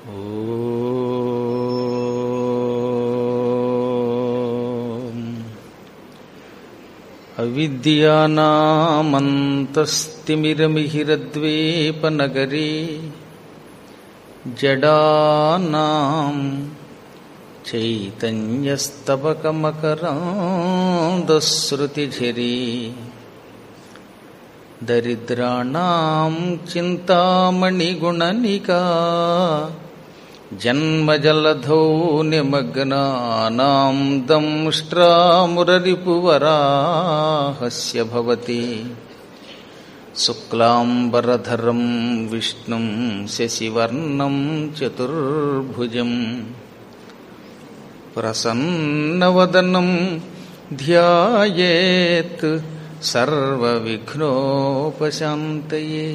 ఓం అవిద్యానామంతస్తిమిరమిహిరద్వీపనగరీ జడానాం చైతన్యస్తబకమకరాందశ్రుతిఝరీ దరిద్రాణం చింతామణిగుణనికా జన్మజలధౌ నిమగ్నానాం దంష్ట్రామురరిపువరాహస్య భవతి శుక్లాంబరధరం విష్ణుం శశివర్ణం చతుర్భుజం ప్రసన్నవదనం ధ్యాయేత్ సర్వవిఘ్నోపశాంతయే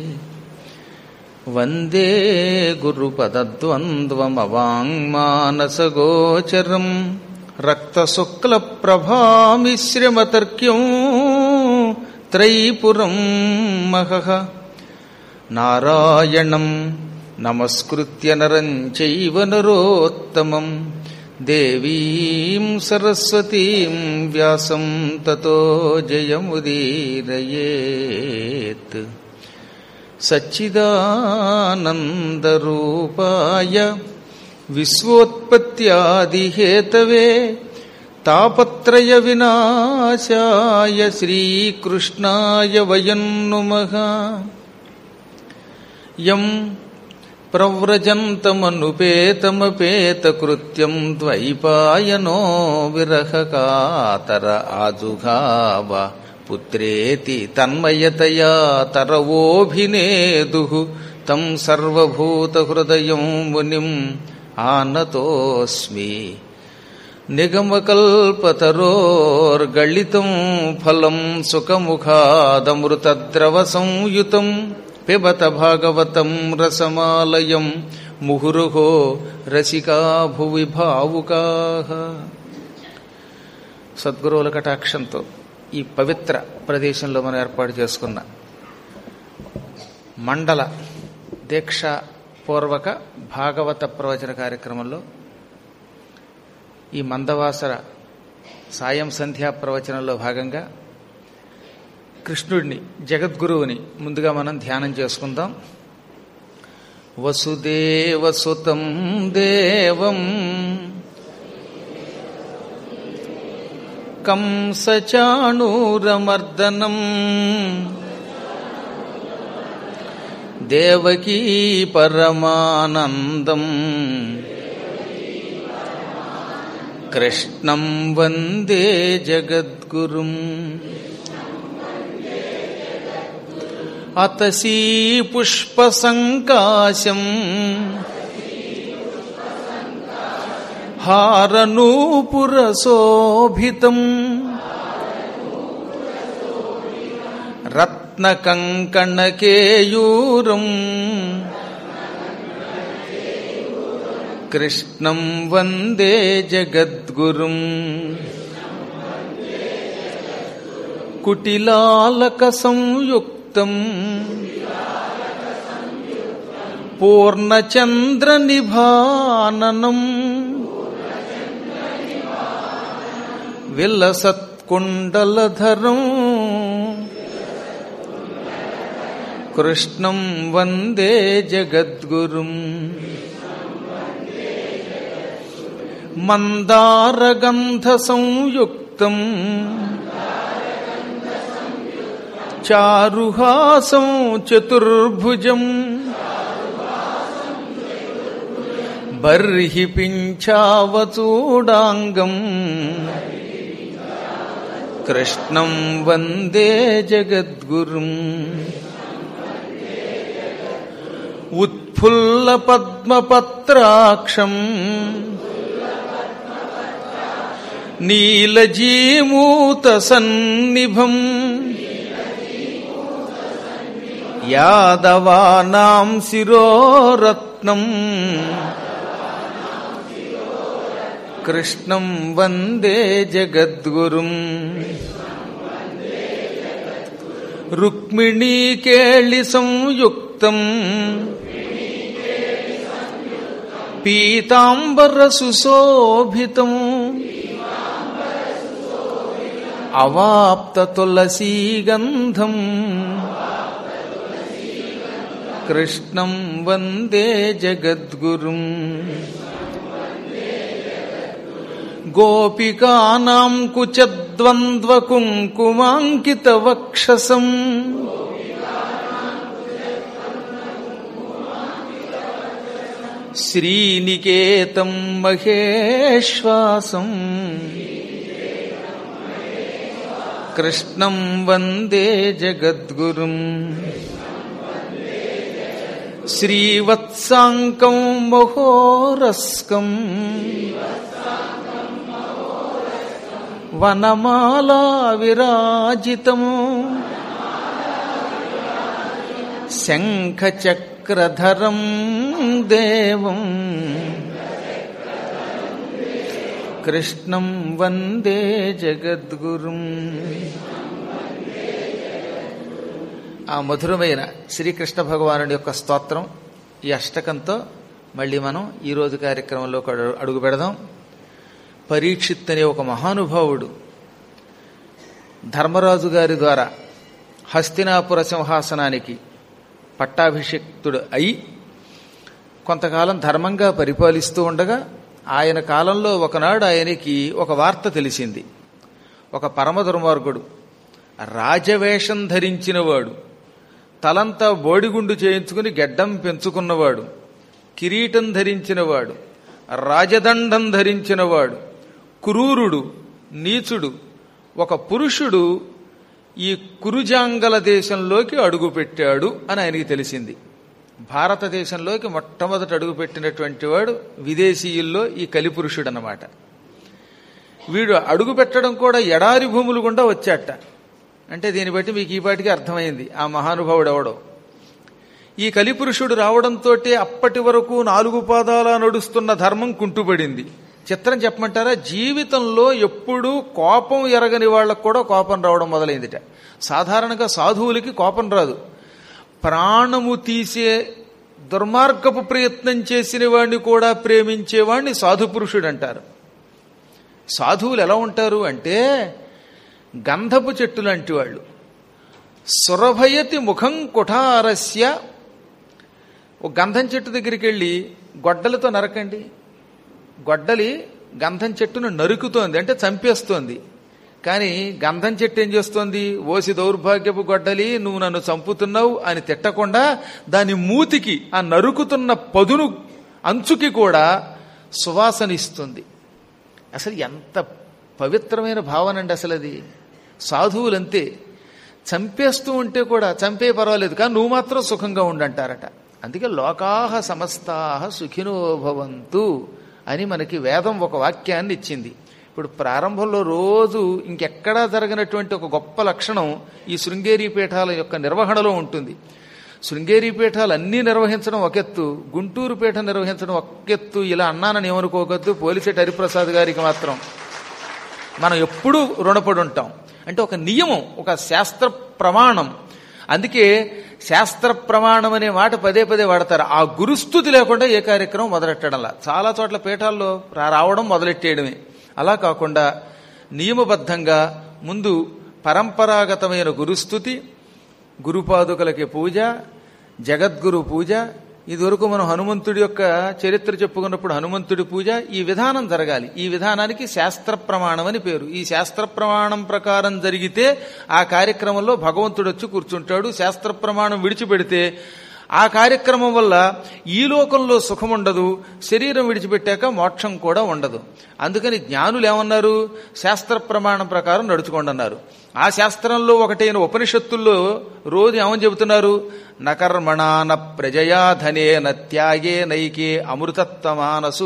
వందే గురుపదద్వంద్వమవాङ्మానసగోచరం రక్తశుక్లప్రభామిశ్రమతర్క్యం త్రైపురం మహః నారాయణం నమస్కృత్య నరం చైవ నరోత్తమం దేవీం సరస్వతీం వ్యాసం తతో జయముదీరయేత్ సచ్చిదానందరూపాయ విశ్వోత్పత్యాదిహేతవే తాపత్రయ వినాశాయ శ్రీకృష్ణాయ వయం నుమః యం ప్రవ్రజంతమనుపేతమపేతకృత్యం ద్వైపాయనో విరహకాతర ఆజుఘావ పుత్రేతి తన్మయతయా తరవోభినేదు తం సర్వభూతహృదయం మునిం ఆనతోస్మి నిగమకల్పతరోర్గళితం ఫలం సుఖముఖాదమృతద్రవ సంయుతం పిబత భాగవతం రసమాలయం ముహురుహో రసికా భువి భావుకా సద్గురువుల కటాక్షంతో ఈ పవిత్ర ప్రదేశంలో మనం ఏర్పాటు చేసుకున్న మండల దీక్ష పూర్వక భాగవత ప్రవచన కార్యక్రమంలో ఈ మందవాసర సాయం సంధ్యా ప్రవచనంలో భాగంగా కృష్ణుడిని జగద్గురువుని ముందుగా మనం ధ్యానం చేసుకుందాం వసుదేవసుతం దేవం కంసచాణూరమర్దనం దేవకీ పరమానందం కృష్ణం వందే జగద్గురుం అతసీ పుష్పసంకాశం హారనూపురశోభితం రత్నకంకణకేయూరం కృష్ణం వందే జగద్గురుం కుటిలాలక సంయుక్తం పూర్ణచంద్రనిభాననం విలసత్కుండలధరం కృష్ణం వందే జగద్గురుం మందారగంధ సంయుక్తం చారుహాసం చతుర్భుజం బర్హి పింఛావచూడాంగం కృష్ణం వందే జగద్గురుం ఉత్ఫుల్లపద్మపత్రాక్షం నీలజీమూతసన్నిభం యాదవానాం శిరోరత్నం కృష్ణం వందే జగద్గురుం రుక్మిణీకేళి సంయుక్తం పీతాంబర సుశోభితం అవాప్త తులసీగంధం కృష్ణం వందే జగద్గురుం గోపికానాం కుచద్వంద్వకుంకుమాంకిత వక్షసం శ్రీనికేతం మహేశ్వాసం కృష్ణం వందే జగద్గురుం శ్రీవత్సాంకం మహోరస్కం వనమాలా విరాజితం శంఖచక్రధరం దేవం కృష్ణం వందే జగద్గురుం ఆ మధురమైన శ్రీకృష్ణ భగవానుడి యొక్క స్తోత్రం ఈ అష్టకంతో మళ్ళీ మనం ఈ రోజు కార్యక్రమంలో అడుగు పెడదాం పరీక్షిత్ అనే ఒక మహానుభావుడు ధర్మరాజు గారి ద్వారా హస్తినాపుర సింహాసనానికి పట్టాభిషిక్తుడు అయి కొంతకాలం ధర్మంగా పరిపాలిస్తూ ఉండగా ఆయన కాలంలో ఒకనాడు ఆయనకి ఒక వార్త తెలిసింది ఒక పరమ దుర్మార్గుడు రాజవేషం ధరించినవాడు తలంతా బోడిగుండు చేయించుకుని గెడ్డం పెంచుకున్నవాడు కిరీటం ధరించినవాడు రాజదండం ధరించినవాడు క్రూరుడు నీచుడు ఒక పురుషుడు ఈ కురుజాంగల దేశంలోకి అడుగుపెట్టాడు అని ఆయనకి తెలిసింది భారతదేశంలోకి మొట్టమొదట అడుగుపెట్టినటువంటి వాడు విదేశీయుల్లో ఈ కలిపురుషుడు అన్నమాట వీడు అడుగు పెట్టడం కూడా ఎడారి భూములు గుండా వచ్చాట అంటే దీన్ని బట్టి మీకు ఈ పాటికి అర్థమైంది ఆ మహానుభావుడు ఎవడో ఈ కలిపురుషుడు రావడంతో అప్పటి వరకు నాలుగు పాదాల నడుస్తున్న ధర్మం కుంటుపడింది చిత్రం చెప్పమంటారా జీవితంలో ఎప్పుడూ కోపం ఎరగని వాళ్ళకు కూడా కోపం రావడం మొదలైందిట సాధారణంగా సాధువులకి కోపం రాదు ప్రాణము తీసే దుర్మార్గపు ప్రయత్నం చేసిన వాడిని కూడా ప్రేమించేవాడిని సాధు పురుషుడు అంటారు సాధువులు ఎలా ఉంటారు అంటే గంధపు చెట్టు లాంటి వాళ్ళు సురభయతి ముఖం కుఠారస్య ఒక గంధం చెట్టు దగ్గరికి వెళ్ళి గొడ్డలతో నరకండి గొడ్డలి గంధం చెట్టును నరుకుతోంది అంటే చంపేస్తోంది కానీ గంధం చెట్టు ఏం చేస్తోంది ఓసి దౌర్భాగ్యపు గొడ్డలి నువ్వు నన్ను చంపుతున్నావు అని తిట్టకుండా దాని మూతికి ఆ నరుకుతున్న పదును అంచుకి కూడా సువాసన ఇస్తుంది అసలు ఎంత పవిత్రమైన భావన అండి అసలు అది సాధువులంతే చంపేస్తూ ఉంటే కూడా చంపే పర్వాలేదు కానీ నువ్వు మాత్రం సుఖంగా ఉండంటారట అందుకే లోకాహ సమస్తాహ సుఖినో భవంతు అని మనకి వేదం ఒక వాక్యాన్ని ఇచ్చింది ఇప్పుడు ప్రారంభంలో రోజు ఇంకెక్కడా జరగనటువంటి ఒక గొప్ప లక్షణం ఈ శృంగేరి పీఠాల యొక్క నిర్వహణలో ఉంటుంది శృంగేరి పీఠాలు అన్నీ నిర్వహించడం ఒకెత్తు గుంటూరు పీఠం నిర్వహించడం ఒకెత్తు ఇలా అన్నానని ఏమనుకోవద్దు పోలిసెట్ హరిప్రసాద్ గారికి మాత్రం మనం ఎప్పుడూ రుణపడి ఉంటాం అంటే ఒక నియమం ఒక శాస్త్ర ప్రమాణం అందుకే శాస్త్ర ప్రమాణం అనే మాట పదే పదే వాడతారు ఆ గురుస్థుతి లేకుండా ఏ కార్యక్రమం మొదలెట్టడంలా చాలా చోట్ల పీఠాల్లో రావడం మొదలెట్టేయడమే అలా కాకుండా నియమబద్ధంగా ముందు పరంపరాగతమైన గురుస్థుతి గురుపాదుకలకి పూజ జగద్గురు పూజ ఇదివరకు మనం హనుమంతుడి యొక్క చరిత్ర చెప్పుకున్నప్పుడు హనుమంతుడి పూజ ఈ విధానం జరగాలి ఈ విధానానికి శాస్త్ర ప్రమాణం అని పేరు ఈ శాస్త్ర ప్రమాణం ప్రకారం జరిగితే ఆ కార్యక్రమంలో భగవంతుడు వచ్చి కూర్చుంటాడు శాస్త్ర ప్రమాణం విడిచిపెడితే ఆ కార్యక్రమం వల్ల ఈ లోకంలో సుఖం ఉండదు శరీరం విడిచిపెట్టాక మోక్షం కూడా ఉండదు అందుకని జ్ఞానులు ఏమన్నారు శాస్త్ర ప్రమాణం ప్రకారం నడుచుకోండి అన్నారు ఆ శాస్త్రంలో ఒకటైన ఉపనిషత్తుల్లో రోజు ఏమని చెబుతున్నారు నకర్మణాన ప్రజయా ధనేన త్యాగే నైకే అమృతత్వమానసు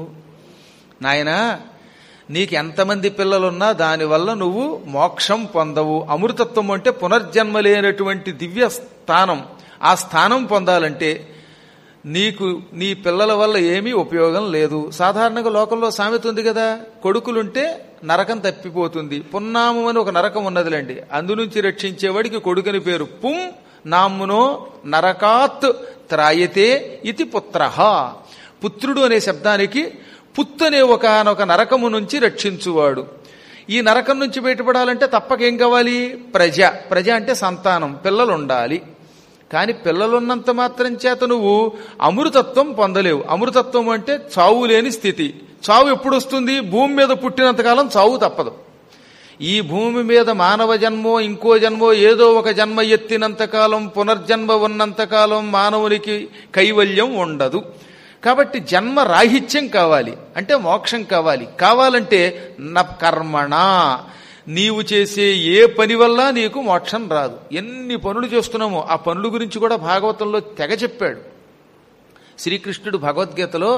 నాయనా నీకు ఎంతమంది పిల్లలున్నా దానివల్ల నువ్వు మోక్షం పొందవు అమృతత్వం అంటే పునర్జన్మ లేనటువంటి దివ్య స్థానం ఆ స్థానం పొందాలంటే నీకు నీ పిల్లల వల్ల ఏమీ ఉపయోగం లేదు సాధారణంగా లోకంలో సామెత ఉంది కదా కొడుకులుంటే నరకం తప్పిపోతుంది పున్నామం అని ఒక నరకం ఉన్నదిలేండి అందునుంచి రక్షించేవాడికి కొడుకుని పేరు పుం నామ్మునో నరకాత్ త్రాయతే ఇది పుత్ర పుత్రుడు అనే శబ్దానికి పుత్తు అనే ఒకనొక నరకము నుంచి రక్షించువాడు ఈ నరకం నుంచి బయటపడాలంటే తప్పక ఏం కావాలి ప్రజ ప్రజ అంటే సంతానం పిల్లలు ఉండాలి కానీ పిల్లలున్నంత మాత్రం చేత నువ్వు అమృతత్వం పొందలేవు అమృతత్వం అంటే చావు లేని స్థితి చావు ఎప్పుడు వస్తుంది భూమి మీద పుట్టినంతకాలం చావు తప్పదు ఈ భూమి మీద మానవ జన్మో ఇంకో జన్మో ఏదో ఒక జన్మ ఎత్తినంతకాలం పునర్జన్మ ఉన్నంతకాలం మానవునికి కైవల్యం ఉండదు కాబట్టి జన్మ రాహిత్యం కావాలి అంటే మోక్షం కావాలి కావాలంటే న కర్మణ నీవు చేసే ఏ పని వల్ల నీకు మోక్షం రాదు ఎన్ని పనులు చేస్తున్నామో ఆ పనుల గురించి కూడా భాగవతంలో తెగ చెప్పాడు శ్రీకృష్ణుడు భగవద్గీతలో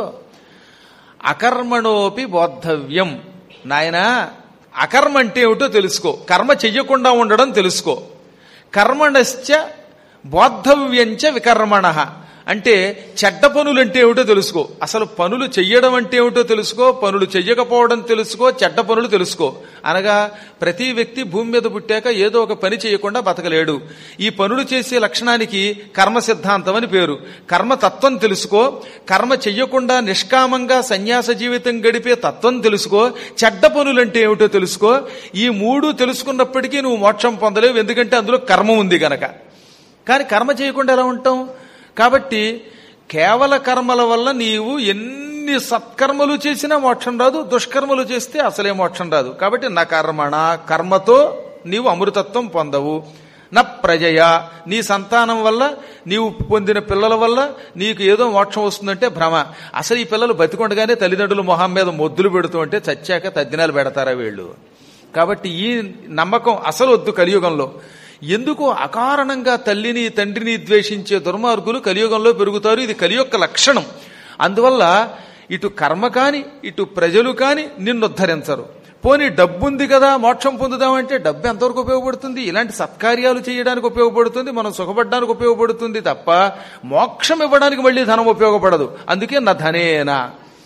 అకర్మణోపి బోద్ధవ్యం నాయనా అకర్మ అంటే ఏమిటో తెలుసుకో కర్మ చెయ్యకుండా ఉండడం తెలుసుకో కర్మణశ్చ బోద్ధవ్యంచ వికర్మణ అంటే చెడ్డ పనులు అంటే ఏమిటో తెలుసుకో అసలు పనులు చెయ్యడం అంటే ఏమిటో తెలుసుకో పనులు చెయ్యకపోవడం తెలుసుకో చెడ్డ పనులు తెలుసుకో అనగా ప్రతి వ్యక్తి భూమి మీద పుట్టాక ఏదో ఒక పని చేయకుండా బతకలేడు ఈ పనులు చేసే లక్షణానికి కర్మ సిద్ధాంతం అని పేరు కర్మ తత్వం తెలుసుకో కర్మ చెయ్యకుండా నిష్కామంగా సన్యాస జీవితం గడిపే తత్వం తెలుసుకో చెడ్డ పనులంటే ఏమిటో తెలుసుకో ఈ మూడు తెలుసుకున్నప్పటికీ నువ్వు మోక్షం పొందలేవు ఎందుకంటే అందులో కర్మ ఉంది గనక కానీ కర్మ చేయకుండా ఎలా ఉంటాం కాబట్టి కేవల కర్మల వల్ల నీవు ఎన్ని సత్కర్మలు చేసినా మోక్షం రాదు దుష్కర్మలు చేస్తే అసలే మోక్షం రాదు కాబట్టి నా కర్మణ కర్మతో నీవు అమృతత్వం పొందవు నా ప్రజయ నీ సంతానం వల్ల నీవు పొందిన పిల్లల వల్ల నీకు ఏదో మోక్షం వస్తుందంటే భ్రమ అసలు ఈ పిల్లలు బతికొండగానే తల్లిదండ్రులు మొహం మీద మొద్దులు పెడుతూ ఉంటే చచ్చాక తద్దినాలు పెడతారా వీళ్ళు కాబట్టి ఈ నమ్మకం అసలు వద్దు కలియుగంలో ఎందుకు అకారణంగా తల్లిని తండ్రిని ద్వేషించే దుర్మార్గులు కలియుగంలో పెరుగుతారు ఇది కలియొక్క లక్షణం అందువల్ల ఇటు కర్మ కాని ఇటు ప్రజలు కాని నిన్ను ఉద్ధరించరు పోనీ డబ్బుంది కదా మోక్షం పొందుదామంటే డబ్బు ఎంతవరకు ఉపయోగపడుతుంది ఇలాంటి సత్కార్యాలు చేయడానికి ఉపయోగపడుతుంది మనం సుఖపడడానికి ఉపయోగపడుతుంది తప్ప మోక్షం ఇవ్వడానికి మళ్ళీ ధనం ఉపయోగపడదు అందుకే నా ధనేనా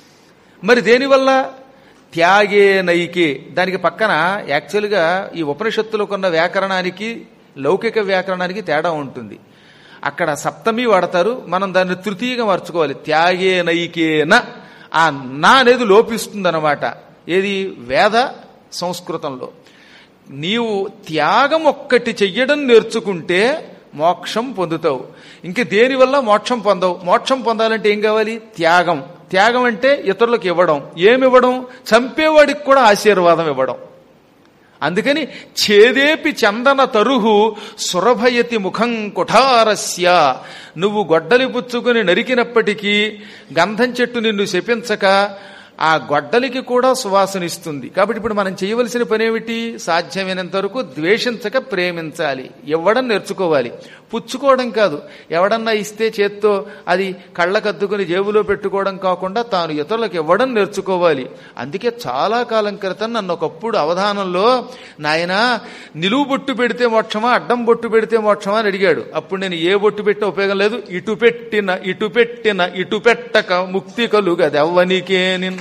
మరి దేనివల్ల త్యాగే నైకే దానికి పక్కన యాక్చువల్గా ఈ ఉపనిషత్తులో కొన్న వ్యాకరణానికి లౌకిక వ్యాకరణానికి తేడా ఉంటుంది అక్కడ సప్తమి వాడతారు మనం దాన్ని తృతీయంగా మార్చుకోవాలి త్యాగే నైకేన ఆ నా అనేది లోపిస్తుందన్నమాట ఏది వేద సంస్కృతంలో నీవు త్యాగం ఒక్కటి చెయ్యడం నేర్చుకుంటే మోక్షం పొందుతావు ఇంక దేనివల్ల మోక్షం పొందవు మోక్షం పొందాలంటే ఏం కావాలి త్యాగం త్యాగం అంటే ఇతరులకు ఇవ్వడం ఏమివ్వడం చంపేవాడికి కూడా ఆశీర్వాదం ఇవ్వడం అందుకని ఛేదేపి చందన తరుహు సురభయతి ముఖం కుఠారస్య నువ్వు గొడ్డలి పుచ్చుకుని నరికినప్పటికీ గంధం చెట్టు నిన్ను శపించక ఆ గొడ్డలికి కూడా సువాసనిస్తుంది కాబట్టి ఇప్పుడు మనం చేయవలసిన పని ఏమిటి సాధ్యమైనంత వరకు ద్వేషించక ప్రేమించాలి ఇవ్వడం నేర్చుకోవాలి పుచ్చుకోవడం కాదు ఎవడన్నా ఇస్తే చేత్తో అది కళ్ళకద్దుకుని జేబులో పెట్టుకోవడం కాకుండా తాను ఇతరులకు ఇవ్వడం నేర్చుకోవాలి అందుకే చాలా కాలం క్రితం నన్ను ఒకప్పుడు అవధానంలో నాయనా నిలువు బొట్టు పెడితే మోక్షమా అడ్డం బొట్టు పెడితే మోక్షమా అని అడిగాడు అప్పుడు నేను ఏ బొట్టు పెట్టిన ఉపయోగం లేదు ఇటు పెట్టిన ఇటు పెట్టిన ఇటు పెట్టక ముక్తి కలుగది ఎవ్వనికే నిన్న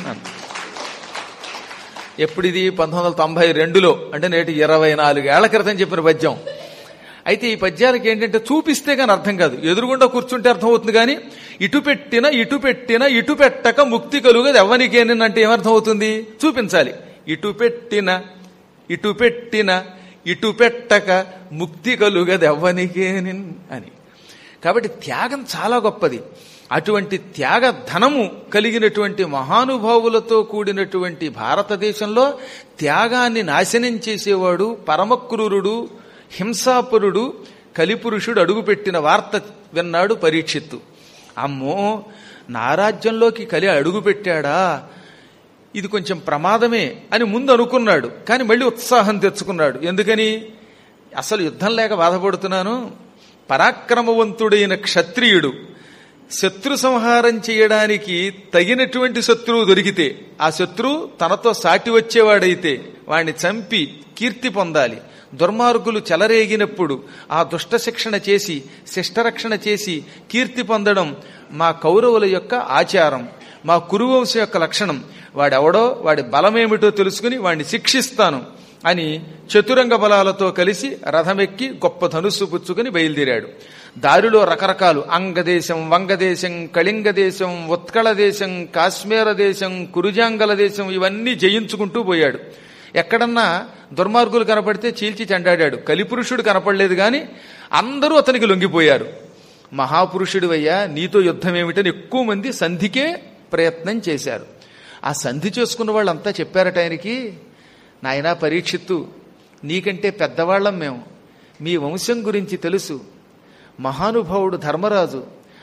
ఎప్పుడిది పంతొమ్మిది వందల తొంభై రెండులో అంటే నేటి ఇరవై నాలుగేళ్ల క్రితం చెప్పిన పద్యం అయితే ఈ పద్యాలకి ఏంటంటే చూపిస్తే కానీ అర్థం కాదు ఎదురుగుండా కూర్చుంటే అర్థం అవుతుంది కానీ ఇటు పెట్టిన ఇటు పెట్టిన ఇటు పెట్టక ముక్తి కలుగదు ఎవ్వనికేని అంటే ఏమర్థం అవుతుంది చూపించాలి ఇటు పెట్టిన ఇటు పెట్టిన ఇటు పెట్టక ముక్తి కలుగదు ఎవ్వనికేని అని కాబట్టి త్యాగం చాలా గొప్పది అటువంటి త్యాగ ధనము కలిగినటువంటి మహానుభావులతో కూడినటువంటి భారతదేశంలో త్యాగాన్ని నాశనం చేసేవాడు పరమక్రూరుడు హింసాపురుడు కలిపురుషుడు అడుగుపెట్టిన వార్త విన్నాడు పరీక్షిత్తు అమ్మో నా రాజ్యంలోకి కలి అడుగుపెట్టాడా ఇది కొంచెం ప్రమాదమే అని ముందు అనుకున్నాడు కానీ మళ్ళీ ఉత్సాహం తెచ్చుకున్నాడు ఎందుకని అసలు యుద్ధం లేక బాధపడుతున్నాను పరాక్రమవంతుడైన క్షత్రియుడు శత్రు సంహారం చేయడానికి తగినటువంటి శత్రువు దొరికితే ఆ శత్రువు తనతో సాటి వచ్చేవాడైతే వాణ్ణి చంపి కీర్తి పొందాలి దుర్మార్గులు చెలరేగినప్పుడు ఆ దుష్ట శిక్షణ చేసి శిష్టరక్షణ చేసి కీర్తి పొందడం మా కౌరవుల యొక్క ఆచారం మా కురువంశం యొక్క లక్షణం వాడెవడో వాడి బలమేమిటో తెలుసుకుని వాడిని శిక్షిస్తాను అని చతురంగ బలాలతో కలిసి రథమెక్కి గొప్ప ధనుస్సు పుచ్చుకుని బయలుదేరాడు దారిలో రకరకాలు అంగదేశం వంగదేశం కళింగ దేశం ఉత్కళ దేశం కాశ్మీర దేశం కురుజాంగల దేశం ఇవన్నీ జయించుకుంటూ పోయాడు ఎక్కడన్నా దుర్మార్గులు కనపడితే చీల్చి చెండాడాడు కలిపురుషుడు కనపడలేదు గాని అందరూ అతనికి లొంగిపోయారు మహాపురుషుడు అయ్యా నీతో యుద్ధం ఏమిటని ఎక్కువ మంది సంధికే ప్రయత్నం చేశారు ఆ సంధి చేసుకున్న వాళ్ళంతా చెప్పారట ఆయనకి నాయనా పరీక్షిత్తు నీకంటే పెద్దవాళ్ళం మేము మీ వంశం గురించి తెలుసు మహానుభావుడు ధర్మరాజు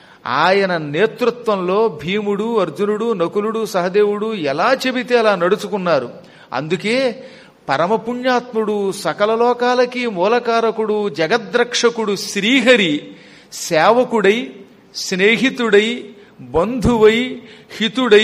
ఆయన నేతృత్వంలో భీముడు అర్జునుడు నకులుడు సహదేవుడు ఎలా చెబితే అలా నడుచుకున్నారు అందుకే పరమపుణ్యాత్ముడు సకల లోకాలకి మూలకారకుడు జగద్రక్షకుడు శ్రీహరి సేవకుడై స్నేహితుడై బంధువై హితుడై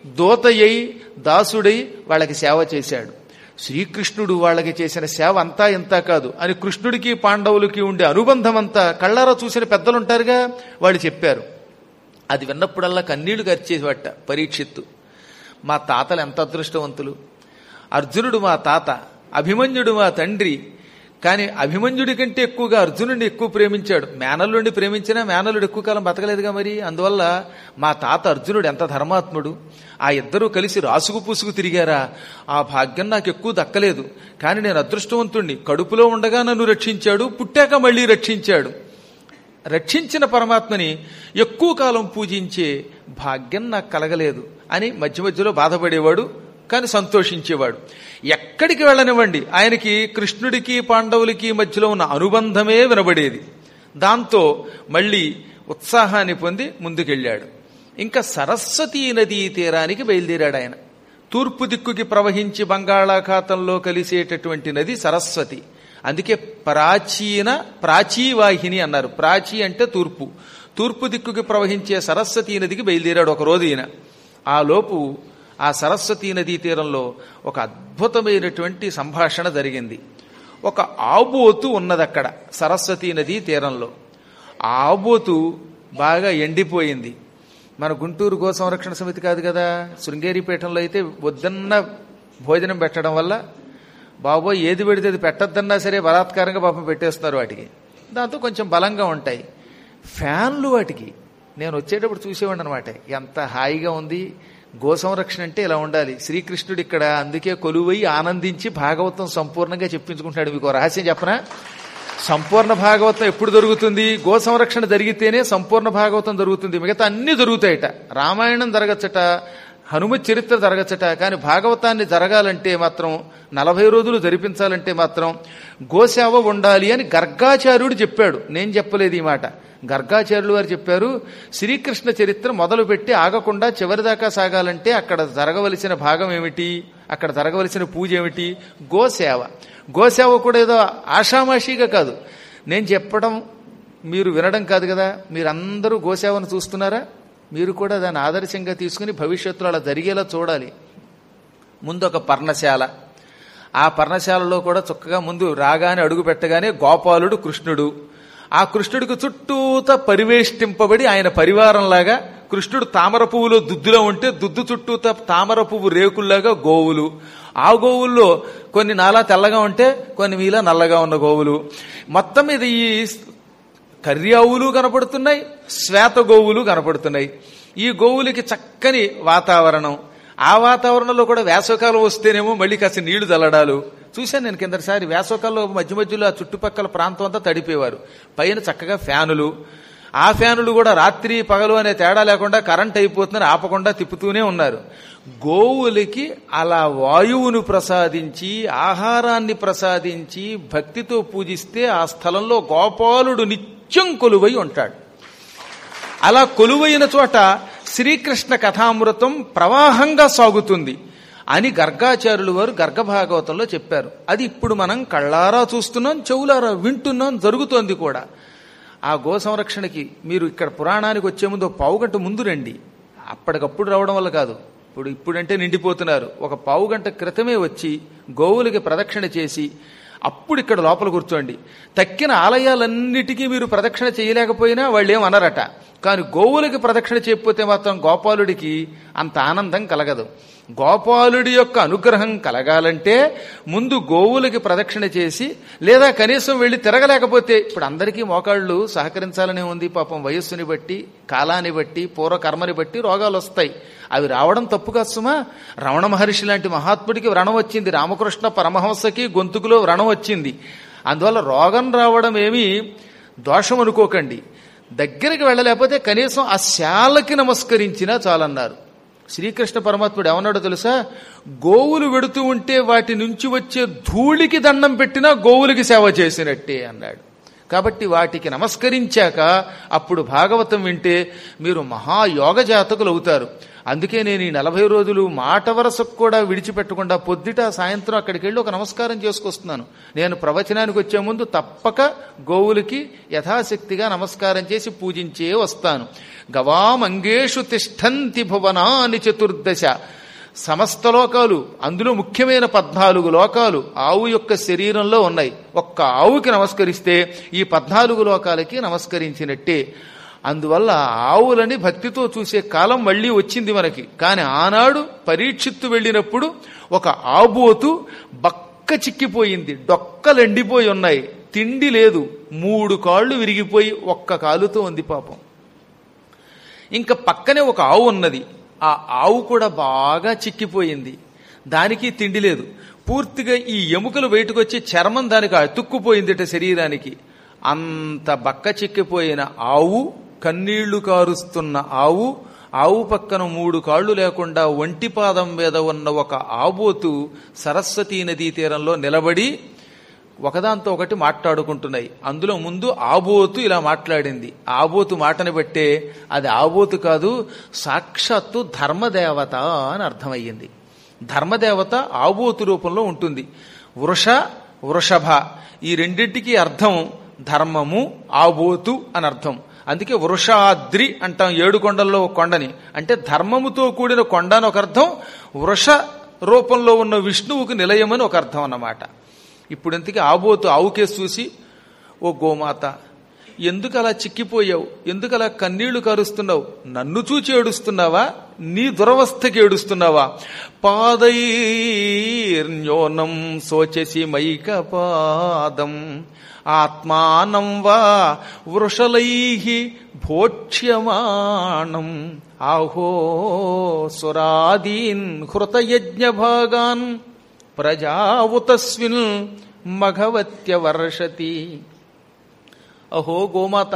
దోతయై దాసుడై వాళ్ళకి సేవ చేశాడు శ్రీకృష్ణుడు వాళ్ళకి చేసిన సేవ అంతా ఇంతా కాదు అని కృష్ణుడికి పాండవులకి ఉండే అనుబంధం అంతా కళ్ళారా చూసిన పెద్దలుంటారుగా వాళ్ళు చెప్పారు అది విన్నప్పుడల్లా కన్నీళ్లు గరిచేవట పరీక్షిత్తు మా తాతలు ఎంత అదృష్టవంతులు అర్జునుడు మా తాత అభిమన్యుడు మా తండ్రి కానీ అభిమన్యుడి కంటే ఎక్కువగా అర్జునుడిని ఎక్కువ ప్రేమించాడు మేనల్లుండి ప్రేమించినా మేనల్లుడు ఎక్కువ కాలం బతకలేదుగా మరి అందువల్ల మా తాత అర్జునుడు ఎంత ధర్మాత్ముడు ఆ ఇద్దరూ కలిసి రాసుకు పూసుకు తిరిగారా ఆ భాగ్యం నాకు ఎక్కువ దక్కలేదు కానీ నేను అదృష్టవంతుణ్ణి కడుపులో ఉండగా నన్ను రక్షించాడు పుట్టాక మళ్ళీ రక్షించాడు రక్షించిన పరమాత్మని ఎక్కువ కాలం పూజించే భాగ్యం నాకు కలగలేదు అని మధ్య మధ్యలో బాధపడేవాడు కానీ సంతోషించేవాడు ఎక్కడికి వెళ్ళనివ్వండి ఆయనకి కృష్ణుడికి పాండవులకి మధ్యలో ఉన్న అనుబంధమే వినబడేది దాంతో మళ్ళీ ఉత్సాహాన్ని పొంది ముందుకెళ్ళాడు ఇంకా సరస్వతీ నదీ తీరానికి బయలుదేరాడు ఆయన తూర్పు దిక్కుకి ప్రవహించి బంగాళాఖాతంలో కలిసేటటువంటి నది సరస్వతి అందుకే ప్రాచీన ప్రాచీవాహిని అన్నారు ప్రాచీ అంటే తూర్పు తూర్పు దిక్కుకి ప్రవహించే సరస్వతీ నదికి బయలుదేరాడు ఒక రోజు ఈయన ఆ లోపు ఆ సరస్వతీ నదీ తీరంలో ఒక అద్భుతమైనటువంటి సంభాషణ జరిగింది ఒక ఆబోతు ఉన్నది అక్కడ సరస్వతీ నదీ తీరంలో ఆ ఆబోతు బాగా ఎండిపోయింది మన గుంటూరు గో సంరక్షణ సమితి కాదు కదా శృంగేరిపీఠంలో అయితే వద్దన్న భోజనం పెట్టడం వల్ల బాబోయ్ ఏది పెడితే అది పెట్టద్దన్నా సరే బలాత్కారంగా పాపం పెట్టేస్తున్నారు వాటికి దాంతో కొంచెం బలంగా ఉంటాయి ఫ్యాన్లు వాటికి నేను వచ్చేటప్పుడు చూసేవాడిని అనమాట ఎంత హాయిగా ఉంది గో సంరక్షణ అంటే ఇలా ఉండాలి శ్రీకృష్ణుడు ఇక్కడ అందుకే కొలువై ఆనందించి భాగవతం సంపూర్ణంగా చెప్పించుకుంటున్నాడు మీకు ఓ రహస్యం చెప్పనా సంపూర్ణ భాగవతం ఎప్పుడు దొరుకుతుంది గో సంరక్షణ జరిగితేనే సంపూర్ణ భాగవతం దొరుకుతుంది మిగతా అన్ని దొరుకుతాయట రామాయణం జరగచ్చట హనుమ చరిత్ర జరగచ్చట కానీ భాగవతాన్ని జరగాలంటే మాత్రం నలభై రోజులు జరిపించాలంటే మాత్రం గోసేవ ఉండాలి అని గర్గాచార్యుడు చెప్పాడు నేను చెప్పలేదు ఈ మాట గర్గాచార్యులు వారు చెప్పారు శ్రీకృష్ణ చరిత్ర మొదలుపెట్టి ఆగకుండా చివరిదాకా సాగాలంటే అక్కడ జరగవలసిన భాగం ఏమిటి అక్కడ జరగవలసిన పూజ ఏమిటి గోసేవ గోసేవ కూడా ఏదో ఆషామాషిగా కాదు నేను చెప్పడం మీరు వినడం కాదు కదా మీరందరూ గోసేవను చూస్తున్నారా మీరు కూడా దాన్ని ఆదర్శంగా తీసుకుని భవిష్యత్తులో అలా జరిగేలా చూడాలి ముందు ఒక పర్ణశాల ఆ పర్ణశాలలో కూడా చక్కగా ముందు రాగానే అడుగు పెట్టగానే గోపాలుడు కృష్ణుడు ఆ కృష్ణుడికి చుట్టూత పరివేష్టింపబడి ఆయన పరివారంలాగా కృష్ణుడు తామర పువ్వులో దుద్దులో ఉంటే దుద్దు చుట్టూత తామర పువ్వు రేకుల్లాగా గోవులు ఆ గోవుల్లో కొన్ని నాలా తెల్లగా ఉంటే కొన్ని మీలా నల్లగా ఉన్న గోవులు మొత్తం మీద ఈ కర్యావులు కనపడుతున్నాయి శ్వేత గోవులు కనపడుతున్నాయి ఈ గోవులకి చక్కని వాతావరణం ఆ వాతావరణంలో కూడా వేసవకాలం వస్తేనేమో మళ్ళీ కాస్త నీళ్లు చల్లడాలు చూశాను నేను కిందసారి వేసవకాలంలో మధ్య మధ్యలో ఆ చుట్టుపక్కల ప్రాంతం అంతా తడిపేవారు పైన చక్కగా ఫ్యానులు ఆ ఫ్యానులు కూడా రాత్రి పగలు అనే తేడా లేకుండా కరెంట్ అయిపోతుందని ఆపకుండా తిప్పుతూనే ఉన్నారు గోవులకి అలా వాయువును ప్రసాదించి ఆహారాన్ని ప్రసాదించి భక్తితో పూజిస్తే ఆ స్థలంలో గోపాలుడు నిత్యం కొలువై ఉంటాడు అలా కొలువైన చోట శ్రీకృష్ణ కథామృతం ప్రవాహంగా సాగుతుంది అని గర్గాచార్యులు వారు గర్గభాగవతంలో చెప్పారు అది ఇప్పుడు మనం కళ్ళారా చూస్తున్నాం చెవులారా వింటున్నాం జరుగుతోంది కూడా ఆ గో సంరక్షణకి మీరు ఇక్కడ పురాణానికి వచ్చే ముందు ఒక పావుగంట ముందు రండి అప్పటికప్పుడు రావడం వల్ల కాదు ఇప్పుడు ఇప్పుడంటే నిండిపోతున్నారు ఒక పావుగంట క్రితమే వచ్చి గోవులకి ప్రదక్షిణ చేసి అప్పుడు ఇక్కడ లోపల కూర్చోండి తక్కిన ఆలయాలన్నిటికీ మీరు ప్రదక్షిణ చేయలేకపోయినా వాళ్ళు ఏం అనరట కానీ గోవులకి ప్రదక్షిణ చేయకపోతే మాత్రం గోపాలుడికి అంత ఆనందం కలగదు గోపాలుడి యొక్క అనుగ్రహం కలగాలంటే ముందు గోవులకి ప్రదక్షిణ చేసి లేదా కనీసం వెళ్ళి తిరగలేకపోతే ఇప్పుడు అందరికీ మోకాళ్ళు సహకరించాలనే ఉంది పాపం వయస్సుని బట్టి కాలాన్ని బట్టి పూర్వకర్మని బట్టి రోగాలు వస్తాయి అవి రావడం తప్పు కాదు సుమా రమణ మహర్షి లాంటి మహాత్ముడికి వ్రణం వచ్చింది రామకృష్ణ పరమహంసకి గొంతుకులో వ్రణం వచ్చింది అందువల్ల రోగం రావడం ఏమీ దోషం అనుకోకండి దగ్గరికి వెళ్ళలేకపోతే కనీసం ఆ శాలకి నమస్కరించినా చాలన్నారు శ్రీకృష్ణ పరమాత్ముడు ఏమన్నాడో తెలుసా గోవులు వెడుతూ ఉంటే వాటి నుంచి వచ్చే ధూళికి దండం పెట్టినా గోవులకి సేవ చేసినట్టే అన్నాడు కాబట్టి వాటికి నమస్కరించాక అప్పుడు భాగవతం వింటే మీరు మహాయోగ జాతకులు అవుతారు అందుకే నేను ఈ నలభై రోజులు మాట వరసకు కూడా విడిచిపెట్టకుండా పొద్దుట సాయంత్రం అక్కడికి వెళ్ళి ఒక నమస్కారం చేసుకొస్తున్నాను నేను ప్రవచనానికి వచ్చే ముందు తప్పక గోవులకి యథాశక్తిగా నమస్కారం చేసి పూజించే వస్తాను గవామంగేషు తిష్టంతి భువనాని చతుర్దశ సమస్త లోకాలు అందులో ముఖ్యమైన పద్నాలుగు లోకాలు ఆవు యొక్క శరీరంలో ఉన్నాయి ఒక్క ఆవుకి నమస్కరిస్తే ఈ పద్నాలుగు లోకాలకి నమస్కరించినట్టే అందువల్ల ఆవులని భక్తితో చూసే కాలం మళ్ళీ వచ్చింది మనకి కానీ ఆనాడు పరీక్షిత్తు వెళ్ళినప్పుడు ఒక ఆబోతు బక్క చిక్కిపోయింది డొక్కలు ఎండిపోయి ఉన్నాయి తిండి లేదు మూడు కాళ్ళు విరిగిపోయి ఒక్క కాలుతో ఉంది పాపం ఇంకా పక్కనే ఒక ఆవు ఉన్నది ఆ ఆవు కూడా బాగా చిక్కిపోయింది దానికి తిండి లేదు పూర్తిగా ఈ ఎముకలు బయటకు వచ్చి చర్మం దానికి అతుక్కుపోయిందిట శరీరానికి అంత బక్క చిక్కిపోయిన ఆవు కన్నీళ్లు కారుస్తున్న ఆవు ఆవు పక్కన మూడు కాళ్లు లేకుండా ఒంటి పాదం మీద ఉన్న ఒక ఆబోతు సరస్వతీ నదీ తీరంలో నిలబడి ఒకదాంతో ఒకటి మాట్లాడుకుంటున్నాయి అందులో ముందు ఆబోతు ఇలా మాట్లాడింది ఆబోతు మాటని బట్టే అది ఆబోతు కాదు సాక్షాత్తు ధర్మదేవత అని అర్థమయ్యింది ధర్మదేవత ఆబోతు రూపంలో ఉంటుంది వృష వృషభ ఈ రెండింటికి అర్థం ధర్మము ఆబోతు అని అర్థం అందుకే వృషాద్రి అంటాం ఏడు కొండల్లో ఒక కొండని అంటే ధర్మముతో కూడిన కొండ అని ఒక అర్థం వృష రూపంలో ఉన్న విష్ణువుకు నిలయమని ఒక అర్థం అన్నమాట ఇప్పుడు ఇంతకీ ఆబోతు ఆవుకేసి చూసి ఓ గోమాత ఎందుకు అలా చిక్కిపోయావు ఎందుకు అలా కన్నీళ్లు కరుస్తున్నావు నన్ను చూచి ఏడుస్తున్నావా నీ దురవస్థకి ఏడుస్తున్నావా పాదైర్ణ్యోనం శోచసి మైక పాదం ఆత్మానం వా వృషలై భోక్ష్యమాణం ఆహో సురాదీన్ హృతయజ్ఞ భాగాన్ ప్రజావుతస్విన్ మఘవత్య వర్షతి అహో గోమాత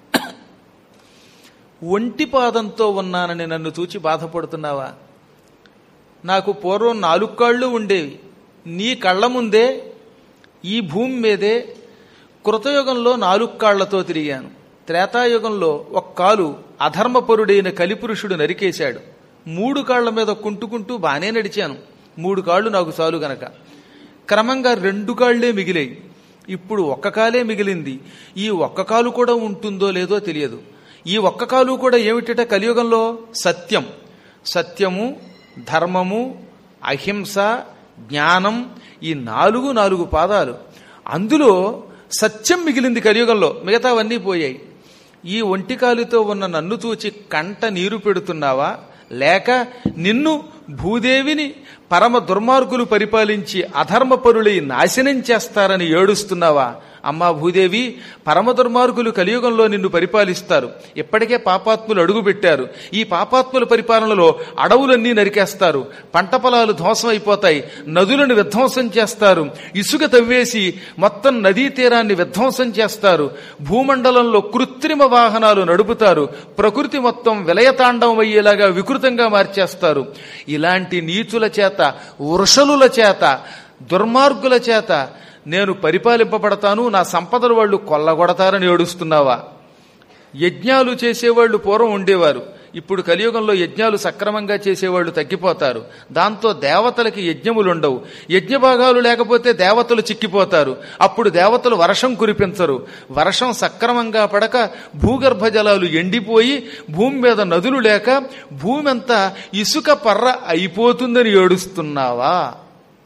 ఒంటి పాదంతో ఉన్నానని నన్ను చూచి బాధపడుతున్నావా నాకు పూర్వం నాలుగు కాళ్ళు ఉండేవి నీ కళ్ళ ముందే ఈ భూమి మీదే కృతయుగంలో నాలుగు కాళ్లతో తిరిగాను త్రేతాయుగంలో ఒక కాలు అధర్మపరుడైన కలిపురుషుడు నరికేశాడు మూడు కాళ్ల మీద కుంటుకుంటూ బానే నడిచాను మూడు కాళ్ళు నాకు చాలు గనక క్రమంగా రెండు కాళ్లే మిగిలాయి ఇప్పుడు ఒక్క కాలే మిగిలింది ఈ ఒక్క కాలు కూడా ఉంటుందో లేదో తెలియదు ఈ ఒక్క కాలు కూడా ఏమిటట కలియుగంలో సత్యం సత్యము ధర్మము అహింస జ్ఞానం ఈ నాలుగు నాలుగు పాదాలు అందులో సత్యం మిగిలింది కలియుగంలో మిగతావన్నీ పోయాయి ఈ ఒంటికాలితో ఉన్న నన్ను చూచి కంట నీరు పెడుతున్నావా లేక నిన్ను భూదేవిని పరమ దుర్మార్గులు పరిపాలించి అధర్మపరులై నాశనం చేస్తారని ఏడుస్తున్నావా అమ్మా భూదేవి పరమ దుర్మార్గులు కలియుగంలో నిన్ను పరిపాలిస్తారు ఇప్పటికే పాపాత్ములు అడుగుపెట్టారు ఈ పాపాత్ముల పరిపాలనలో అడవులన్నీ నరికేస్తారు పంట పొలాలు ధ్వంసం అయిపోతాయి నదులను విధ్వంసం చేస్తారు ఇసుక తవ్వేసి మొత్తం నదీ తీరాన్ని విధ్వంసం చేస్తారు భూమండలంలో కృత్రిమ వాహనాలు నడుపుతారు ప్రకృతి మొత్తం విలయతాండవం అయ్యేలాగా వికృతంగా మార్చేస్తారు ఇలాంటి నీచుల చేత వృషలుల చేత దుర్మార్గుల చేత నేను పరిపాలింపబడతాను నా సంపదలు వాళ్ళు కొల్లగొడతారని ఏడుస్తున్నావా యజ్ఞాలు చేసేవాళ్ళు పూర్వం ఉండేవారు ఇప్పుడు కలియుగంలో యజ్ఞాలు సక్రమంగా చేసేవాళ్ళు తగ్గిపోతారు దాంతో దేవతలకి యజ్ఞములుండవు యజ్ఞ భాగాలు లేకపోతే దేవతలు చిక్కిపోతారు అప్పుడు దేవతలు వర్షం కురిపించరు వర్షం సక్రమంగా పడక భూగర్భ జలాలు ఎండిపోయి భూమి మీద నదులు లేక భూమి అంతా ఇసుక పర్ర అయిపోతుందని ఏడుస్తున్నావా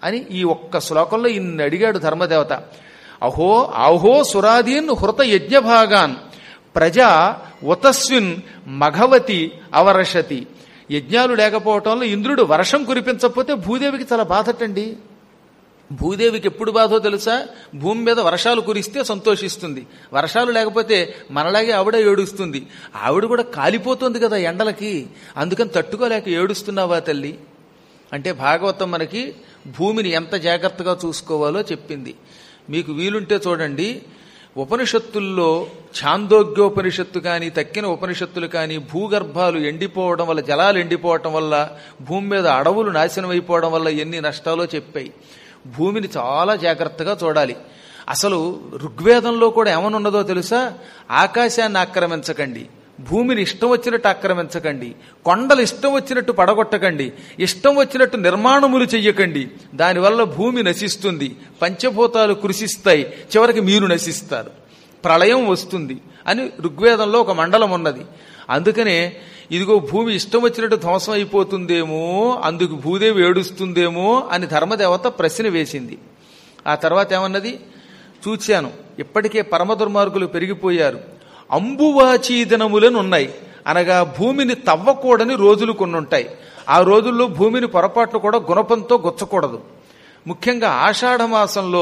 అని ఈ ఒక్క శ్లోకంలో ఇన్ని అడిగాడు ధర్మదేవత అహో అహో సురాదీన్ హృత యజ్ఞభాగాన్ ప్రజా ఉతస్విన్ మఘవతి అవరషతి యజ్ఞాలు లేకపోవటంలో ఇంద్రుడు వర్షం కురిపించకపోతే భూదేవికి చాలా బాధటండి భూదేవికి ఎప్పుడు బాధో తెలుసా భూమి మీద వర్షాలు కురిస్తే సంతోషిస్తుంది వర్షాలు లేకపోతే మనలాగే ఆవిడ ఏడుస్తుంది ఆవిడ కూడా కాలిపోతుంది కదా ఎండలకి అందుకని తట్టుకోలేక ఏడుస్తున్నావా తల్లి అంటే భాగవతం మనకి భూమిని ఎంత జాగ్రత్తగా చూసుకోవాలో చెప్పింది మీకు వీలుంటే చూడండి ఉపనిషత్తుల్లో ఛాందోగ్యోపనిషత్తు కానీ తక్కిన ఉపనిషత్తులు కానీ భూగర్భాలు ఎండిపోవడం వల్ల జలాలు ఎండిపోవటం వల్ల భూమి మీద అడవులు నాశనం అయిపోవడం వల్ల ఎన్ని నష్టాలో చెప్పాయి భూమిని చాలా జాగ్రత్తగా చూడాలి అసలు ఋగ్వేదంలో కూడా ఏమనున్నదో తెలుసా ఆకాశాన్ని ఆక్రమించకండి భూమిని ఇష్టం వచ్చినట్టు ఆక్రమించకండి కొండలు ఇష్టం వచ్చినట్టు పడగొట్టకండి ఇష్టం వచ్చినట్టు నిర్మాణములు చెయ్యకండి దానివల్ల భూమి నశిస్తుంది పంచభూతాలు కృషిస్తాయి చివరికి మీరు నశిస్తారు ప్రళయం వస్తుంది అని ఋగ్వేదంలో ఒక మండలం ఉన్నది అందుకనే ఇదిగో భూమి ఇష్టం వచ్చినట్టు ధ్వంసం అయిపోతుందేమో అందుకు భూదేవి ఏడుస్తుందేమో అని ధర్మదేవత ప్రశ్న వేసింది ఆ తర్వాత ఏమన్నది చూశాను ఇప్పటికే పరమ దుర్మార్గులు పెరిగిపోయారు అంబువాచీ దినములను ఉన్నాయి అనగా భూమిని తవ్వకూడని రోజులు కొన్ని ఉంటాయి ఆ రోజుల్లో భూమిని పొరపాట్లు కూడా గుణపంతో గుచ్చకూడదు ముఖ్యంగా ఆషాఢ మాసంలో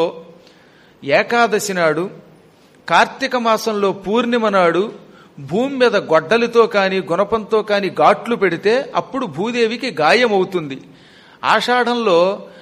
ఏకాదశి నాడు కార్తీక మాసంలో పూర్ణిమ నాడు భూమి మీద గొడ్డలితో కానీ గుణపంతో కానీ ఘాట్లు పెడితే అప్పుడు భూదేవికి గాయం అవుతుంది ఆషాఢంలో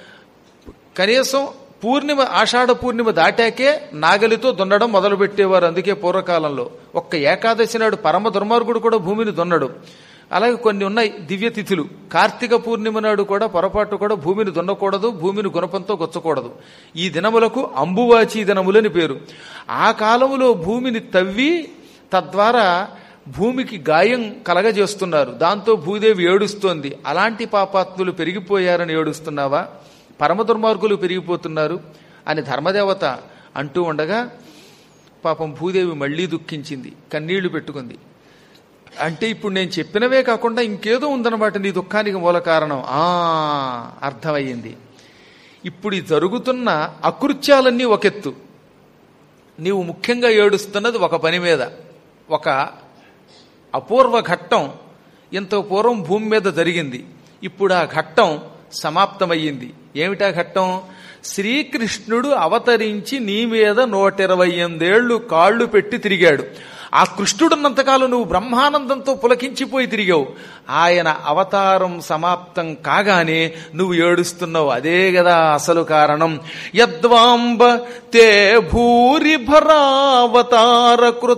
కనీసం పూర్ణిమ ఆషాఢ పూర్ణిమ దాటాకే నాగలితో దున్నడం మొదలు పెట్టేవారు అందుకే పూర్వకాలంలో ఒక్క ఏకాదశి నాడు పరమ దుర్మార్గుడు కూడా భూమిని దున్నడు అలాగే కొన్ని ఉన్నాయి దివ్య తిథులు కార్తీక పూర్ణిమ నాడు కూడా పొరపాటు కూడా భూమిని దున్నకూడదు భూమిని గుణపంతో గుచ్చకూడదు ఈ దినములకు అంబువాచీ దినములని పేరు ఆ కాలములో భూమిని తవ్వి తద్వారా భూమికి గాయం కలగజేస్తున్నారు దాంతో భూదేవి ఏడుస్తోంది అలాంటి పాపాత్ములు పెరిగిపోయారని ఏడుస్తున్నావా పరమ దుర్మార్గులు పెరిగిపోతున్నారు అని ధర్మదేవత అంటూ ఉండగా పాపం భూదేవి మళ్లీ దుఃఖించింది కన్నీళ్లు పెట్టుకుంది అంటే ఇప్పుడు నేను చెప్పినవే కాకుండా ఇంకేదో ఉందన్నమాట నీ దుఃఖానికి మూల కారణం ఆ అర్థమయ్యింది ఇప్పుడు ఈ జరుగుతున్న అకృత్యాలన్నీ ఒకెత్తు నీవు ముఖ్యంగా ఏడుస్తున్నది ఒక పని మీద ఒక అపూర్వ ఘట్టం ఇంత పూర్వం భూమి మీద జరిగింది ఇప్పుడు ఆ ఘట్టం సమాప్తమయ్యింది ఏమిటా ఘట్టం శ్రీకృష్ణుడు అవతరించి నీ మీద నూట ఇరవై ఎనిమిదేళ్లు కాళ్లు పెట్టి తిరిగాడు ఆ కృష్ణుడున్నంతకాలం నువ్వు బ్రహ్మానందంతో పులకించిపోయి తిరిగావు ఆయన అవతారం సమాప్తం కాగానే నువ్వు ఏడుస్తున్నావు అదే కదా అసలు కారణం యద్వాంబ తే భూరి భరావతార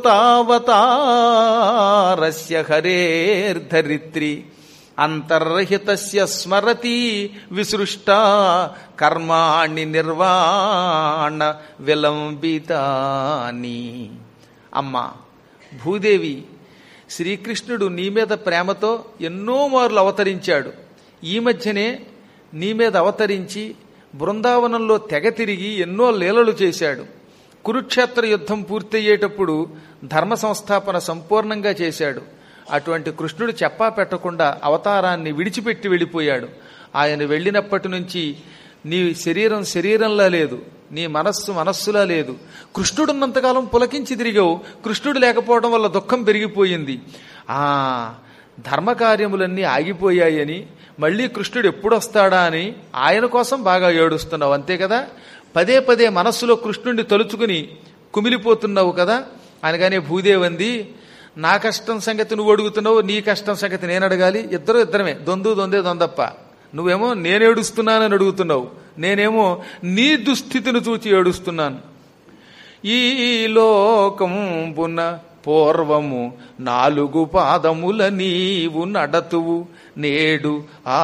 కృతావతారస్య హరేర్ధరిత్రి అంతర్హితస్య స్మరతి విసృష్ట కర్మాణి నిర్వాణ విలంబితాని అమ్మా భూదేవి శ్రీకృష్ణుడు నీ మీద ప్రేమతో ఎన్నో మార్లు అవతరించాడు ఈ మధ్యనే నీ మీద అవతరించి బృందావనంలో తెగ తిరిగి ఎన్నో లీలలు చేశాడు కురుక్షేత్ర యుద్ధం పూర్తయ్యేటప్పుడు ధర్మ సంస్థాపన సంపూర్ణంగా చేశాడు అటువంటి కృష్ణుడు చెప్పా పెట్టకుండా అవతారాన్ని విడిచిపెట్టి వెళ్ళిపోయాడు ఆయన వెళ్ళినప్పటి నుంచి నీ శరీరం శరీరంలా లేదు నీ మనస్సు మనస్సులా లేదు కృష్ణుడున్నంతకాలం పులకించి తిరిగావు కృష్ణుడు లేకపోవడం వల్ల దుఃఖం పెరిగిపోయింది ఆ ధర్మకార్యములన్నీ ఆగిపోయాయని మళ్ళీ కృష్ణుడు ఎప్పుడొస్తాడా అని ఆయన కోసం బాగా ఏడుస్తున్నావు అంతే కదా పదే పదే మనస్సులో కృష్ణుడిని తలుచుకుని కుమిలిపోతున్నావు కదా అనగానే భూదేవంది నా కష్టం సంగతి నువ్వు అడుగుతున్నావు నీ కష్టం సంగతి నేను అడగాలి ఇద్దరు ఇద్దరమే దొందు దొందే దొందప్ప నువ్వేమో నేను ఏడుస్తున్నానని అడుగుతున్నావు నేనేమో నీ దుస్థితిని చూచి ఏడుస్తున్నాను ఈ లోకంబున పూర్వము నాలుగు పాదముల నీవు నడతువు నేడు ఆ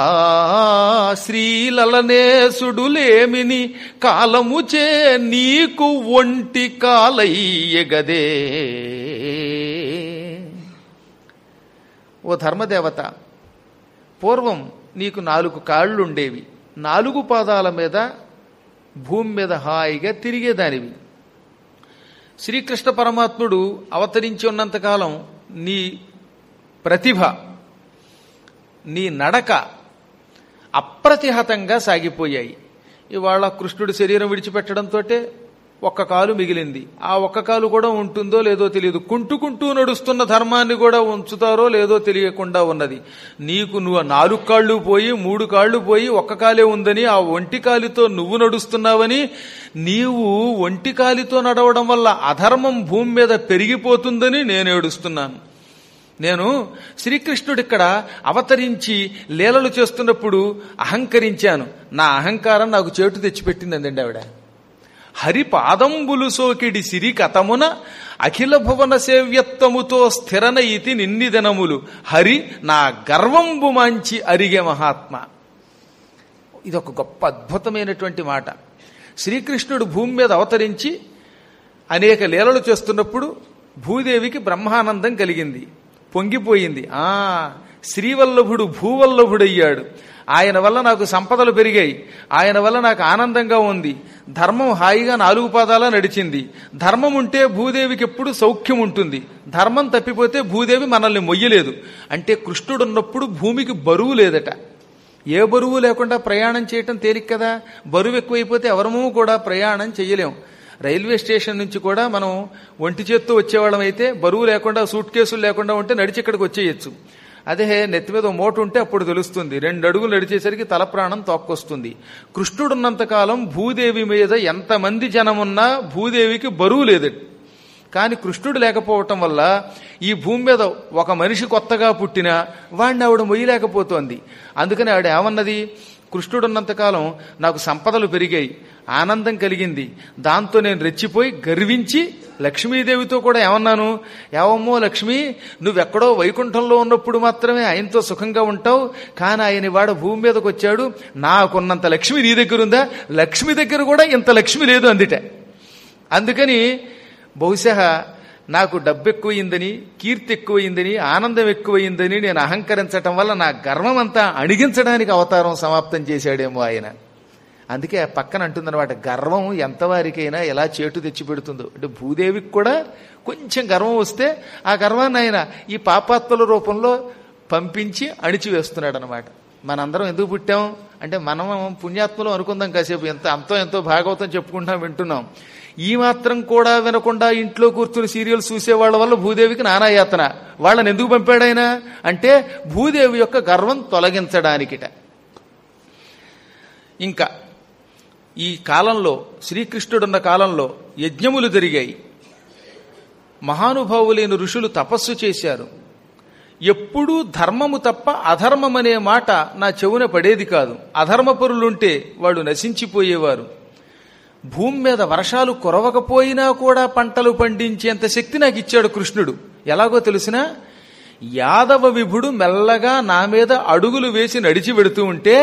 శ్రీలలనేసుడు లేమిని కాలముచే నీకు ఒంటి కాలయ్యగదే ఓ ధర్మదేవత పూర్వం నీకు నాలుగు కాళ్ళుండేవి నాలుగు పాదాల మీద భూమి మీద హాయిగా తిరిగేదానివి శ్రీకృష్ణ పరమాత్ముడు అవతరించి ఉన్నంతకాలం నీ ప్రతిభ నీ నడక అప్రతిహతంగా సాగిపోయాయి ఇవాళ కృష్ణుడి శరీరం విడిచిపెట్టడంతో ఒక్క కాలు మిగిలింది ఆ ఒక్క కాలు కూడా ఉంటుందో లేదో తెలియదు కుంటుకుంటూ నడుస్తున్న ధర్మాన్ని కూడా ఉంచుతారో లేదో తెలియకుండా ఉన్నది నీకు నువ్వు నాలుగు కాళ్ళు పోయి మూడు కాళ్ళు పోయి ఒక్క కాలే ఉందని ఆ ఒంటి కాలితో నువ్వు నడుస్తున్నావని నీవు ఒంటి కాలితో నడవడం వల్ల అధర్మం భూమి మీద పెరిగిపోతుందని నేను ఏడుస్తున్నాను నేను శ్రీకృష్ణుడు ఇక్కడ అవతరించి లీలలు చేస్తున్నప్పుడు అహంకరించాను నా అహంకారం నాకు చేటు తెచ్చిపెట్టిందండి ఆవిడ హరి పాదంబులు సోకిడి సిరి కథమున అఖిల భువన సేవ్యత్వముతో స్థిరన ఇతి నిన్ని దినములు హరి నా గర్వంబు మాంచి అరిగే మహాత్మ ఇది ఒక గొప్ప అద్భుతమైనటువంటి మాట శ్రీకృష్ణుడు భూమి మీద అవతరించి అనేక లీలలు చేస్తున్నప్పుడు భూదేవికి బ్రహ్మానందం కలిగింది పొంగిపోయింది ఆ శ్రీవల్లభుడు భూవల్లభుడయ్యాడు ఆయన వల్ల నాకు సంపదలు పెరిగాయి ఆయన వల్ల నాకు ఆనందంగా ఉంది ధర్మం హాయిగా నాలుగు పాదాల నడిచింది ధర్మం ఉంటే భూదేవికి ఎప్పుడు సౌఖ్యం ఉంటుంది ధర్మం తప్పిపోతే భూదేవి మనల్ని మొయ్యలేదు అంటే కృష్ణుడు ఉన్నప్పుడు భూమికి బరువు లేదట ఏ బరువు లేకుండా ప్రయాణం చేయటం తేలిక కదా బరువు ఎక్కువైపోతే ఎవరమూ కూడా ప్రయాణం చేయలేం రైల్వే స్టేషన్ నుంచి కూడా మనం ఒంటి చేత్తో వచ్చేవాళ్ళం అయితే బరువు లేకుండా సూట్ కేసులు లేకుండా ఉంటే నడిచి ఇక్కడికి వచ్చేయచ్చు అదే నెత్తి మీద మోటు ఉంటే అప్పుడు తెలుస్తుంది రెండు అడుగులు నడిచేసరికి తల ప్రాణం తోక్కొస్తుంది కృష్ణుడున్నంతకాలం భూదేవి మీద ఎంతమంది జనమున్నా భూదేవికి బరువు లేదు కానీ కృష్ణుడు లేకపోవటం వల్ల ఈ భూమి మీద ఒక మనిషి కొత్తగా పుట్టినా వాడిని ఆవిడ మొయ్యలేకపోతోంది అందుకని ఆవిడ ఏమన్నది కృష్ణుడున్నంతకాలం నాకు సంపదలు పెరిగాయి ఆనందం కలిగింది దాంతో నేను రెచ్చిపోయి గర్వించి లక్ష్మీదేవితో కూడా ఏమన్నాను ఏవమ్మో లక్ష్మి నువ్వెక్కడో వైకుంఠంలో ఉన్నప్పుడు మాత్రమే ఆయనతో సుఖంగా ఉంటావు కానీ ఆయన వాడు భూమి మీదకి వచ్చాడు నాకున్నంత లక్ష్మి నీ దగ్గర ఉందా లక్ష్మి దగ్గర కూడా ఇంత లక్ష్మి లేదు అందిట అందుకని బహుశా నాకు డబ్బు ఎక్కువయిందని కీర్తి ఎక్కువయిందని ఆనందం ఎక్కువయిందని నేను అహంకరించటం వల్ల నా గర్వం అంతా అణిగించడానికి అవతారం సమాప్తం చేశాడేమో ఆయన అందుకే ఆ పక్కన అంటుందన్నమాట గర్వం ఎంతవారికైనా ఎలా చేటు తెచ్చిపెడుతుందో అంటే భూదేవికి కూడా కొంచెం గర్వం వస్తే ఆ గర్వాన్ని ఆయన ఈ పాపాత్మల రూపంలో పంపించి అణిచివేస్తున్నాడు అనమాట మనందరం ఎందుకు పుట్టాం అంటే మనం పుణ్యాత్మలు అనుకుందాం కాసేపు ఎంత అంతో ఎంతో భాగవతం చెప్పుకుంటాం వింటున్నాం ఈ మాత్రం కూడా వినకుండా ఇంట్లో కూర్చుని సీరియల్స్ చూసేవాళ్ళ వల్ల భూదేవికి నానాయాతన వాళ్ళని ఎందుకు పంపాడైనా అంటే భూదేవి యొక్క గర్వం తొలగించడానికిట ఇంకా ఈ కాలంలో శ్రీకృష్ణుడున్న కాలంలో యజ్ఞములు జరిగాయి మహానుభావులైన ఋషులు తపస్సు చేశారు ఎప్పుడూ ధర్మము తప్ప అధర్మం అనే మాట నా చెవున పడేది కాదు అధర్మపరులుంటే వాడు నశించిపోయేవారు భూమి మీద వర్షాలు కురవకపోయినా కూడా పంటలు పండించేంత శక్తి నాకు ఇచ్చాడు కృష్ణుడు ఎలాగో తెలిసినా యాదవ విభుడు మెల్లగా నా మీద అడుగులు వేసి నడిచి వెడుతూ ఉంటే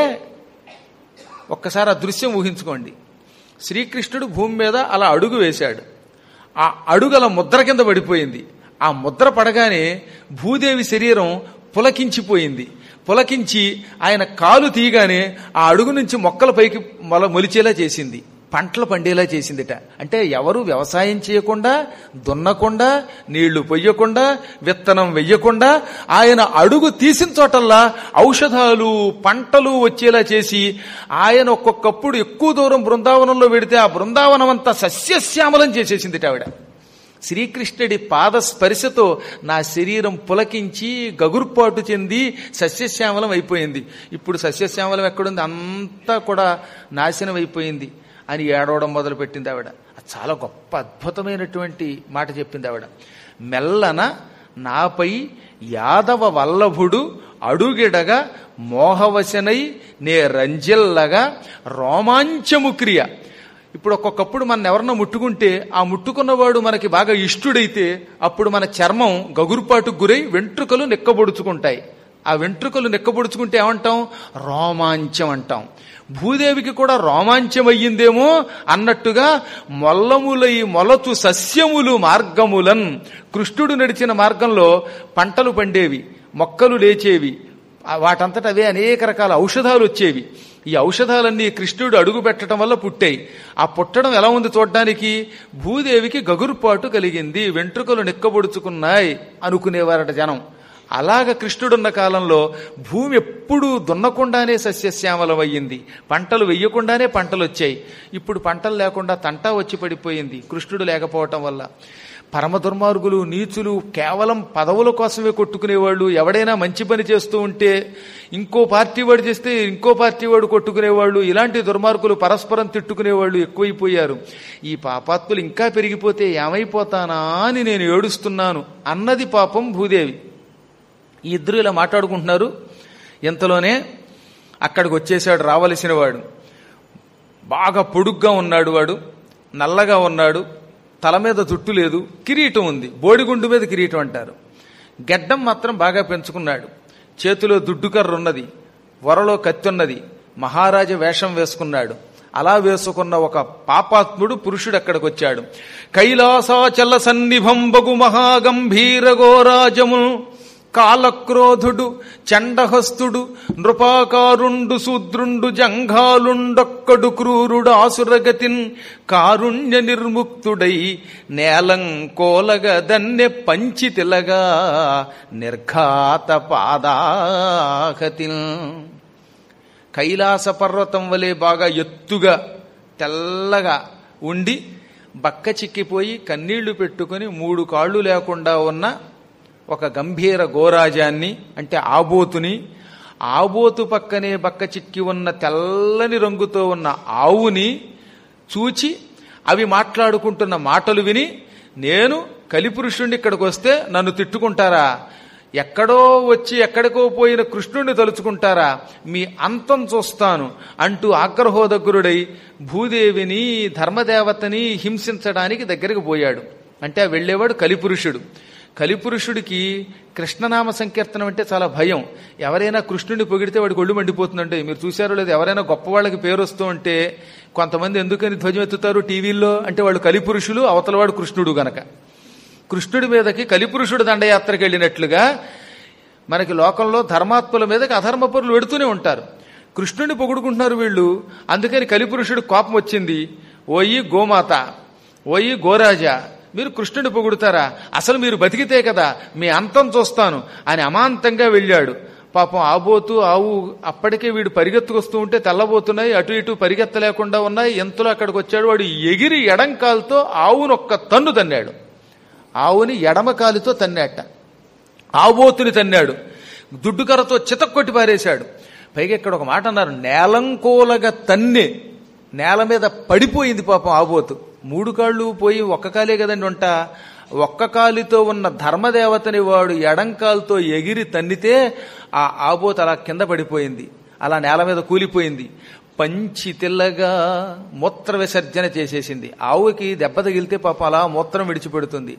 ఒక్కసారి ఆ దృశ్యం ఊహించుకోండి శ్రీకృష్ణుడు భూమి మీద అలా అడుగు వేశాడు ఆ అడుగు అలా ముద్ర కింద పడిపోయింది ఆ ముద్ర పడగానే భూదేవి శరీరం పులకించిపోయింది పులకించి ఆయన కాలు తీయగానే ఆ అడుగు నుంచి మొక్కల పైకి మొల మొలిచేలా చేసింది పంటలు పండేలా చేసిందిట అంటే ఎవరు వ్యవసాయం చేయకుండా దున్నకుండా నీళ్లు పొయ్యకుండా విత్తనం వెయ్యకుండా ఆయన అడుగు తీసిన చోటల్లా ఔషధాలు పంటలు వచ్చేలా చేసి ఆయన ఒక్కొక్కప్పుడు ఎక్కువ దూరం బృందావనంలో పెడితే ఆ బృందావనం అంతా సస్యశ్యామలం చేసేసిందిట ఆవిడ శ్రీకృష్ణుడి పాద స్పర్శతో నా శరీరం పులకించి గగుర్పాటు చెంది సస్యశ్యామలం అయిపోయింది ఇప్పుడు సస్యశ్యామలం ఎక్కడుంది అంతా కూడా నాశనం అయిపోయింది అని ఏడవడం మొదలుపెట్టింది ఆవిడ అది చాలా గొప్ప అద్భుతమైనటువంటి మాట చెప్పింది ఆవిడ మెల్లన నాపై యాదవ వల్లభుడు అడుగిడగా మోహవశనై నే రంజిల్లగా రోమాంచము క్రియ ఇప్పుడు ఒక్కొక్కప్పుడు మన ఎవరన్నా ముట్టుకుంటే ఆ ముట్టుకున్నవాడు మనకి బాగా ఇష్టుడైతే అప్పుడు మన చర్మం గగురుపాటుకు గురై వెంట్రుకలు నెక్కబొడుచుకుంటాయి ఆ వెంట్రుకలు నెక్కబొడుచుకుంటే ఏమంటాం రోమాంచం అంటాం భూదేవికి కూడా రోమాంచం అయ్యిందేమో అన్నట్టుగా మొల్లములై మొలచు సస్యములు మార్గములన్ కృష్ణుడు నడిచిన మార్గంలో పంటలు పండేవి మొక్కలు లేచేవి వాటంతట అవే అనేక రకాల ఔషధాలు వచ్చేవి ఈ ఔషధాలన్నీ కృష్ణుడు అడుగు పెట్టడం వల్ల పుట్టాయి ఆ పుట్టడం ఎలా ఉంది చూడడానికి భూదేవికి గగురుపాటు కలిగింది వెంట్రుకలు నిక్కబొడుచుకున్నాయి అనుకునేవారట జనం అలాగ కృష్ణుడున్న కాలంలో భూమి ఎప్పుడూ దున్నకుండానే సస్యశ్యామలమయ్యింది పంటలు వెయ్యకుండానే పంటలు వచ్చాయి ఇప్పుడు పంటలు లేకుండా తంటా వచ్చి పడిపోయింది కృష్ణుడు లేకపోవటం వల్ల పరమ దుర్మార్గులు నీచులు కేవలం పదవుల కోసమే కొట్టుకునేవాళ్ళు ఎవడైనా మంచి పని చేస్తూ ఉంటే ఇంకో పార్టీ వాడు చేస్తే ఇంకో పార్టీ వాడు కొట్టుకునేవాళ్ళు ఇలాంటి దుర్మార్గులు పరస్పరం తిట్టుకునేవాళ్ళు ఎక్కువైపోయారు ఈ పాపాత్ములు ఇంకా పెరిగిపోతే ఏమైపోతానా అని నేను ఏడుస్తున్నాను అన్నది పాపం భూదేవి ఈ ఇద్దరు ఇలా మాట్లాడుకుంటున్నారు ఇంతలోనే అక్కడికి వచ్చేసాడు రావలసిన వాడు బాగా పొడుగ్గా ఉన్నాడు వాడు నల్లగా ఉన్నాడు తల మీద జుట్టు లేదు కిరీటం ఉంది బోడిగుండు మీద కిరీటం అంటారు గెడ్డం మాత్రం బాగా పెంచుకున్నాడు చేతిలో దుడ్డుకర్ర ఉన్నది వరలో కత్తి ఉన్నది మహారాజ వేషం వేసుకున్నాడు అలా వేసుకున్న ఒక పాపాత్ముడు పురుషుడు అక్కడికి వచ్చాడు కైలాసాచల సన్నిభంబగు మహాగంభీర గోరాజము కాలక్రోధుడు చండహస్తుడు నృపాకారుండు శూద్రుండు జంఘాలుండొక్కడు క్రూరుడు ఆసురగతిన్ కారుణ్య నిర్ముక్తుడై నేలం కోలగ దన్నె పంచితిలగా నిర్ఘాత పాదాహతిన్ కైలాస పర్వతం వలె బాగా ఎత్తుగా తెల్లగా ఉండి బక్క చిక్కిపోయి కన్నీళ్లు పెట్టుకుని మూడు కాళ్ళు లేకుండా ఉన్న ఒక గంభీర గోరాజాన్ని అంటే ఆబోతుని ఆబోతు పక్కనే బక్క చిక్కి ఉన్న తెల్లని రంగుతో ఉన్న ఆవుని చూచి అవి మాట్లాడుకుంటున్న మాటలు విని నేను కలిపురుషుణ్ణి ఇక్కడికి వస్తే నన్ను తిట్టుకుంటారా ఎక్కడో వచ్చి ఎక్కడికో పోయిన కృష్ణుణ్ణి తలుచుకుంటారా మీ అంతం చూస్తాను అంటూ ఆగ్రహోదగ్రుడై భూదేవిని ధర్మదేవతని హింసించడానికి దగ్గరికి పోయాడు అంటే ఆ వెళ్ళేవాడు కలిపురుషుడు కలిపురుషుడికి కృష్ణనామ సంకీర్తనం అంటే చాలా భయం ఎవరైనా కృష్ణుడిని పొగిడితే వాడికి ఒళ్ళు మండిపోతుందంటే మీరు చూశారో లేదు ఎవరైనా గొప్ప వాళ్ళకి పేరు వస్తూ ఉంటే కొంతమంది ఎందుకని ధ్వజం ఎత్తుతారు టీవీల్లో అంటే వాళ్ళు కలిపురుషులు అవతలవాడు కృష్ణుడు గనక కృష్ణుడి మీదకి కలిపురుషుడు దండయాత్రకు వెళ్ళినట్లుగా మనకి లోకంలో ధర్మాత్ముల మీదకి అధర్మపరులు వెడుతూనే ఉంటారు కృష్ణుడిని పొగుడుకుంటున్నారు వీళ్ళు అందుకని కలిపురుషుడు కోపం వచ్చింది ఓయి గోమాత ఓయి గోరాజా మీరు కృష్ణుడిని పొగుడుతారా అసలు మీరు బతికితే కదా మీ అంతం చూస్తాను అని అమాంతంగా వెళ్ళాడు పాపం ఆబోతూ ఆవు అప్పటికే వీడు పరిగెత్తుకొస్తూ ఉంటే తెల్లబోతున్నాయి అటు ఇటు పరిగెత్తలేకుండా ఉన్నాయి ఎంతలో అక్కడికి వచ్చాడు వాడు ఎగిరి ఎడంకాలతో ఆవును ఒక్క తన్ను తన్నాడు ఆవుని ఎడమ కాలితో తన్నాట ఆబోతుని తన్నాడు దుడ్డుకరతో చితక్కొట్టి పారేశాడు పైగా ఇక్కడ ఒక మాట అన్నారు నేలంకోలగా తన్నే నేల మీద పడిపోయింది పాపం ఆబోతు మూడు కాళ్ళు పోయి ఒక్క కాలే కదండి వంట ఒక్క కాలితో ఉన్న ధర్మదేవతని వాడు ఎడంకాలతో ఎగిరి తన్నితే ఆ ఆబోతు అలా కింద పడిపోయింది అలా నేల మీద కూలిపోయింది పంచి తెల్లగా మూత్ర విసర్జన చేసేసింది ఆవుకి దెబ్బ తగిలితే పాపం అలా మూత్రం విడిచిపెడుతుంది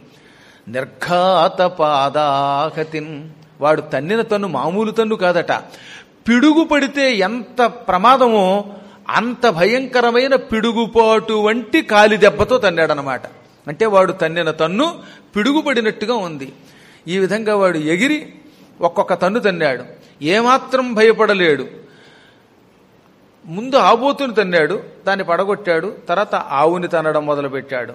నిర్ఘాత పాదాహతిన్ వాడు తన్నిన తన్ను మామూలు తన్ను కాదట పిడుగు పడితే ఎంత ప్రమాదమో అంత భయంకరమైన పిడుగుపాటు వంటి కాలి దెబ్బతో తన్నాడనమాట అంటే వాడు తన్నిన తన్ను పిడుగుపడినట్టుగా ఉంది ఈ విధంగా వాడు ఎగిరి ఒక్కొక్క తన్ను తన్నాడు ఏమాత్రం భయపడలేడు ముందు ఆబోతుని తన్నాడు దాన్ని పడగొట్టాడు తర్వాత ఆవుని తన్నడం మొదలుపెట్టాడు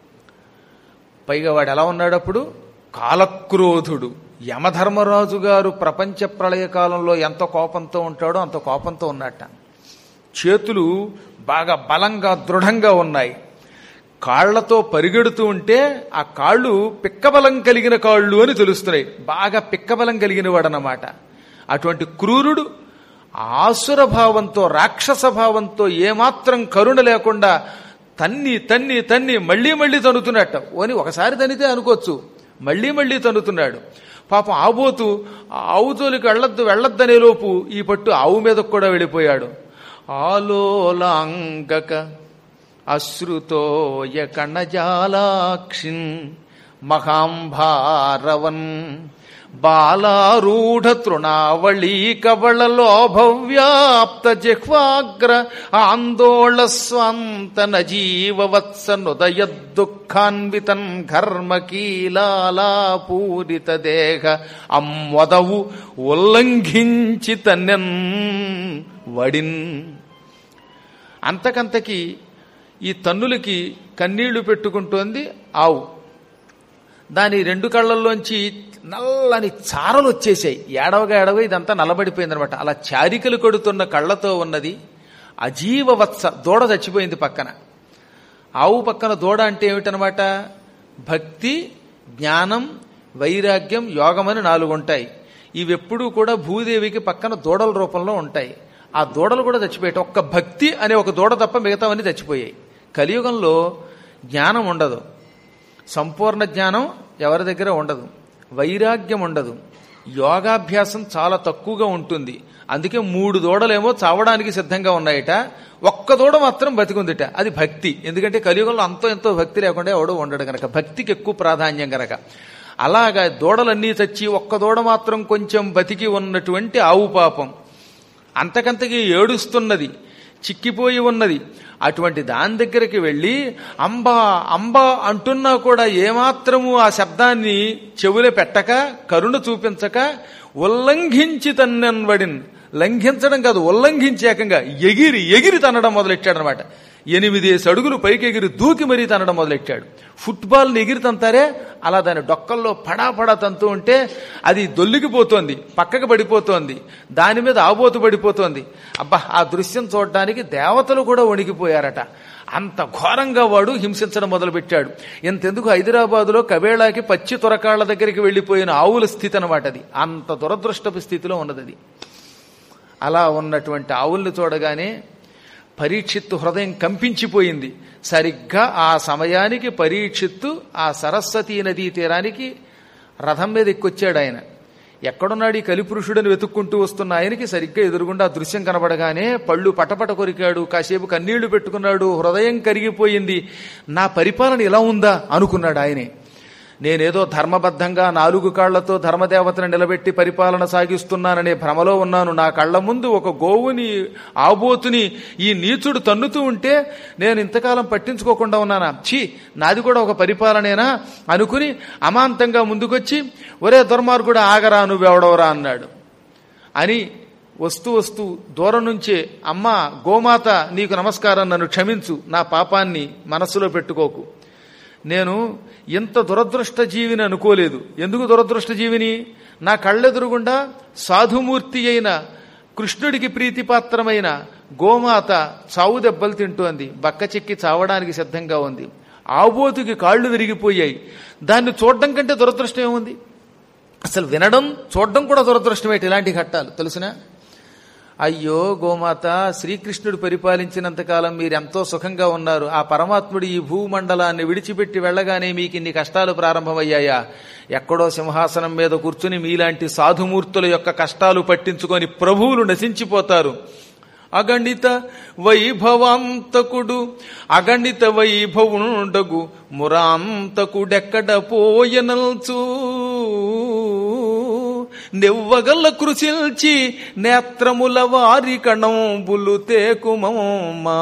పైగా వాడు ఎలా ఉన్నాడు అప్పుడు కాలక్రోధుడు యమధర్మరాజు గారు ప్రపంచ ప్రళయ కాలంలో ఎంత కోపంతో ఉంటాడో అంత కోపంతో ఉన్నట్ట చేతులు బాగా బలంగా దృఢంగా ఉన్నాయి కాళ్లతో పరిగెడుతూ ఉంటే ఆ కాళ్ళు పిక్కబలం కలిగిన కాళ్ళు అని తెలుస్తున్నాయి బాగా పిక్కబలం కలిగిన వాడనమాట అటువంటి క్రూరుడు ఆసుర భావంతో రాక్షస భావంతో ఏమాత్రం కరుణ లేకుండా తన్ని తన్ని తన్ని మళ్ళీ మళ్ళీ తన్నుతున్నట్ట ఓని ఒకసారి తనితే అనుకోవచ్చు మళ్ళీ మళ్ళీ తన్నుతున్నాడు పాపం ఆబోతు ఆవుతోలికి వెళ్ళొద్దు వెళ్ళొద్దనే లోపు ఈ పట్టు ఆవు మీదకు కూడా వెళ్ళిపోయాడు ఆలోలాంగక అశ్రుతోయ కణజాలాక్షిన్ మహాంభారవన్ బాలారూఢ తృణావళీ కవళ లోభవ్యాప్త జిహ్వాగ్ర ఆందోళ స్వంతన జీవవత్స నుదయ దుఃఖాన్వితన్ ఘర్మకీలాలా పూరిత దేహ అమ్మొదవు ఉల్లంఘించి తన్నెన్ వడిన్ అంతకంతకి ఈ తన్నులకి కన్నీళ్లు పెట్టుకుంటోంది ఆవు దాని రెండు కళ్ళల్లోంచి నల్లని చారలు వచ్చేసాయి ఏడవగా ఏడవ ఇదంతా నల్లబడిపోయింది అనమాట అలా చారికలు కొడుతున్న కళ్ళతో ఉన్నది అజీవవత్స దూడ చచ్చిపోయింది పక్కన ఆవు పక్కన దూడ అంటే ఏమిటనమాట భక్తి జ్ఞానం వైరాగ్యం యోగం అని నాలుగు ఉంటాయి ఇవెప్పుడూ కూడా భూదేవికి పక్కన దూడల రూపంలో ఉంటాయి ఆ దూడలు కూడా చచ్చిపోయాయి ఒక్క భక్తి అనే ఒక దూడ తప్ప మిగతావన్నీ చచ్చిపోయాయి కలియుగంలో జ్ఞానం ఉండదు సంపూర్ణ జ్ఞానం ఎవరి దగ్గర ఉండదు వైరాగ్యం ఉండదు యోగాభ్యాసం చాలా తక్కువగా ఉంటుంది అందుకే మూడు దూడలేమో చావడానికి సిద్ధంగా ఉన్నాయట ఒక్క దూడ మాత్రం బతికుందిట అది భక్తి ఎందుకంటే కలియుగంలో అంతో ఎంతో భక్తి లేకుండా ఎవడో ఉండడు గనక భక్తికి ఎక్కువ ప్రాధాన్యం గనక అలాగా దూడలన్నీ చచ్చి ఒక్క దూడ మాత్రం కొంచెం బతికి ఉన్నటువంటి ఆవు పాపం అంతకంతకి ఏడుస్తున్నది చిక్కిపోయి ఉన్నది అటువంటి దాని దగ్గరికి వెళ్ళి అంబా అంబా అంటున్నా కూడా ఏమాత్రము ఆ శబ్దాన్ని చెవులే పెట్టక కరుణ చూపించక ఉల్లంఘించి తన్నన్వడిన్ లంఘించడం కాదు ఉల్లంఘించి ఏకంగా ఎగిరి ఎగిరి తనడం మొదలెట్టాడనమాట ఎనిమిదేసి అడుగులు పైకి ఎగిరి దూకి మరీ తనడం మొదలెట్టాడు ఫుట్బాల్ని ఎగిరి తంతారే అలా దాని డొక్కల్లో పడా పడా తంతూ ఉంటే అది దొల్లికిపోతోంది పక్కకు పడిపోతోంది దాని మీద ఆబోతు పడిపోతోంది అబ్బా ఆ దృశ్యం చూడడానికి దేవతలు కూడా వణికిపోయారట అంత ఘోరంగా వాడు హింసించడం మొదలుపెట్టాడు ఇంతెందుకు హైదరాబాదులో కబేళాకి పచ్చి తొరకాళ్ల దగ్గరికి వెళ్లిపోయిన ఆవుల స్థితి అనమాట అది అంత దురదృష్టపు స్థితిలో ఉన్నది అది అలా ఉన్నటువంటి ఆవుల్ని చూడగానే పరీక్షిత్తు హృదయం కంపించిపోయింది సరిగ్గా ఆ సమయానికి పరీక్షిత్తు ఆ సరస్వతీ నదీ తీరానికి రథం మీద ఎక్కొచ్చాడు ఆయన ఎక్కడున్నాడు ఈ కలిపురుషుడని వెతుక్కుంటూ వస్తున్న ఆయనకి సరిగ్గా ఎదురుగుండా ఆ దృశ్యం కనబడగానే పళ్ళు పటపట కొరికాడు కాసేపు కన్నీళ్లు పెట్టుకున్నాడు హృదయం కరిగిపోయింది నా పరిపాలన ఇలా ఉందా అనుకున్నాడు ఆయనే నేనేదో ధర్మబద్ధంగా నాలుగు కాళ్లతో ధర్మదేవతను నిలబెట్టి పరిపాలన సాగిస్తున్నాననే భ్రమలో ఉన్నాను నా కళ్ల ముందు ఒక గోవుని ఆబోతుని ఈ నీచుడు తన్నుతూ ఉంటే నేను ఇంతకాలం పట్టించుకోకుండా ఉన్నానా ఛీ నాది కూడా ఒక పరిపాలనేనా అనుకుని అమాంతంగా ముందుకొచ్చి ఒరే దుర్మార్గుడు ఆగరా నువ్వెవడవరా అన్నాడు అని వస్తూ వస్తూ దూరం నుంచే అమ్మా గోమాత నీకు నమస్కారం నన్ను క్షమించు నా పాపాన్ని మనస్సులో పెట్టుకోకు నేను ఇంత దురదృష్ట జీవిని అనుకోలేదు ఎందుకు దురదృష్ట జీవిని నా కళ్ళెదురుగుండా సాధుమూర్తి అయిన కృష్ణుడికి ప్రీతిపాత్రమైన గోమాత చావు దెబ్బలు తింటోంది బక్క చెక్కి చావడానికి సిద్ధంగా ఉంది ఆబోతుకి కాళ్ళు విరిగిపోయాయి దాన్ని చూడడం కంటే దురదృష్టం ఏముంది అసలు వినడం చూడడం కూడా దురదృష్టమేటి ఇలాంటి ఘట్టాలు తెలుసునా అయ్యో గోమాత శ్రీకృష్ణుడు పరిపాలించినంతకాలం మీరు ఎంతో సుఖంగా ఉన్నారు ఆ పరమాత్ముడు ఈ భూమండలాన్ని విడిచిపెట్టి వెళ్ళగానే మీకు ఇన్ని కష్టాలు ప్రారంభమయ్యాయా ఎక్కడో సింహాసనం మీద కూర్చుని మీలాంటి సాధుమూర్తుల యొక్క కష్టాలు పట్టించుకొని ప్రభువులు నశించిపోతారు అగణిత వైభవాంతకుడు అగణిత వైభవుండగు మురాంతకుడెక్కడ పోయనల్చూ నెవ్వగల్ల కృషిల్చి నేత్రముల వారి కణంబులు తేకుమమ్మా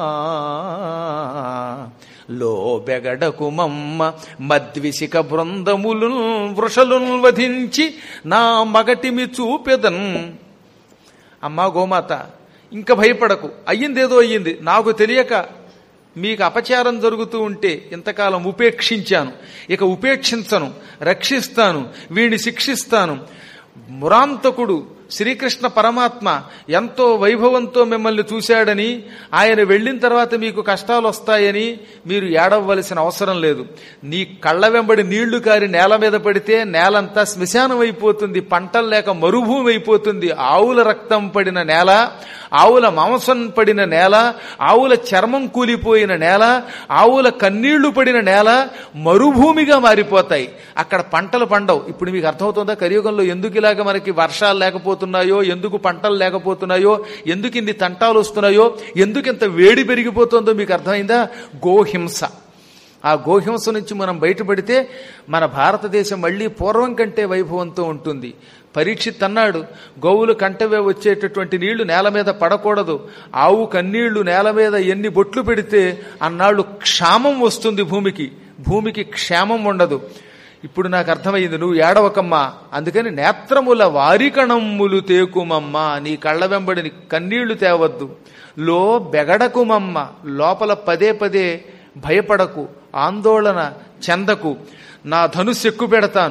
లో బెగడకుమమ్మ మద్విసిక బృందములు వృషలు వధించి నా మగటిమి చూపెదన్ అమ్మా గోమాత ఇంకా భయపడకు అయ్యిందేదో అయ్యింది నాకు తెలియక మీకు అపచారం జరుగుతూ ఉంటే ఇంతకాలం ఉపేక్షించాను ఇక ఉపేక్షించను రక్షిస్తాను వీడిని శిక్షిస్తాను మురాంతకుడు శ్రీకృష్ణ పరమాత్మ ఎంతో వైభవంతో మిమ్మల్ని చూశాడని ఆయన వెళ్ళిన తర్వాత మీకు కష్టాలు వస్తాయని మీరు ఏడవలసిన అవసరం లేదు నీ కళ్ళ వెంబడి నీళ్లు కారి నేల మీద పడితే నేలంతా శ్మశానం అయిపోతుంది పంటలు లేక మరుభూమి అయిపోతుంది ఆవుల రక్తం పడిన నేల ఆవుల మాంసం పడిన నేల ఆవుల చర్మం కూలిపోయిన నేల ఆవుల కన్నీళ్లు పడిన నేల మరుభూమిగా మారిపోతాయి అక్కడ పంటలు పండవు ఇప్పుడు మీకు అర్థమవుతుందా కలియుగంలో ఎందుకు ఇలాగ మనకి వర్షాలు లేకపోతున్నాయో ఎందుకు పంటలు లేకపోతున్నాయో ఎందుకు ఇన్ని తంటాలు వస్తున్నాయో ఎందుకు ఇంత వేడి పెరిగిపోతుందో మీకు అర్థమైందా గోహింస ఆ గోహింస నుంచి మనం బయటపడితే మన భారతదేశం మళ్ళీ పూర్వం కంటే వైభవంతో ఉంటుంది పరీక్షిత్ అన్నాడు గోవులు కంటవే వచ్చేటటువంటి నీళ్లు నేల మీద పడకూడదు ఆవు కన్నీళ్లు నేల మీద ఎన్ని బొట్లు పెడితే అన్నాళ్ళు క్షామం వస్తుంది భూమికి భూమికి క్షేమం ఉండదు ఇప్పుడు నాకు అర్థమైంది నువ్వు ఏడవకమ్మా అందుకని నేత్రముల వారికణమ్ములు తేకుమమ్మ నీ కళ్ళ వెంబడిని కన్నీళ్లు తేవద్దు లో బెగడకుమమ్మ లోపల పదే పదే భయపడకు ఆందోళన చెందకు నా ధనుస్సు ఎక్కువ పెడతాను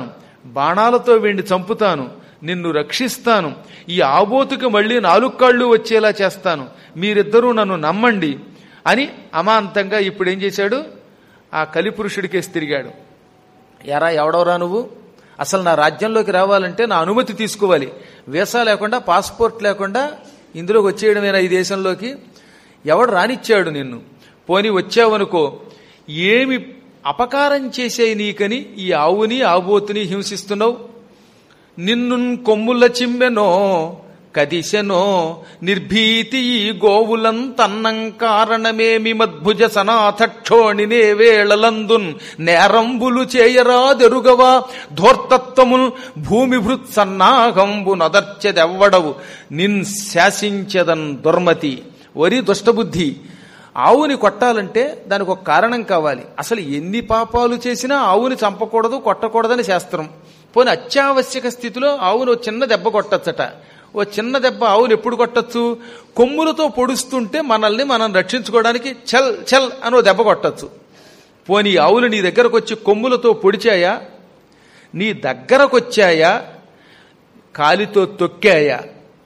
బాణాలతో వీడిని చంపుతాను నిన్ను రక్షిస్తాను ఈ ఆబోతుకి మళ్ళీ నాలుగు కాళ్ళు వచ్చేలా చేస్తాను మీరిద్దరూ నన్ను నమ్మండి అని అమాంతంగా ఇప్పుడు ఏం చేశాడు ఆ కలిపురుషుడికేసి తిరిగాడు ఎరా ఎవడవరా నువ్వు అసలు నా రాజ్యంలోకి రావాలంటే నా అనుమతి తీసుకోవాలి వీసా లేకుండా పాస్పోర్ట్ లేకుండా ఇందులోకి వచ్చేయడమేనా ఈ దేశంలోకి ఎవడు రానిచ్చాడు నిన్ను పోని వచ్చావనుకో ఏమి అపకారం చేసే నీకని ఈ ఆవుని ఆబోతుని హింసిస్తున్నావు నిన్ను కొమ్ముల చిమ్మెనో కదిశెనో నిర్భీతి ఈ గోవులం తన్నం కారణమేమి మద్భుజ సనాథక్షోణినే వేళలందున్ నేరంబులు చేయరాదెరుగవా ధోర్తత్వముల్ భూమి భృత్ సన్నాహంబు నదర్చెదెవ్వడవు నిన్ శాసించదన్ దుర్మతి వరి దుష్టబుద్ధి ఆవుని కొట్టాలంటే దానికి ఒక కారణం కావాలి అసలు ఎన్ని పాపాలు చేసినా ఆవుని చంపకూడదు కొట్టకూడదని శాస్త్రం పోనీ అత్యావశ్యక స్థితిలో ఆవును ఓ చిన్న దెబ్బ కొట్టచ్చట ఓ చిన్న దెబ్బ ఆవును ఎప్పుడు కొట్టచ్చు కొమ్ములతో పొడుస్తుంటే మనల్ని మనం రక్షించుకోవడానికి చల్ చల్ అని ఓ దెబ్బ కొట్టచ్చు పోనీ ఈ ఆవులు నీ దగ్గరకు వచ్చి కొమ్ములతో పొడిచాయా నీ దగ్గరకొచ్చాయా కాలితో తొక్కాయా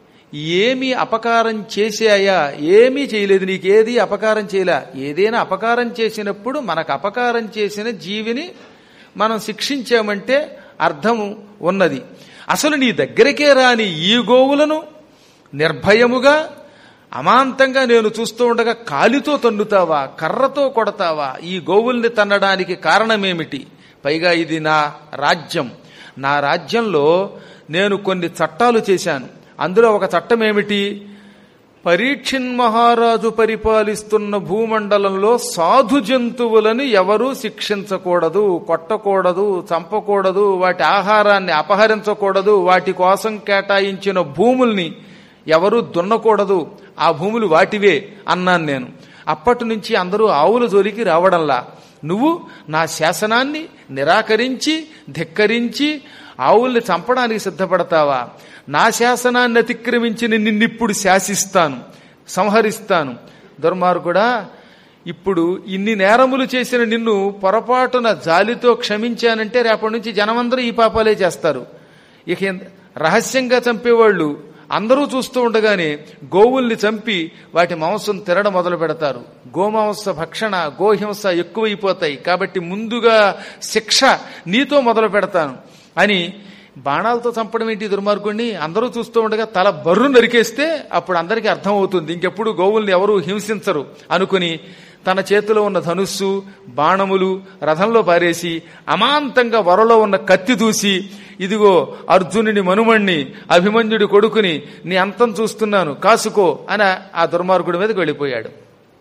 ఏమి అపకారం చేశాయా ఏమీ చేయలేదు నీకేది అపకారం చేయలే ఏదైనా అపకారం చేసినప్పుడు మనకు అపకారం చేసిన జీవిని మనం శిక్షించామంటే అర్థం ఉన్నది అసలు నీ దగ్గరికే రాని ఈ గోవులను నిర్భయముగా అమాంతంగా నేను చూస్తూ ఉండగా కాలితో తన్నుతావా కర్రతో కొడతావా ఈ గోవుల్ని తన్నడానికి కారణమేమిటి పైగా ఇది నా రాజ్యం నా రాజ్యంలో నేను కొన్ని చట్టాలు చేశాను అందులో ఒక చట్టం ఏమిటి పరీక్షిన్ మహారాజు పరిపాలిస్తున్న భూమండలంలో సాధు జంతువులను ఎవరూ శిక్షించకూడదు కొట్టకూడదు చంపకూడదు వాటి ఆహారాన్ని అపహరించకూడదు వాటి కోసం కేటాయించిన భూముల్ని ఎవరూ దున్నకూడదు ఆ భూములు వాటివే అన్నాను నేను అప్పటి నుంచి అందరూ ఆవుల జోలికి రావడంలా నువ్వు నా శాసనాన్ని నిరాకరించి ధిక్కరించి ఆవుల్ని చంపడానికి సిద్ధపడతావా నా శాసనాన్ని అతిక్రమించి నిన్నిప్పుడు శాసిస్తాను సంహరిస్తాను దుర్మార్గుడా ఇప్పుడు ఇన్ని నేరములు చేసిన నిన్ను పొరపాటున జాలితో క్షమించానంటే రేపటి నుంచి జనమందరూ ఈ పాపాలే చేస్తారు ఇక ఎంత- రహస్యంగా చంపేవాళ్ళు అందరూ చూస్తూ ఉండగానే గోవుల్ని చంపి వాటి మాంసం తినడం మొదలు పెడతారు గోమాంస భక్షణ గోహింస ఎక్కువైపోతాయి కాబట్టి ముందుగా శిక్ష నీతో మొదలు పెడతాను అని బాణాలతో చంపడం ఏంటి ఈ దుర్మార్గుణ్ణి అందరూ చూస్తూ ఉండగా తల బర్రు నరికేస్తే అప్పుడు అందరికీ అర్థం అవుతుంది ఇంకెప్పుడు గోవుల్ని ఎవరూ హింసించరు అనుకుని తన చేతిలో ఉన్న ధనుస్సు బాణములు రథంలో పారేసి అమాంతంగా వరలో ఉన్న కత్తి దూసి ఇదిగో అర్జునుని మనుమణ్ణి అభిమన్యుడి కొడుకుని నీ అంతం చూస్తున్నాను కాసుకో అని ఆ దుర్మార్గుడి మీదకి వెళ్ళిపోయాడు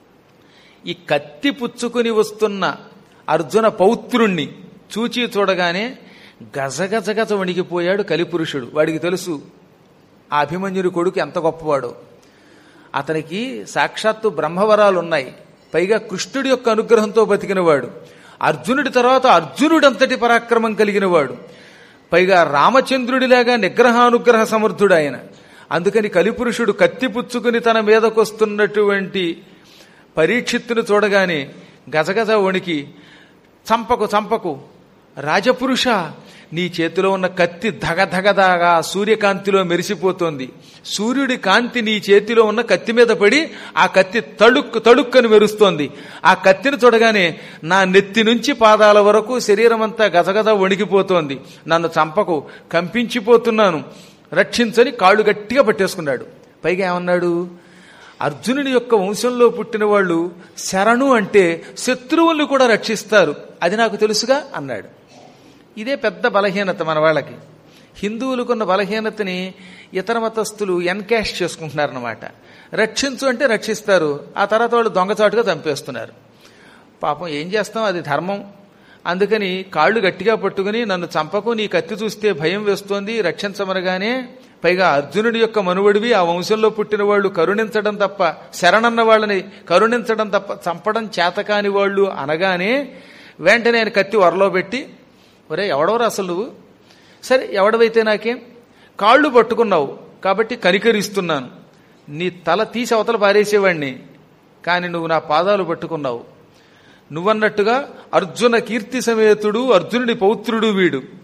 ఈ కత్తి పుచ్చుకుని వస్తున్న అర్జున పౌత్రుణ్ణి చూచి చూడగానే గజగజగజ వణికిపోయాడు కలిపురుషుడు వాడికి తెలుసు ఆ అభిమన్యుడి కొడుకు ఎంత గొప్పవాడో అతనికి సాక్షాత్తు బ్రహ్మవరాలు ఉన్నాయి పైగా కృష్ణుడి యొక్క అనుగ్రహంతో బతికినవాడు అర్జునుడి తర్వాత అర్జునుడంతటి పరాక్రమం కలిగినవాడు పైగా రామచంద్రుడిలాగా నిగ్రహానుగ్రహ సమర్థుడు ఆయన అందుకని కలిపురుషుడు కత్తి పుచ్చుకుని తన మీదకొస్తున్నటువంటి పరీక్షిత్తును చూడగానే గజగజ వణికి చంపకు చంపకు రాజపురుష నీ చేతిలో ఉన్న కత్తి ధగధగదాగా సూర్యకాంతిలో మెరిసిపోతోంది సూర్యుడి కాంతి నీ చేతిలో ఉన్న కత్తి మీద పడి ఆ కత్తి తళుక్కు తళుక్కని మెరుస్తోంది ఆ కత్తిని చూడగానే నా నెత్తి నుంచి పాదాల వరకు శరీరం అంతా గజగజ వణికిపోతోంది నన్ను చంపకు కంపించిపోతున్నాను రక్షించని కాళ్ళు గట్టిగా పట్టేసుకున్నాడు పైగా ఏమన్నాడు అర్జునుని యొక్క వంశంలో పుట్టిన వాళ్ళు శరణు అంటే శత్రువుల్ని కూడా రక్షిస్తారు అది నాకు తెలుసుగా అన్నాడు ఇదే పెద్ద బలహీనత మన వాళ్ళకి హిందువులకున్న బలహీనతని ఇతర మతస్థులు ఎన్కాష్ చేసుకుంటున్నారన్నమాట రక్షించు అంటే రక్షిస్తారు ఆ తర్వాత వాళ్ళు దొంగచాటుగా చంపేస్తున్నారు పాపం ఏం చేస్తాం అది ధర్మం అందుకని కాళ్ళు గట్టిగా పట్టుకుని నన్ను చంపకు నీ కత్తి చూస్తే భయం వేస్తోంది రక్షించమనగానే పైగా అర్జునుడి యొక్క మనువడివి ఆ వంశంలో పుట్టిన వాళ్ళు కరుణించడం తప్ప శరణన్న వాళ్ళని కరుణించడం తప్ప చంపడం చేతకాని వాళ్ళు అనగానే వెంటనే ఆయన కత్తి వరలో పెట్టి ఒరే ఎవడవరా అసలు నువ్వు సరే ఎవడవైతే నాకేం కాళ్ళు పట్టుకున్నావు కాబట్టి కనికరిస్తున్నాను నీ తల తీసి అవతల పారేసేవాణ్ణి కానీ నువ్వు నా పాదాలు పట్టుకున్నావు నువ్వన్నట్టుగా అర్జున కీర్తి సమేతుడు అర్జునుడి పౌత్రుడు వీడు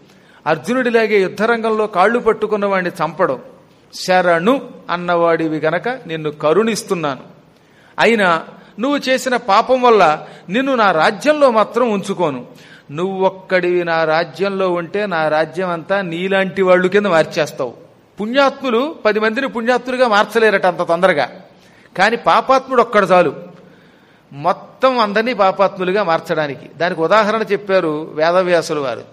అర్జునుడిలాగే యుద్ధరంగంలో కాళ్ళు పట్టుకున్న వాడిని చంపడం శరణు అన్నవాడివి గనక నిన్ను కరుణిస్తున్నాను అయినా నువ్వు చేసిన పాపం వల్ల నిన్ను నా రాజ్యంలో మాత్రం ఉంచుకోను నువ్వొక్కడివి నా రాజ్యంలో ఉంటే నా రాజ్యం అంతా నీలాంటి వాళ్ళు కింద మార్చేస్తావు పుణ్యాత్ములు పది మందిని పుణ్యాత్ములుగా మార్చలేరట అంత తొందరగా కానీ పాపాత్ముడు ఒక్కడు చాలు మొత్తం అందరినీ పాపాత్ములుగా మార్చడానికి దానికి ఉదాహరణ చెప్పారు వేదవ్యాసులు వారు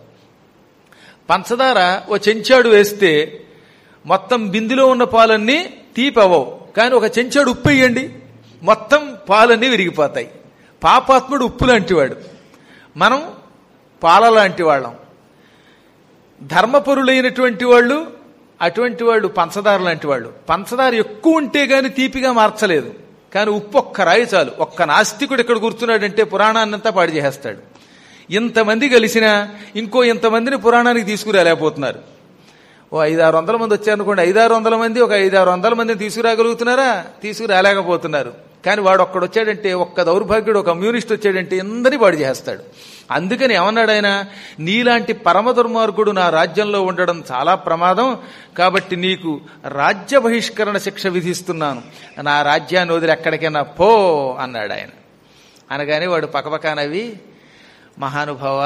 పంచదార ఓ చెంచాడు వేస్తే మొత్తం బిందులో ఉన్న పాలన్నీ తీపవవు కానీ ఒక చెంచాడు ఉప్పు వేయండి మొత్తం పాలన్నీ విరిగిపోతాయి పాపాత్ముడు ఉప్పు లాంటివాడు మనం పాల లాంటి వాళ్ళం ధర్మపరులైనటువంటి వాళ్ళు అటువంటి వాళ్ళు పంచదార లాంటి వాళ్ళు పంచదార ఎక్కువ ఉంటే గాని తీపిగా మార్చలేదు కానీ ఉప్పు ఒక్క రాయి చాలు ఒక్క నాస్తికుడు ఇక్కడ కూర్చున్నాడంటే పురాణాన్నంతా పాడు చేసేస్తాడు ఇంతమంది కలిసినా ఇంకో ఇంతమందిని పురాణానికి తీసుకురాలేకపోతున్నారు ఓ ఐదారు వందల మంది వచ్చారనుకోండి ఐదారు వందల మంది ఒక ఐదారు వందల మందిని తీసుకురాగలుగుతున్నారా తీసుకురాలేకపోతున్నారు కానీ వాడు ఒక్కడు వచ్చాడంటే ఒక్క దౌర్భాగ్యుడు ఒక కమ్యూనిస్ట్ వచ్చాడంటే అందరినీ పాడు చేస్తాడు అందుకని ఏమన్నాడు ఆయన నీలాంటి పరమ దుర్మార్గుడు నా రాజ్యంలో ఉండడం చాలా ప్రమాదం కాబట్టి నీకు రాజ్య బహిష్కరణ శిక్ష విధిస్తున్నాను నా రాజ్యాన్ని వదిలి ఎక్కడికైనా పో అన్నాడు ఆయన అనగానే వాడు పకపకానవి మహానుభావ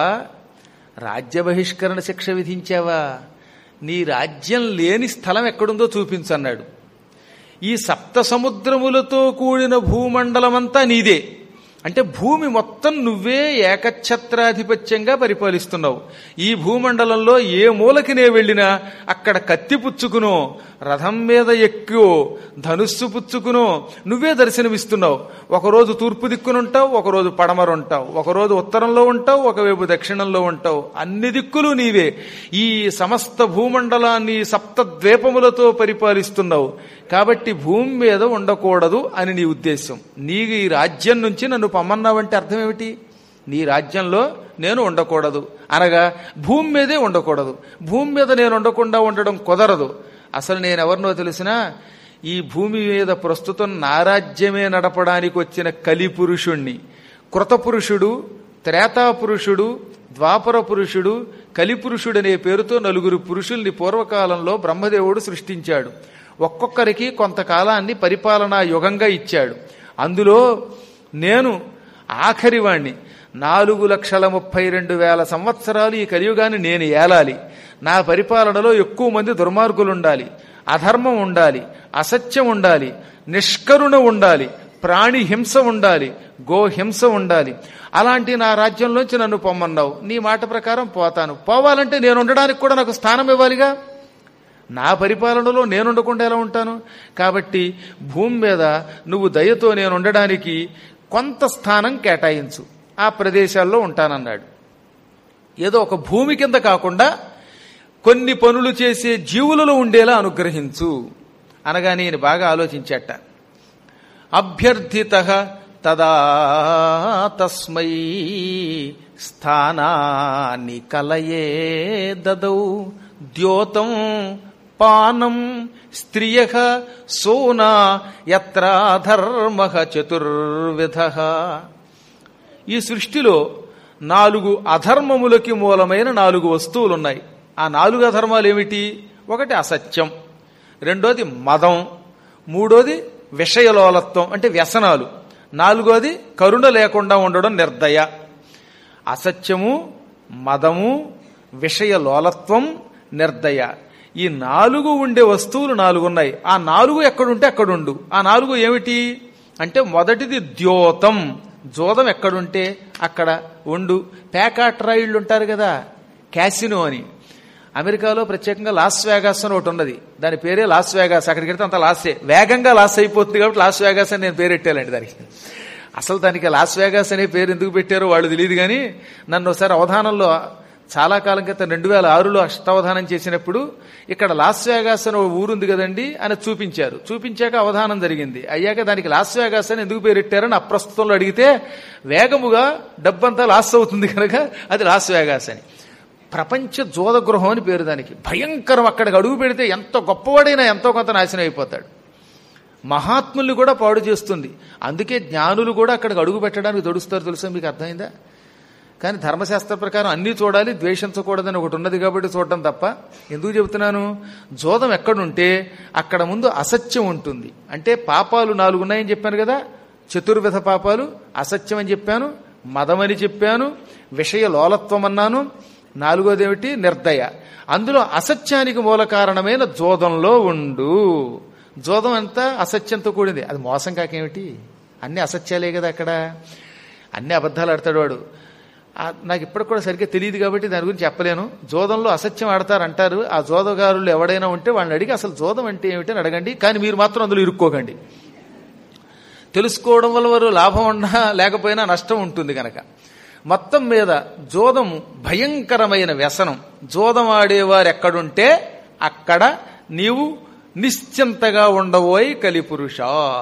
రాజ్య బహిష్కరణ శిక్ష విధించావా నీ రాజ్యం లేని స్థలం ఎక్కడుందో చూపించన్నాడు ఈ సప్త సముద్రములతో కూడిన భూమండలమంతా నీదే అంటే భూమి మొత్తం నువ్వే ఏకఛత్రాధిపత్యంగా పరిపాలిస్తున్నావు ఈ భూమండలంలో ఏ మూలకి నే వెళ్ళినా అక్కడ కత్తి పుచ్చుకునో రథం మీద ఎక్కువ ధనుస్సు పుచ్చుకునో నువ్వే దర్శనమిస్తున్నావు ఒకరోజు తూర్పు దిక్కునుంటావు ఒకరోజు పడమరుంటావు ఒకరోజు ఉత్తరంలో ఉంటావు ఒకవైపు దక్షిణంలో ఉంటావు అన్ని దిక్కులు నీవే ఈ సమస్త భూమండలాన్ని సప్త ద్వీపములతో పరిపాలిస్తున్నావు కాబట్టి భూమి మీద ఉండకూడదు అని నీ ఉద్దేశం నీ ఈ రాజ్యం నుంచి నన్ను పమ్మన్నావంటే అర్థం ఏమిటి నీ రాజ్యంలో నేను ఉండకూడదు అనగా భూమి మీదే ఉండకూడదు భూమి మీద నేను ఉండకుండా ఉండడం కుదరదు అసలు నేను ఎవరినో తెలిసినా ఈ భూమి మీద ప్రస్తుతం నా రాజ్యమే నడపడానికి వచ్చిన కలి పురుషుణ్ణి కృతపురుషుడు త్రేతాపురుషుడు ద్వాపర పురుషుడు కలిపురుషుడనే పేరుతో నలుగురు పురుషుల్ని పూర్వకాలంలో బ్రహ్మదేవుడు సృష్టించాడు ఒక్కొక్కరికి కొంతకాలాన్ని పరిపాలనా యుగంగా ఇచ్చాడు అందులో నేను ఆఖరివాణ్ణి నాలుగు లక్షల ముప్పై రెండు వేల సంవత్సరాలు ఈ కలియుగాన్ని నేను ఏలాలి నా పరిపాలనలో ఎక్కువ మంది దుర్మార్గులు ఉండాలి అధర్మం ఉండాలి అసత్యం ఉండాలి నిష్కరుణ ఉండాలి ప్రాణి హింస ఉండాలి గోహింస ఉండాలి అలాంటి నా రాజ్యంలోంచి నన్ను పొమ్మన్నావు నీ మాట ప్రకారం పోతాను పోవాలంటే నేను ఉండడానికి కూడా నాకు స్థానం ఇవ్వాలిగా నా పరిపాలనలో నేను ఉండకుండా ఎలా ఉంటాను కాబట్టి భూమి మీద నువ్వు దయతో నేను ఉండడానికి కొంత స్థానం కేటాయించు ఆ ప్రదేశాల్లో ఉంటానన్నాడు ఏదో ఒక భూమి కింద కాకుండా కొన్ని పనులు చేసే జీవులలో ఉండేలా అనుగ్రహించు అనగా నేను బాగా ఆలోచించట అభ్యర్థిత తదా తస్మై స్థానాన్ని కలయే దదౌ ద్యోతం పానం స్త్రియ సోనా యత్రాధర్మ చతుర్విధ ఈ సృష్టిలో నాలుగు అధర్మములకి మూలమైన నాలుగు వస్తువులున్నాయి ఆ నాలుగు అధర్మాలు ఏమిటి ఒకటి అసత్యం రెండోది మదం మూడోది విషయలోలత్వం అంటే వ్యసనాలు నాలుగోది కరుణ లేకుండా ఉండడం నిర్దయ అసత్యము మదము విషయలోలత్వం నిర్దయ ఈ నాలుగు ఉండే వస్తువులు నాలుగు ఉన్నాయి ఆ నాలుగు ఎక్కడుంటే అక్కడుండు ఆ నాలుగు ఏమిటి అంటే మొదటిది ద్యోతం జోదం ఎక్కడుంటే అక్కడ ఉండు పేకాట్రాయిళ్ళు ఉంటారు కదా క్యాసినో అని అమెరికాలో ప్రత్యేకంగా లాస్ వేగాస్ అని ఒకటి ఉన్నది దాని పేరే లాస్ వేగాస్ అక్కడికి వెళ్తే అంత లాసే వేగంగా లాస్ అయిపోతుంది కాబట్టి లాస్ వేగాస్ అని నేను పేరు పెట్టాలండి దానికి అసలు దానికి లాస్ వేగాస్ అనే పేరు ఎందుకు పెట్టారో వాళ్ళు తెలియదు కానీ నన్ను ఒకసారి అవధానంలో చాలా కాలం క్రితం రెండు వేల ఆరులో అష్టావధానం చేసినప్పుడు ఇక్కడ లాస్ వేగాస్ అని ఒక ఊరుంది కదండి అని చూపించారు చూపించాక అవధానం జరిగింది అయ్యాక దానికి లాస్ వేగాస్ అని ఎందుకు పేరెట్టారని అప్రస్తుతంలో అడిగితే వేగముగా డబ్బంతా లాస్ అవుతుంది కనుక అది లాస్ వేగాస్ అని ప్రపంచ జోద గృహం అని పేరు దానికి భయంకరం అక్కడికి అడుగు పెడితే ఎంత గొప్పవాడైనా ఎంతో కొంత నాశనం అయిపోతాడు మహాత్ముల్ని కూడా పాడు చేస్తుంది అందుకే జ్ఞానులు కూడా అక్కడికి అడుగు పెట్టడానికి దొడుస్తారు తెలుసా మీకు అర్థమైందా కానీ ధర్మశాస్త్ర ప్రకారం అన్నీ చూడాలి ద్వేషించకూడదని ఒకటి ఉన్నది కాబట్టి చూడటం తప్ప ఎందుకు చెబుతున్నాను జోదం ఎక్కడుంటే అక్కడ ముందు అసత్యం ఉంటుంది అంటే పాపాలు నాలుగు ఉన్నాయని చెప్పాను కదా చతుర్విధ పాపాలు అసత్యం అని చెప్పాను మదమని చెప్పాను విషయ లోలత్వం అన్నాను నాలుగోదేమిటి నిర్దయ అందులో అసత్యానికి మూల కారణమైన జోదంలో ఉండు జోదం అంతా అసత్యంతో కూడింది అది మోసం కాకేమిటి అన్ని అసత్యాలే కదా అక్కడ అన్ని అబద్ధాలు ఆడతాడు వాడు ఆ, నాకు ఇప్పటికి కూడా సరిగ్గా తెలియదు కాబట్టి దాని గురించి చెప్పలేను జోదంలో అసత్యం ఆడతారు అంటారు ఆ జోదగారులు ఎవడైనా ఉంటే వాళ్ళని అడిగి అసలు జోదం అంటే ఏమిటని అడగండి కానీ మీరు మాత్రం అందులో ఇరుక్కోకండి తెలుసుకోవడం వల్ల వారు లాభం ఉన్నా లేకపోయినా నష్టం ఉంటుంది కనుక మొత్తం మీద జోదం భయంకరమైన వ్యసనం జోదం ఆడేవారు ఎక్కడుంటే అక్కడ నీవు నిశ్చింతగా ఉండబోయి కలిపురుష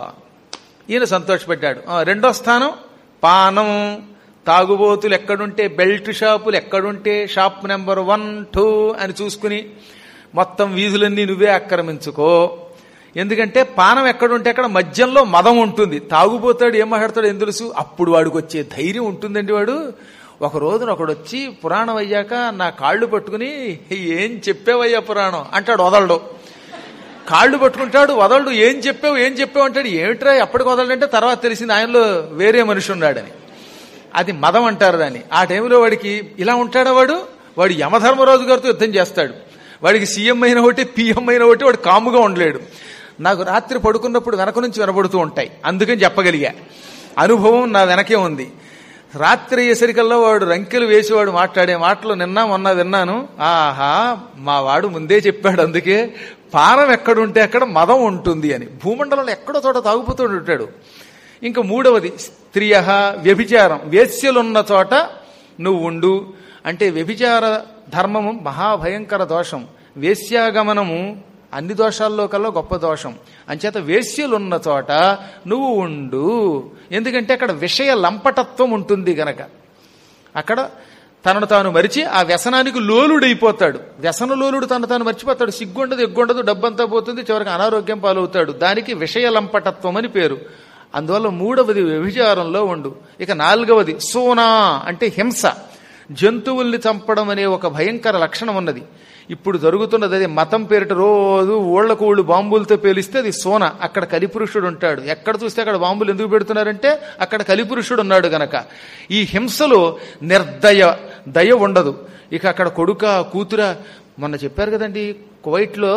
ఈయన సంతోషపెట్టాడు ఆ, రెండో స్థానం పానం తాగుబోతులు ఎక్కడుంటే బెల్ట్ షాపులు ఎక్కడుంటే షాప్ నెంబర్ వన్ టూ అని చూసుకుని మొత్తం వీధులన్నీ నువ్వే ఆక్రమించుకో ఎందుకంటే పానం ఎక్కడుంటే అక్కడ మధ్యంలో మదం ఉంటుంది తాగుపోతాడు ఏం మాట్లాడతాడు ఏం తెలుసు అప్పుడు వాడికి వచ్చే ధైర్యం ఉంటుందండి వాడు ఒక రోజున ఒకడు వచ్చి పురాణం అయ్యాక నా కాళ్ళు పట్టుకుని ఏం చెప్పావయ్యా పురాణం అంటాడు వదలడు కాళ్ళు పట్టుకుంటాడు వదలడు ఏం చెప్పావు ఏం చెప్పావు అంటాడు ఏమిట్రా ఎప్పటికి వదలంటే తర్వాత తెలిసింది ఆయనలో వేరే మనిషి ఉన్నాడని అది మదం అంటారు దాన్ని ఆ టైంలో వాడికి ఇలా ఉంటాడా వాడు వాడు యమధర్మరాజు గారితో యుద్ధం చేస్తాడు వాడికి సీఎం అయిన ఒకటి పిఎం అయిన ఒకటి వాడు కాముగా ఉండలేడు నాకు రాత్రి పడుకున్నప్పుడు వెనక నుంచి వినబడుతూ ఉంటాయి అందుకని చెప్పగలిగా అనుభవం నా వెనకే ఉంది రాత్రి అయ్యేసరికల్లా వాడు రంకెలు వేసేవాడు మాట్లాడే మాటలు నిన్న మొన్న విన్నాను ఆహా మా వాడు ముందే చెప్పాడు అందుకే పానం ఎక్కడుంటే అక్కడ మదం ఉంటుంది అని భూమండలంలో ఎక్కడో చోట తాగుతూ ఉంటాడు ఇంకా మూడవది స్త్రియ వ్యభిచారం వేశ్యలున్న చోట నువ్వు ఉండు అంటే వ్యభిచార ధర్మము మహాభయంకర దోషం వేశ్యాగమనము అన్ని దోషాల్లో కల్లా గొప్ప దోషం అంచేత వేశ్యలున్న చోట నువ్వు ఉండు ఎందుకంటే అక్కడ విషయ లంపటత్వం ఉంటుంది గనక అక్కడ తనను తాను మరిచి ఆ వ్యసనానికి లోలుడైపోతాడు వ్యసన లోలుడు తను తాను మర్చిపోతాడు సిగ్గుండదు ఎగ్గుండదు డబ్బంతా పోతుంది చివరికి అనారోగ్యం పాలవుతాడు దానికి విషయ లంపటత్వం అని పేరు అందువల్ల మూడవది వ్యభిచారంలో ఉండు ఇక నాలుగవది సోనా అంటే హింస జంతువుల్ని చంపడం అనే ఒక భయంకర లక్షణం ఉన్నది ఇప్పుడు జరుగుతున్నది అదే మతం పేరిట రోజు ఊళ్ళకు ఊళ్ళు బాంబులతో పేలిస్తే అది సోన అక్కడ కలిపురుషుడు ఉంటాడు ఎక్కడ చూస్తే అక్కడ బాంబులు ఎందుకు పెడుతున్నారంటే అక్కడ కలిపురుషుడు ఉన్నాడు గనక ఈ హింసలో నిర్దయ దయ ఉండదు ఇక అక్కడ కొడుక కూతుర మొన్న చెప్పారు కదండి కువైట్లో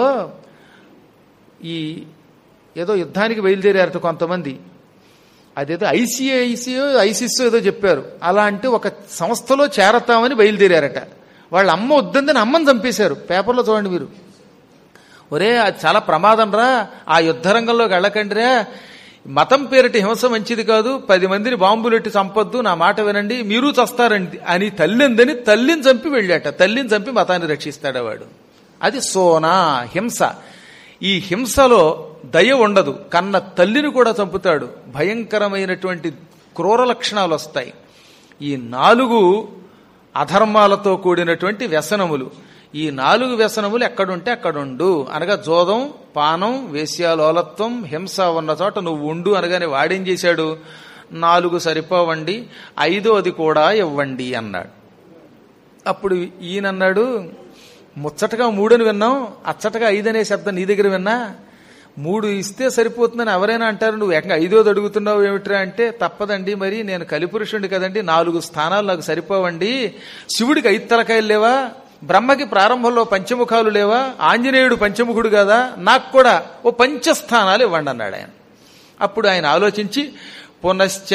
ఈ ఏదో యుద్ధానికి బయలుదేరారట కొంతమంది అదేదో ఐసీఐసీఓ ఐసిస్ ఏదో చెప్పారు అలాంటి ఒక సంస్థలో చేరతామని బయలుదేరారట వాళ్ళ అమ్మ వద్దందని అమ్మని చంపేశారు పేపర్లో చూడండి మీరు ఒరే అది చాలా ప్రమాదం రా ఆ యుద్ధ రంగంలోకి వెళ్ళకండిరా మతం పేరిట హింస మంచిది కాదు పది మందిని బాంబులెట్టి చంపొద్దు నా మాట వినండి మీరు చస్తారండి అని తల్లిందని తల్లిని చంపి వెళ్ళాట తల్లిని చంపి మతాన్ని రక్షిస్తాడు వాడు అది సోనా హింస ఈ హింసలో దయ ఉండదు కన్న తల్లిని కూడా చంపుతాడు భయంకరమైనటువంటి క్రూర లక్షణాలు వస్తాయి ఈ నాలుగు అధర్మాలతో కూడినటువంటి వ్యసనములు ఈ నాలుగు వ్యసనములు ఎక్కడుంటే అక్కడుండు అనగా జోదం పానం వేశ్యాలోలత్వం హింస ఉన్న చోట నువ్వు ఉండు అనగానే వాడేం చేశాడు నాలుగు సరిపోవండి ఐదోది కూడా ఇవ్వండి అన్నాడు అప్పుడు ఈయనన్నాడు ముచ్చటగా మూడని విన్నాం అచ్చటగా ఐదనే శబ్దం నీ దగ్గర విన్నా మూడు ఇస్తే సరిపోతుందని ఎవరైనా అంటారు నువ్వు ఏకంగా ఐదోది అడుగుతున్నావు ఏమిట్రా అంటే తప్పదండి మరి నేను కలిపురుషుండి కదండి నాలుగు స్థానాలు నాకు సరిపోవండి శివుడికి ఐదు తలకాయలు లేవా బ్రహ్మకి ప్రారంభంలో పంచముఖాలు లేవా ఆంజనేయుడు పంచముఖుడు కదా నాకు కూడా ఓ పంచస్థానాలు ఇవ్వండి అన్నాడు ఆయన అప్పుడు ఆయన ఆలోచించి పునశ్చ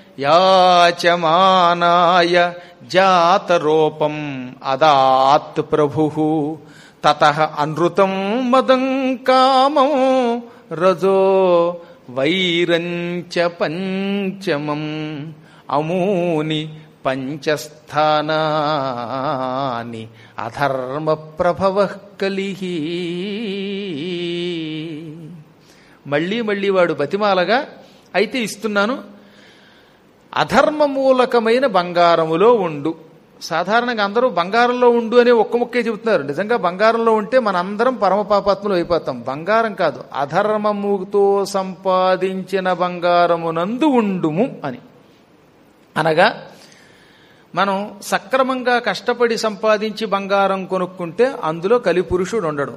యాచమానాయ జాతరూపం అదాత్ ప్రభు తత అనృతం మదం కామం రజో వైరంచ పంచమం అమూని పంచస్థానాని అధర్మ ప్రభవ కలిహి మళ్ళీ మళ్ళీ వాడు బతిమాలగా అయితే ఇస్తున్నాను అధర్మమూలకమైన బంగారములో ఉండు సాధారణంగా అందరూ బంగారంలో ఉండు అనే ఒక్క ముక్కే చెబుతున్నారు నిజంగా బంగారంలో ఉంటే మనందరం పరమపాపాత్ములు అయిపోతాం బంగారం కాదు అధర్మముతో సంపాదించిన బంగారమునందు ఉండుము అని అనగా మనం సక్రమంగా కష్టపడి సంపాదించి బంగారం కొనుక్కుంటే అందులో కలిపురుషుడు ఉండడు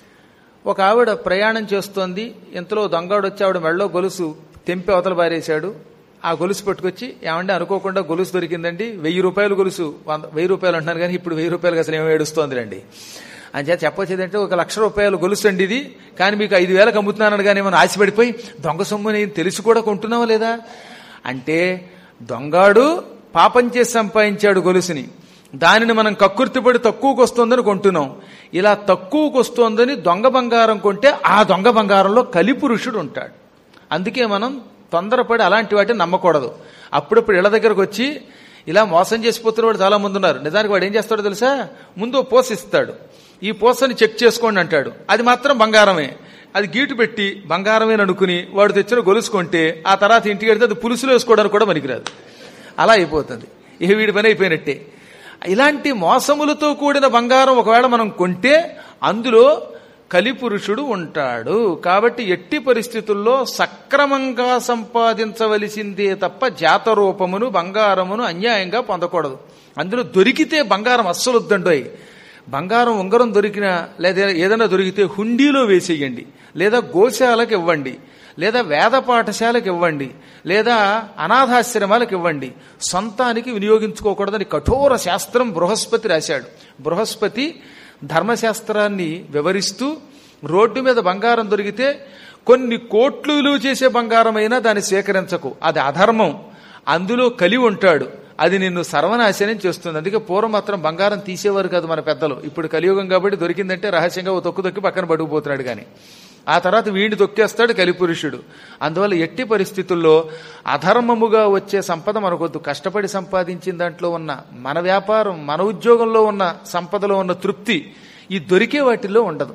ఒక ఆవిడ ప్రయాణం చేస్తోంది ఇంతలో దొంగడు వచ్చి ఆవిడ మెళ్ళలో గొలుసు తెంపి అవతల బారేశాడు ఆ గొలుసు పట్టుకొచ్చి ఏమంటే అనుకోకుండా గొలుసు దొరికిందండి వెయ్యి రూపాయలు గొలుసు వంద వెయ్యి రూపాయలు అంటున్నాను కానీ ఇప్పుడు వెయ్యి రూపాయలు అసలు ఏమో ఏడుస్తోంది రండి అని చేత చెప్పొచ్చేదంటే ఒక లక్ష రూపాయలు గొలుసు అండి ఇది కానీ మీకు ఐదు వేలకు అమ్ముతున్నాను కానీ ఏమైనా ఆశపడిపోయి దొంగ సొమ్ము నేను తెలిసి కూడా కొంటున్నావా లేదా అంటే దొంగాడు పాపం చేసి సంపాదించాడు గొలుసుని దానిని మనం కక్కుర్తిపడి తక్కువకు వస్తోందని కొంటున్నాం ఇలా తక్కువకు వస్తోందని దొంగ బంగారం కొంటే ఆ దొంగ బంగారంలో కలిపురుషుడు ఉంటాడు అందుకే మనం తొందరపడి అలాంటి వాటిని నమ్మకూడదు అప్పుడప్పుడు ఇళ్ల దగ్గరకు వచ్చి ఇలా మోసం చేసిపోతున్న వాడు చాలా మంది ఉన్నారు నిజానికి వాడు ఏం చేస్తాడో తెలుసా ముందు పోసిస్తాడు ఈ పోసని చెక్ చేసుకోండి అంటాడు అది మాత్రం బంగారమే అది గీటు పెట్టి బంగారమే అనుకుని వాడు తెచ్చిన గొలుసుకుంటే ఆ తర్వాత ఇంటికి వెళ్తే అది పులుసులో వేసుకోవడానికి కూడా పనికిరాదు అలా అయిపోతుంది ఇక వీడి పని అయిపోయినట్టే ఇలాంటి మోసములతో కూడిన బంగారం ఒకవేళ మనం కొంటే అందులో కలిపురుషుడు ఉంటాడు కాబట్టి ఎట్టి పరిస్థితుల్లో సక్రమంగా సంపాదించవలసిందే తప్ప జాతరూపమును బంగారమును అన్యాయంగా పొందకూడదు అందులో దొరికితే బంగారం అస్సలు వద్దండోయ్ బంగారం ఉంగరం దొరికినా లేదా ఏదైనా దొరికితే హుండీలో వేసేయండి లేదా గోశాలకు ఇవ్వండి లేదా వేద పాఠశాలకు ఇవ్వండి లేదా అనాథాశ్రమాలకు ఇవ్వండి సొంతానికి వినియోగించుకోకూడదని కఠోర శాస్త్రం బృహస్పతి రాశాడు బృహస్పతి ధర్మశాస్త్రాన్ని వివరిస్తూ రోడ్డు మీద బంగారం దొరికితే కొన్ని కోట్లు విలువ చేసే బంగారమైనా దాన్ని స్వీకరించకు అది అధర్మం అందులో కలి ఉంటాడు అది నిన్ను సర్వనాశనం చేస్తుంది అందుకే పూర్వం మాత్రం బంగారం తీసేవారు కాదు మన పెద్దలు ఇప్పుడు కలియుగం కాబట్టి దొరికిందంటే రహస్యంగా ఓ తొక్కు తొక్కి పక్కన పడుకుపోతున్నాడు కానీ ఆ తర్వాత వీడిని తొక్కేస్తాడు కలిపురుషుడు అందువల్ల ఎట్టి పరిస్థితుల్లో అధర్మముగా వచ్చే సంపద మనకొద్దు కష్టపడి సంపాదించిన దాంట్లో ఉన్న మన వ్యాపారం మన ఉద్యోగంలో ఉన్న సంపదలో ఉన్న తృప్తి ఈ దొరికే వాటిల్లో ఉండదు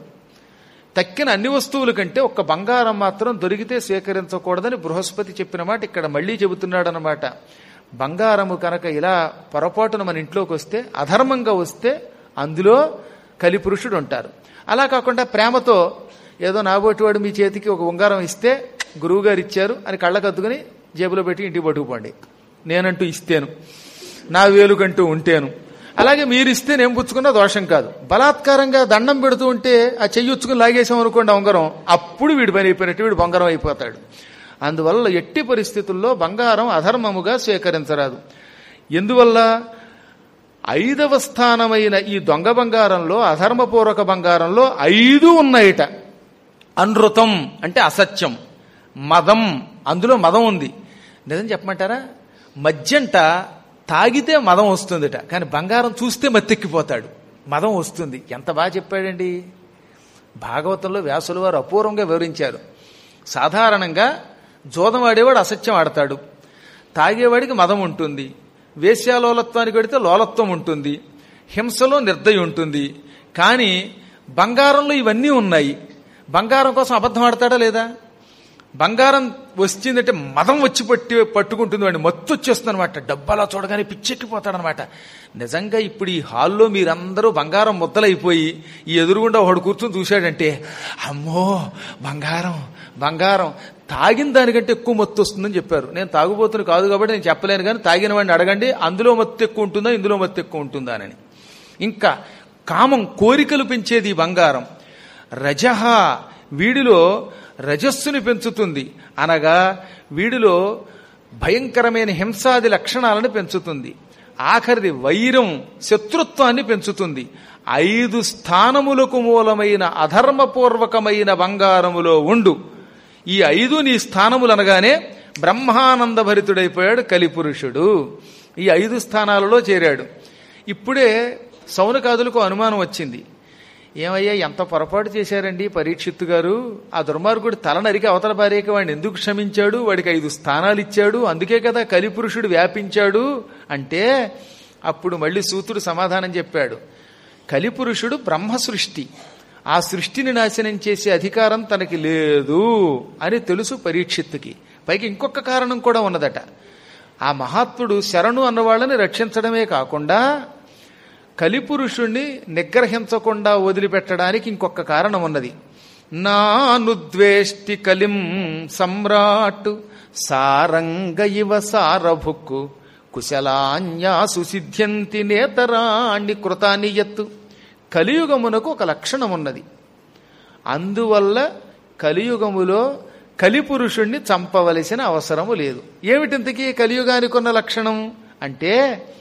తక్కిన అన్ని వస్తువుల కంటే ఒక్క బంగారం మాత్రం దొరికితే స్వీకరించకూడదని బృహస్పతి చెప్పిన మాట ఇక్కడ మళ్ళీ చెబుతున్నాడనమాట బంగారము కనుక ఇలా పొరపాటున మన ఇంట్లోకి వస్తే అధర్మంగా వస్తే అందులో కలిపురుషుడు ఉంటారు అలా కాకుండా ప్రేమతో ఏదో నాబోటివాడు మీ చేతికి ఒక ఉంగారం ఇస్తే గురువుగారు ఇచ్చారు అని కళ్ళకద్దుకుని జేబులో పెట్టి ఇంటికి పట్టుకుపోండి నేనంటూ ఇస్తేను నా వేలుకంటూ ఉంటేను అలాగే మీరు ఇస్తే నేను పుచ్చుకున్న దోషం కాదు బలాత్కారంగా దండం పెడుతూ ఉంటే ఆ చెయ్యొచ్చుకుని లాగేసాం అనుకోండి ఆ ఉంగరం అప్పుడు వీడి పని అయిపోయినట్టు వీడు బంగారం అయిపోతాడు అందువల్ల ఎట్టి పరిస్థితుల్లో బంగారం అధర్మముగా స్వీకరించరాదు ఎందువల్ల ఐదవ స్థానమైన ఈ దొంగ బంగారంలో అధర్మపూర్వక బంగారంలో ఐదు ఉన్నాయిట అనృతం అంటే అసత్యం మదం అందులో మదం ఉంది నిజం చెప్పమంటారా మద్యంట తాగితే మదం వస్తుందిట కానీ బంగారం చూస్తే మత్తెక్కిపోతాడు మదం వస్తుంది ఎంత బాగా చెప్పాడండి భాగవతంలో వ్యాసుల వారు అపూర్వంగా వివరించారు సాధారణంగా జోదం ఆడేవాడు అసత్యం ఆడతాడు తాగేవాడికి మదం ఉంటుంది వేశ్యాలోలత్వానికి వెడితే లోలత్వం ఉంటుంది హింసలో నిర్దయ ఉంటుంది కానీ బంగారంలో ఇవన్నీ ఉన్నాయి బంగారం కోసం అబద్ధం ఆడతాడా లేదా బంగారం వచ్చిందంటే మదం వచ్చి పట్టి పట్టుకుంటుంది వాడిని మత్తు వచ్చేస్తుంది అనమాట డబ్బాలా చూడగానే పిచ్చెక్కిపోతాడనమాట నిజంగా ఇప్పుడు ఈ హాల్లో మీరందరూ బంగారం ముద్దలైపోయి ఈ ఎదురుగుండా ఒకడు కూర్చొని చూశాడంటే అమ్మో బంగారం బంగారం తాగిన దానికంటే ఎక్కువ మత్తు వస్తుందని చెప్పారు నేను తాగుబోతుని కాదు కాబట్టి నేను చెప్పలేను కానీ తాగిన వాడిని అడగండి అందులో మత్తు ఎక్కువ ఉంటుందా ఇందులో మత్తు ఎక్కువ ఉంటుందా అని ఇంకా కామం కోరికలు పెంచేది ఈ బంగారం రజహ వీడిలో రజస్సుని పెంచుతుంది అనగా వీడిలో భయంకరమైన హింసాది లక్షణాలను పెంచుతుంది ఆఖరిది వైరం శత్రుత్వాన్ని పెంచుతుంది ఐదు స్థానములకు మూలమైన అధర్మపూర్వకమైన బంగారములో ఉండు ఈ ఐదు నీ స్థానములు అనగానే బ్రహ్మానంద భరితుడైపోయాడు కలిపురుషుడు ఈ ఐదు స్థానాలలో చేరాడు ఇప్పుడే సౌనకాదులకు అనుమానం వచ్చింది ఏమయ్యా ఎంత పొరపాటు చేశారండి పరీక్షిత్తు గారు ఆ దుర్మార్గుడు తల నరికి అవతల భార్యకి వాడిని ఎందుకు క్షమించాడు వాడికి ఐదు స్థానాలు ఇచ్చాడు అందుకే కదా కలిపురుషుడు వ్యాపించాడు అంటే అప్పుడు మళ్ళీ సూతుడు సమాధానం చెప్పాడు కలిపురుషుడు బ్రహ్మ సృష్టి ఆ సృష్టిని నాశనం చేసే అధికారం తనకి లేదు అని తెలుసు పరీక్షిత్తుకి పైకి ఇంకొక కారణం కూడా ఉన్నదట ఆ మహాత్ముడు శరణు అన్నవాళ్ళని రక్షించడమే కాకుండా కలిపురుషుణ్ణి నిగ్రహించకుండా వదిలిపెట్టడానికి ఇంకొక కారణం ఉన్నది నానుద్వేష్టి కలిం సమ్రాట్ సారంగ ఇవ సారభుక్కు కుశలాన్యాసు సిద్ధ్యంతి నేతరాణి కృతాన్ని ఎత్తు కలియుగమునకు ఒక లక్షణం ఉన్నది అందువల్ల కలియుగములో కలిపురుషుణ్ణి చంపవలసిన అవసరము లేదు ఏమిటింతకీ కలియుగానికి ఉన్న లక్షణం అంటే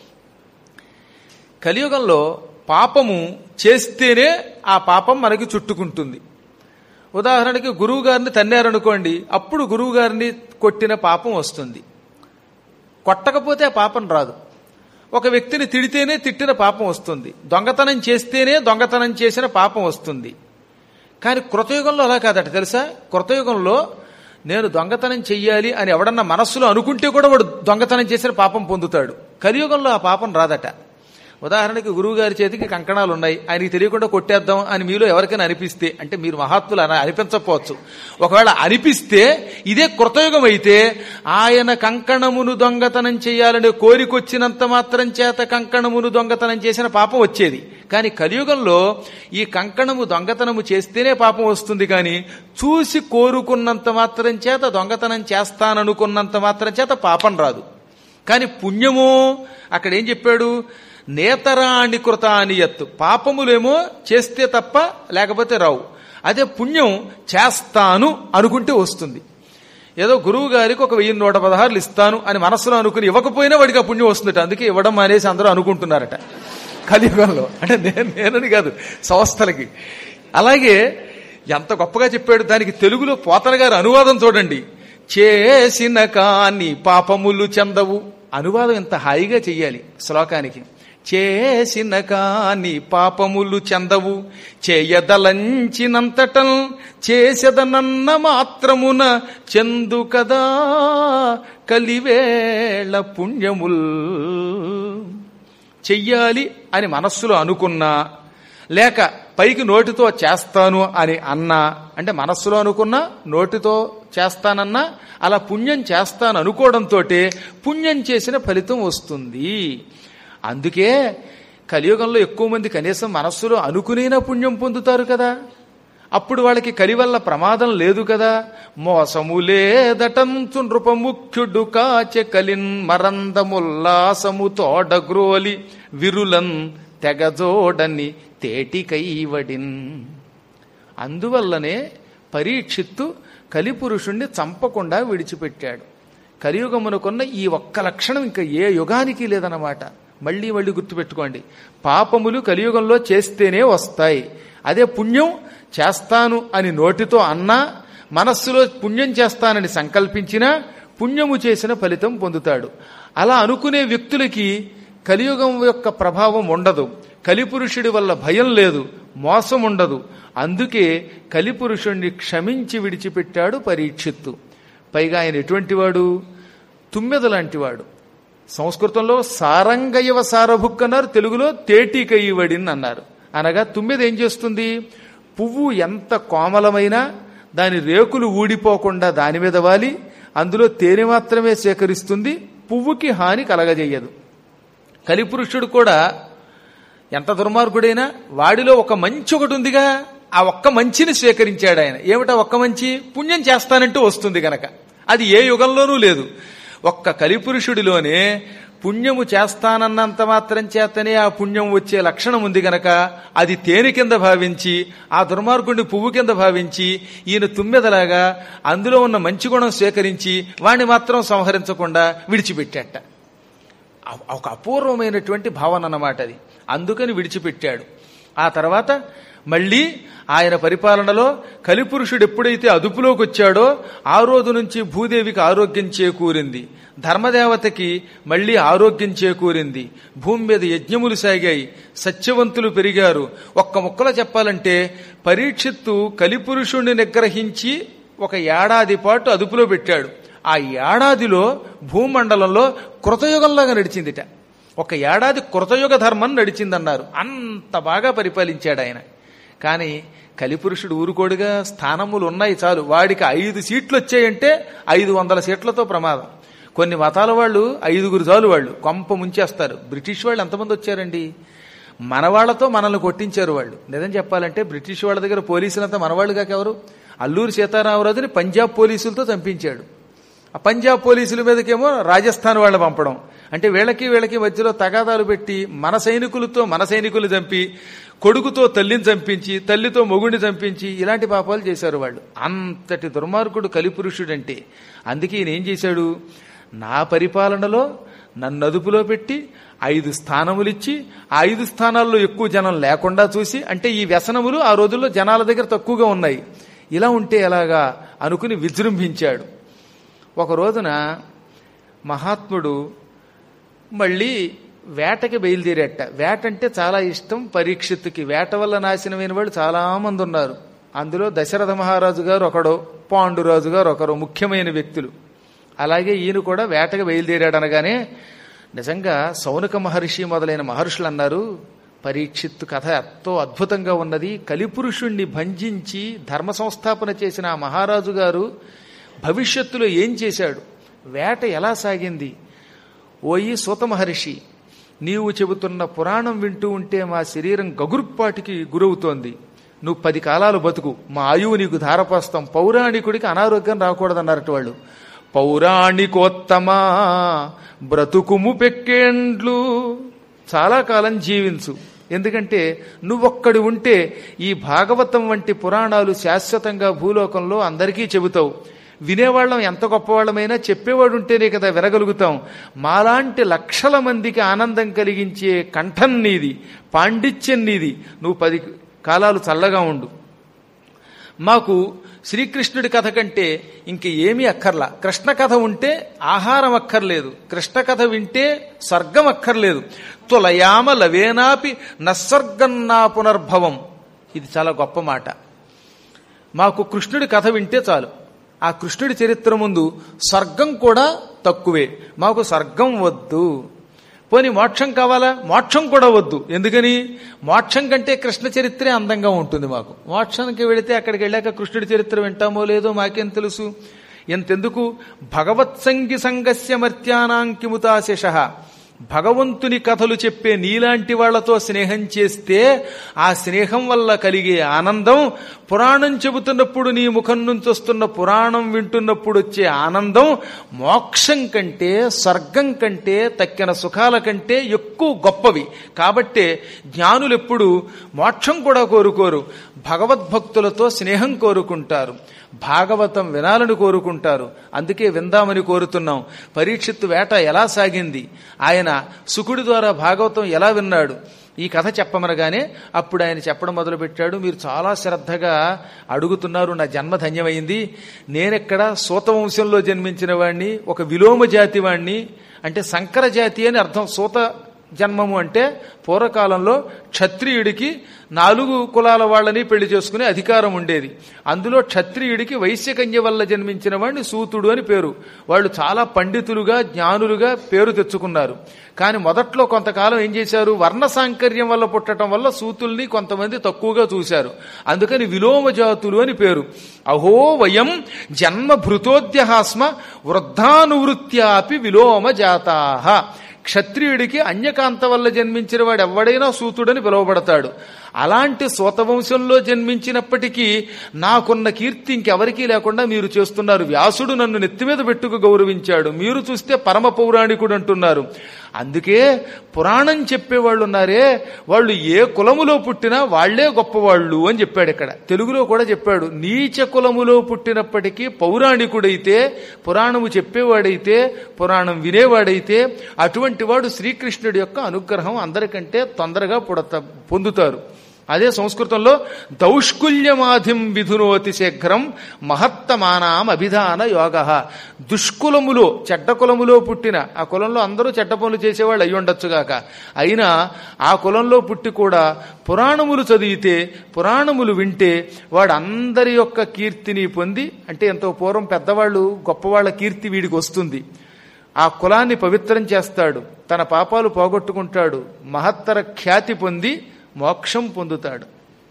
కలియుగంలో పాపము చేస్తేనే ఆ పాపం మనకి చుట్టుకుంటుంది ఉదాహరణకి గురువు గారిని తన్నారనుకోండి అప్పుడు గురువు గారిని కొట్టిన పాపం వస్తుంది కొట్టకపోతే ఆ పాపం రాదు ఒక వ్యక్తిని తిడితేనే తిట్టిన పాపం వస్తుంది దొంగతనం చేస్తేనే దొంగతనం చేసిన పాపం వస్తుంది కానీ కృతయుగంలో అలా కాదట తెలుసా కృతయుగంలో నేను దొంగతనం చెయ్యాలి అని ఎవడన్నా మనస్సులో అనుకుంటే కూడా వాడు దొంగతనం చేసిన పాపం పొందుతాడు కలియుగంలో ఆ పాపం రాదట ఉదాహరణకి గురువు గారి చేతికి కంకణాలు ఉన్నాయి ఆయనకి తెలియకుండా కొట్టేద్దాం అని మీలో ఎవరికైనా అనిపిస్తే అంటే మీరు మహాత్ములు అని అనిపించకపోవచ్చు ఒకవేళ అనిపిస్తే ఇదే కృతయుగం అయితే ఆయన కంకణమును దొంగతనం చేయాలనే కోరికొచ్చినంత మాత్రం చేత కంకణమును దొంగతనం చేసిన పాపం వచ్చేది కానీ కలియుగంలో ఈ కంకణము దొంగతనము చేస్తేనే పాపం వస్తుంది కానీ చూసి కోరుకున్నంత మాత్రం చేత దొంగతనం చేస్తాననుకున్నంత మాత్రం చేత పాపం రాదు కానీ పుణ్యము అక్కడ ఏం చెప్పాడు నేతరాణి కృతాని ఎత్తు పాపములేమో చేస్తే తప్ప లేకపోతే రావు అదే పుణ్యం చేస్తాను అనుకుంటే వస్తుంది ఏదో గురువు గారికి ఒక వెయ్యి నూట పదహారులు ఇస్తాను అని మనస్సులో అనుకుని ఇవ్వకపోయినా వాడికి ఆ పుణ్యం వస్తుందట అందుకే ఇవ్వడం అనేసి అందరూ అనుకుంటున్నారట కలియుగంలో అంటే నేను నేనని కాదు సంస్థలకి అలాగే ఎంత గొప్పగా చెప్పాడు దానికి తెలుగులో పోతన గారి అనువాదం చూడండి చేసిన కాని పాపములు చెందవు అనువాదం ఎంత హాయిగా చెయ్యాలి శ్లోకానికి చేసిన కాని పాపములు చెందవు చేయదలంచినంతటం చేసదనన్న మాత్రమున చెందు కదా కలివేళ పుణ్యముల్ చెయ్యాలి అని మనస్సులో అనుకున్నా లేక పైకి నోటితో చేస్తాను అని అన్నా అంటే మనస్సులో అనుకున్నా నోటితో చేస్తానన్నా అలా పుణ్యం చేస్తాను అనుకోవడంతో పుణ్యం చేసిన ఫలితం వస్తుంది అందుకే కలియుగంలో ఎక్కువ మంది కనీసం మనస్సులో అనుకునేనా పుణ్యం పొందుతారు కదా అప్పుడు వాళ్ళకి కలి వల్ల ప్రమాదం లేదు కదా మోసము లేదటంతు నృపముఖ్యుడు కాచె కలిన్ మరందముల్లాసము తోడగ్రోలి విరులన్ తెగజోడని తేటికైవడిన్ అందువల్లనే పరీక్షిత్తు కలిపురుషుణ్ణి చంపకుండా విడిచిపెట్టాడు కలియుగమునకున్న ఈ ఒక్క లక్షణం ఇంకా ఏ యుగానికి లేదన్నమాట మళ్ళీ మళ్ళీ గుర్తుపెట్టుకోండి పాపములు కలియుగంలో చేస్తేనే వస్తాయి అదే పుణ్యం చేస్తాను అని నోటితో అన్నా మనస్సులో పుణ్యం చేస్తానని సంకల్పించినా పుణ్యము చేసిన ఫలితం పొందుతాడు అలా అనుకునే వ్యక్తులకి కలియుగం యొక్క ప్రభావం ఉండదు కలిపురుషుడి వల్ల భయం లేదు మోసం ఉండదు అందుకే కలిపురుషుణ్ణి క్షమించి విడిచిపెట్టాడు పరీక్షిత్తు పైగా ఆయన ఎటువంటి వాడు తుమ్మెద లాంటివాడు సంస్కృతంలో సారంగయవ సారభుక్ అన్నారు తెలుగులో తేటికయ్యవడిన్ అన్నారు అనగా తుమ్మెద ఏం చేస్తుంది పువ్వు ఎంత కోమలమైనా దాని రేకులు ఊడిపోకుండా దాని మీద వాలి అందులో తేనె మాత్రమే సేకరిస్తుంది పువ్వుకి హాని కలగజేయదు కలిపురుషుడు కూడా ఎంత దుర్మార్గుడైనా వాడిలో ఒక మంచి ఒకటి ఉందిగా ఆ ఒక్క మంచిని స్వీకరించాడు ఆయన ఏమిటా ఒక్క మంచి పుణ్యం చేస్తానంటూ వస్తుంది గనక అది ఏ యుగంలోనూ లేదు ఒక్క కలిపురుషుడిలోనే పుణ్యము చేస్తానన్నంత మాత్రం చేతనే ఆ పుణ్యం వచ్చే లక్షణం ఉంది గనక అది తేనె కింద భావించి ఆ దుర్మార్గుడిని పువ్వు కింద భావించి ఈయన తుమ్మెదలాగా అందులో ఉన్న మంచి గుణం స్వీకరించి వాణ్ణి మాత్రం సంహరించకుండా విడిచిపెట్టాట ఒక అపూర్వమైనటువంటి భావన అన్నమాట అది అందుకని విడిచిపెట్టాడు ఆ తర్వాత మళ్ళీ ఆయన పరిపాలనలో కలిపురుషుడు ఎప్పుడైతే అదుపులోకి వచ్చాడో ఆ రోజు నుంచి భూదేవికి ఆరోగ్యం చేకూరింది ధర్మదేవతకి మళ్ళీ ఆరోగ్యం చేకూరింది భూమి మీద యజ్ఞములు సాగాయి సత్యవంతులు పెరిగారు ఒక్క ముక్కలో చెప్పాలంటే పరీక్షిత్తు కలిపురుషుణ్ణి నిగ్రహించి ఒక ఏడాది పాటు అదుపులో పెట్టాడు ఆ ఏడాదిలో భూమండలంలో కృతయుగంలాగా నడిచిందిట ఒక ఏడాది కృతయుగ ధర్మం నడిచిందన్నారు అంత బాగా పరిపాలించాడు ఆయన కానీ కలిపురుషుడు ఊరుకోడుగా స్థానములు ఉన్నాయి చాలు వాడికి ఐదు సీట్లు వచ్చాయంటే ఐదు వందల సీట్లతో ప్రమాదం కొన్ని మతాల వాళ్ళు ఐదుగురు చాలు వాళ్ళు కొంప ముంచేస్తారు బ్రిటిష్ వాళ్ళు ఎంతమంది వచ్చారండి మన వాళ్ళతో మనల్ని కొట్టించారు వాళ్ళు నిజం చెప్పాలంటే బ్రిటిష్ వాళ్ళ దగ్గర పోలీసులంతా మనవాళ్ళు కాకెవరు అల్లూరి సీతారామరాజుని పంజాబ్ పోలీసులతో చంపించాడు ఆ పంజాబ్ పోలీసుల మీదకేమో రాజస్థాన్ వాళ్ళు పంపడం అంటే వీళ్ళకి వీళ్ళకి మధ్యలో తగాదాలు పెట్టి మన సైనికులతో మన సైనికులు చంపి కొడుకుతో తల్లిని చంపించి తల్లితో మొగుడిని చంపించి ఇలాంటి పాపాలు చేశారు వాళ్ళు అంతటి దుర్మార్గుడు కలిపురుషుడంటే అందుకే ఈయన ఏం చేశాడు నా పరిపాలనలో నన్ను అదుపులో పెట్టి ఐదు స్థానములిచ్చి ఆ ఐదు స్థానాల్లో ఎక్కువ జనం లేకుండా చూసి అంటే ఈ వ్యసనములు ఆ రోజుల్లో జనాల దగ్గర తక్కువగా ఉన్నాయి ఇలా ఉంటే ఎలాగా అనుకుని విజృంభించాడు ఒక రోజున మహాత్ముడు మళ్ళీ వేటకి బయలుదేరేట వేట అంటే చాలా ఇష్టం పరీక్షిత్తుకి వేట వల్ల నాశనమైన వాళ్ళు చాలా మంది ఉన్నారు అందులో దశరథ మహారాజు గారు ఒకడు పాండురాజు గారు ఒకరు ముఖ్యమైన వ్యక్తులు అలాగే ఈయన కూడా వేటకి బయలుదేరాడు అనగానే నిజంగా సౌనక మహర్షి మొదలైన మహర్షులు అన్నారు పరీక్షిత్తు కథ ఎంతో అద్భుతంగా ఉన్నది కలిపురుషుణ్ణి భంజించి ధర్మ సంస్థాపన చేసిన ఆ మహారాజు గారు భవిష్యత్తులో ఏం చేశాడు వేట ఎలా సాగింది ఓయి సూత మహర్షి నీవు చెబుతున్న పురాణం వింటూ ఉంటే మా శరీరం గగుర్పాటికి గురవుతోంది నువ్వు పది కాలాలు బతుకు మా ఆయువు నీకు ధారపోస్తాం పౌరాణికుడికి అనారోగ్యం రాకూడదన్నారట వాళ్ళు పౌరాణికోత్తమా బ్రతుకుము పెక్కేండ్లు చాలా కాలం జీవించు ఎందుకంటే నువ్వొక్కడి ఉంటే ఈ భాగవతం వంటి పురాణాలు శాశ్వతంగా భూలోకంలో అందరికీ చెబుతావు వినేవాళ్ళం ఎంత గొప్పవాళ్ళమైనా చెప్పేవాడు ఉంటేనే కదా వినగలుగుతాం మాలాంటి లక్షల మందికి ఆనందం కలిగించే కంఠం నీది పాండిత్యం నీది నువ్వు పది కాలాలు చల్లగా ఉండు మాకు శ్రీకృష్ణుడి కథ కంటే ఇంక ఏమీ అక్కర్లా కృష్ణ కథ ఉంటే ఆహారం అక్కర్లేదు కృష్ణ కథ వింటే స్వర్గం అక్కర్లేదు తులయామ లవేనాపి నస్వర్గం నా పునర్భవం ఇది చాలా గొప్ప మాట మాకు కృష్ణుడి కథ వింటే చాలు ఆ కృష్ణుడి చరిత్ర ముందు స్వర్గం కూడా తక్కువే మాకు స్వర్గం వద్దు పోని మోక్షం కావాలా మోక్షం కూడా వద్దు ఎందుకని మోక్షం కంటే కృష్ణ చరిత్రే అందంగా ఉంటుంది మాకు మోక్షానికి వెళితే అక్కడికి వెళ్ళాక కృష్ణుడి చరిత్ర వింటామో లేదో మాకేం తెలుసు ఎంతెందుకు భగవత్సంగి సంగస్య మర్త్యానాంకిముతాశిష భగవంతుని కథలు చెప్పే నీలాంటి వాళ్లతో స్నేహం చేస్తే ఆ స్నేహం వల్ల కలిగే ఆనందం పురాణం చెబుతున్నప్పుడు నీ ముఖం నుంచి వస్తున్న పురాణం వింటున్నప్పుడు వచ్చే ఆనందం మోక్షం కంటే స్వర్గం కంటే తక్కిన సుఖాల కంటే ఎక్కువ గొప్పవి కాబట్టే జ్ఞానులు ఎప్పుడు మోక్షం కూడా కోరుకోరు భగవద్భక్తులతో స్నేహం కోరుకుంటారు భాగవతం వినాలని కోరుకుంటారు అందుకే విందామని కోరుతున్నాం పరీక్షిత్తు వేట ఎలా సాగింది ఆయన సుకుడి ద్వారా భాగవతం ఎలా విన్నాడు ఈ కథ చెప్పమనగానే అప్పుడు ఆయన చెప్పడం మొదలుపెట్టాడు మీరు చాలా శ్రద్ధగా అడుగుతున్నారు నా జన్మ ధన్యమైంది నేనెక్కడ సూత వంశంలో జన్మించిన వాణ్ణి ఒక విలోమ జాతి వాణ్ణి అంటే సంకర జాతి అని అర్థం సూత జన్మము అంటే పూర్వకాలంలో క్షత్రియుడికి నాలుగు కులాల వాళ్ళని పెళ్లి చేసుకునే అధికారం ఉండేది అందులో క్షత్రియుడికి వైశ్యకన్య వల్ల జన్మించిన వాడిని సూతుడు అని పేరు వాళ్ళు చాలా పండితులుగా జ్ఞానులుగా పేరు తెచ్చుకున్నారు కానీ మొదట్లో కొంతకాలం ఏం చేశారు వర్ణ సాంకర్యం వల్ల పుట్టడం వల్ల సూతుల్ని కొంతమంది తక్కువగా చూశారు అందుకని విలోమ జాతులు అని పేరు అహో వయం జన్మ భృతోద్యహాస్మ వృద్ధానువృత్యాపి విలోమ జాతాహ క్షత్రియుడికి అన్యకాంత వల్ల జన్మించిన వాడు ఎవడైనా సూతుడని పిలువబడతాడు అలాంటి సోతవంశంలో జన్మించినప్పటికీ నాకున్న కీర్తి ఇంకెవరికీ లేకుండా మీరు చేస్తున్నారు వ్యాసుడు నన్ను నెత్తి మీద పెట్టుకు గౌరవించాడు మీరు చూస్తే పరమ పౌరాణికుడు అంటున్నారు అందుకే పురాణం చెప్పేవాళ్ళు ఉన్నారే వాళ్ళు ఏ కులములో పుట్టినా వాళ్లే గొప్పవాళ్ళు అని చెప్పాడు ఇక్కడ తెలుగులో కూడా చెప్పాడు నీచ కులములో పుట్టినప్పటికీ పౌరాణికుడైతే పురాణము చెప్పేవాడైతే పురాణం వినేవాడైతే అటువంటి వాడు శ్రీకృష్ణుడి యొక్క అనుగ్రహం అందరికంటే తొందరగా పుడత పొందుతారు అదే సంస్కృతంలో దౌష్కుల్యమాధిం విధునోతి శీఘ్రం మహత్తమానాం అభిధాన యోగ దుష్కులములో చెడ్డ కులములో పుట్టిన ఆ కులంలో అందరూ చెడ్డ పనులు చేసేవాళ్ళు అయి ఉండొచ్చుగాక అయినా ఆ కులంలో పుట్టి కూడా పురాణములు చదివితే పురాణములు వింటే వాడు అందరి యొక్క కీర్తిని పొంది అంటే ఎంతో పూర్వం పెద్దవాళ్ళు గొప్పవాళ్ల కీర్తి వీడికి వస్తుంది ఆ కులాన్ని పవిత్రం చేస్తాడు తన పాపాలు పోగొట్టుకుంటాడు మహత్తర ఖ్యాతి పొంది మోక్షం పొందుతాడు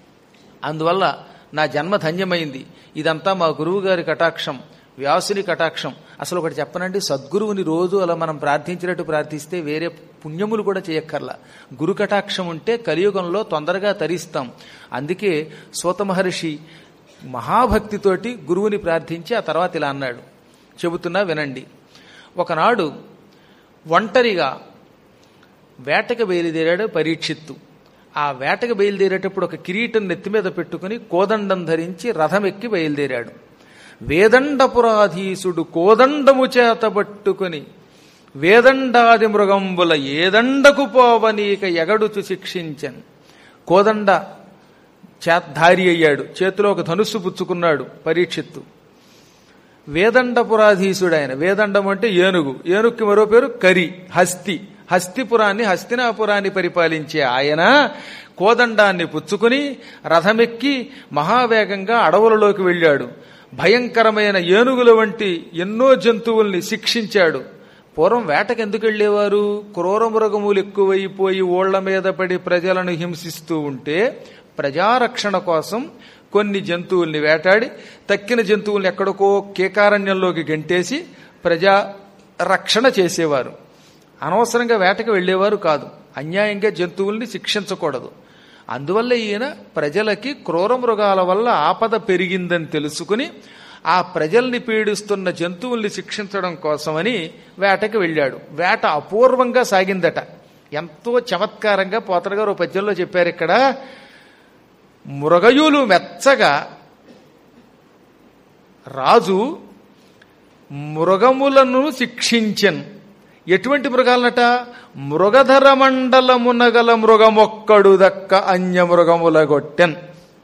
అందువల్ల నా జన్మ ధన్యమైంది ఇదంతా మా గురువు గారి కటాక్షం వ్యాసుని కటాక్షం అసలు ఒకటి చెప్పనండి సద్గురువుని రోజు అలా మనం ప్రార్థించినట్టు ప్రార్థిస్తే వేరే పుణ్యములు కూడా చేయక్కర్లా గురు కటాక్షం ఉంటే కలియుగంలో తొందరగా తరిస్తాం అందుకే సూత మహర్షి మహాభక్తితోటి గురువుని ప్రార్థించి ఆ తర్వాత ఇలా అన్నాడు చెబుతున్నా వినండి ఒకనాడు ఒంటరిగా వేటకి బయలుదేరాడు పరీక్షిత్తు ఆ వేటకి బయలుదేరేటప్పుడు ఒక కిరీటం నెత్తి మీద పెట్టుకుని కోదండం ధరించి రథం ఎక్కి బయలుదేరాడు వేదండపురాధీసుడు కోదండము చేత పట్టుకుని వేదండాది మృగంబుల ఏదండకు పోవనీక ఎగడుచు శిక్షించన్ కోదండ చేతధారి అయ్యాడు చేతిలో ఒక ధనుస్సు పుచ్చుకున్నాడు పరీక్షిత్తు వేదండపురాధీసుడు ఆయన వేదండం అంటే ఏనుగు ఏనుగుకి మరో పేరు కరి హస్తి హస్తిపురాన్ని హస్తినాపురాన్ని పరిపాలించే ఆయన కోదండాన్ని పుచ్చుకుని రథమెక్కి మహావేగంగా అడవులలోకి వెళ్ళాడు భయంకరమైన ఏనుగుల వంటి ఎన్నో జంతువుల్ని శిక్షించాడు పూర్వం వేటకు ఎందుకు వెళ్ళేవారు క్రూర మృగములు ఎక్కువైపోయి ఓళ్ల మీద పడి ప్రజలను హింసిస్తూ ఉంటే ప్రజారక్షణ కోసం కొన్ని జంతువుల్ని వేటాడి తక్కిన జంతువుల్ని ఎక్కడికో కేకారణ్యంలోకి గెంటేసి ప్రజా రక్షణ చేసేవారు అనవసరంగా వేటకు వెళ్ళేవారు కాదు అన్యాయంగా జంతువుల్ని శిక్షించకూడదు అందువల్ల ఈయన ప్రజలకి క్రూర మృగాల వల్ల ఆపద పెరిగిందని తెలుసుకుని ఆ ప్రజల్ని పీడిస్తున్న జంతువుల్ని శిక్షించడం కోసమని వేటకి వెళ్ళాడు వేట అపూర్వంగా సాగిందట ఎంతో చమత్కారంగా పోతన గారు పద్యంలో చెప్పారు ఇక్కడ మృగయులు మెచ్చగా రాజు మృగములను శిక్షించన్ ఎటువంటి మృగాలనట మృగధర మండలమునగల మృగమొక్కడు దక్క అన్య మృగముల గొట్టెన్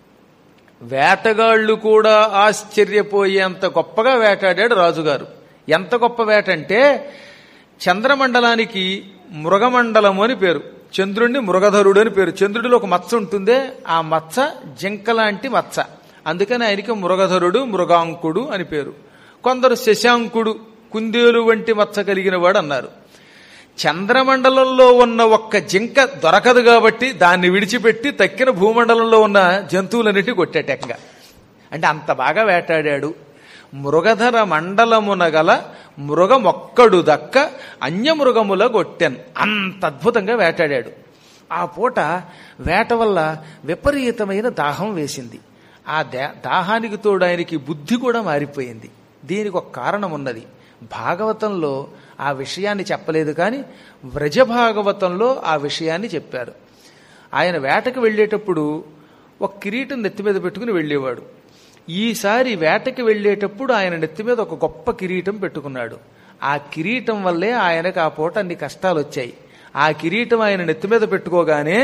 వేటగాళ్లు కూడా ఆశ్చర్యపోయేంత గొప్పగా వేటాడాడు రాజుగారు ఎంత గొప్ప వేట అంటే చంద్రమండలానికి మృగమండలము అని పేరు చంద్రుణ్ణి మృగధరుడు అని పేరు చంద్రుడిలో ఒక మచ్చ ఉంటుందే ఆ మచ్చ జింక లాంటి మచ్చ అందుకని ఆయనకి మృగధరుడు మృగాంకుడు అని పేరు కొందరు శశాంకుడు కుందేలు వంటి మచ్చ కలిగిన వాడు అన్నారు చంద్రమండలంలో ఉన్న ఒక్క జింక దొరకదు కాబట్టి దాన్ని విడిచిపెట్టి తక్కిన భూమండలంలో ఉన్న జంతువులన్నిటి కొట్టేటంగా అంటే అంత బాగా వేటాడాడు మృగధర మండలమున గల మృగమొక్కడు దక్క అన్యమృగముల గొట్టెన్ అంత అద్భుతంగా వేటాడాడు ఆ పూట వేట వల్ల విపరీతమైన దాహం వేసింది ఆ దా- దాహానికి తోడు ఆయనకి బుద్ధి కూడా మారిపోయింది దీనికి ఒక కారణం ఉన్నది భాగవతంలో ఆ విషయాన్ని చెప్పలేదు కానీ వ్రజ భాగవతంలో ఆ విషయాన్ని చెప్పారు ఆయన వేటకు వెళ్ళేటప్పుడు ఒక కిరీటం నెత్తి మీద పెట్టుకుని వెళ్ళేవాడు ఈసారి వేటకి వెళ్ళేటప్పుడు ఆయన నెత్తి మీద ఒక గొప్ప కిరీటం పెట్టుకున్నాడు ఆ కిరీటం వల్లే ఆయనకు ఆ పూట అన్ని కష్టాలు వచ్చాయి ఆ కిరీటం ఆయన నెత్తి మీద పెట్టుకోగానే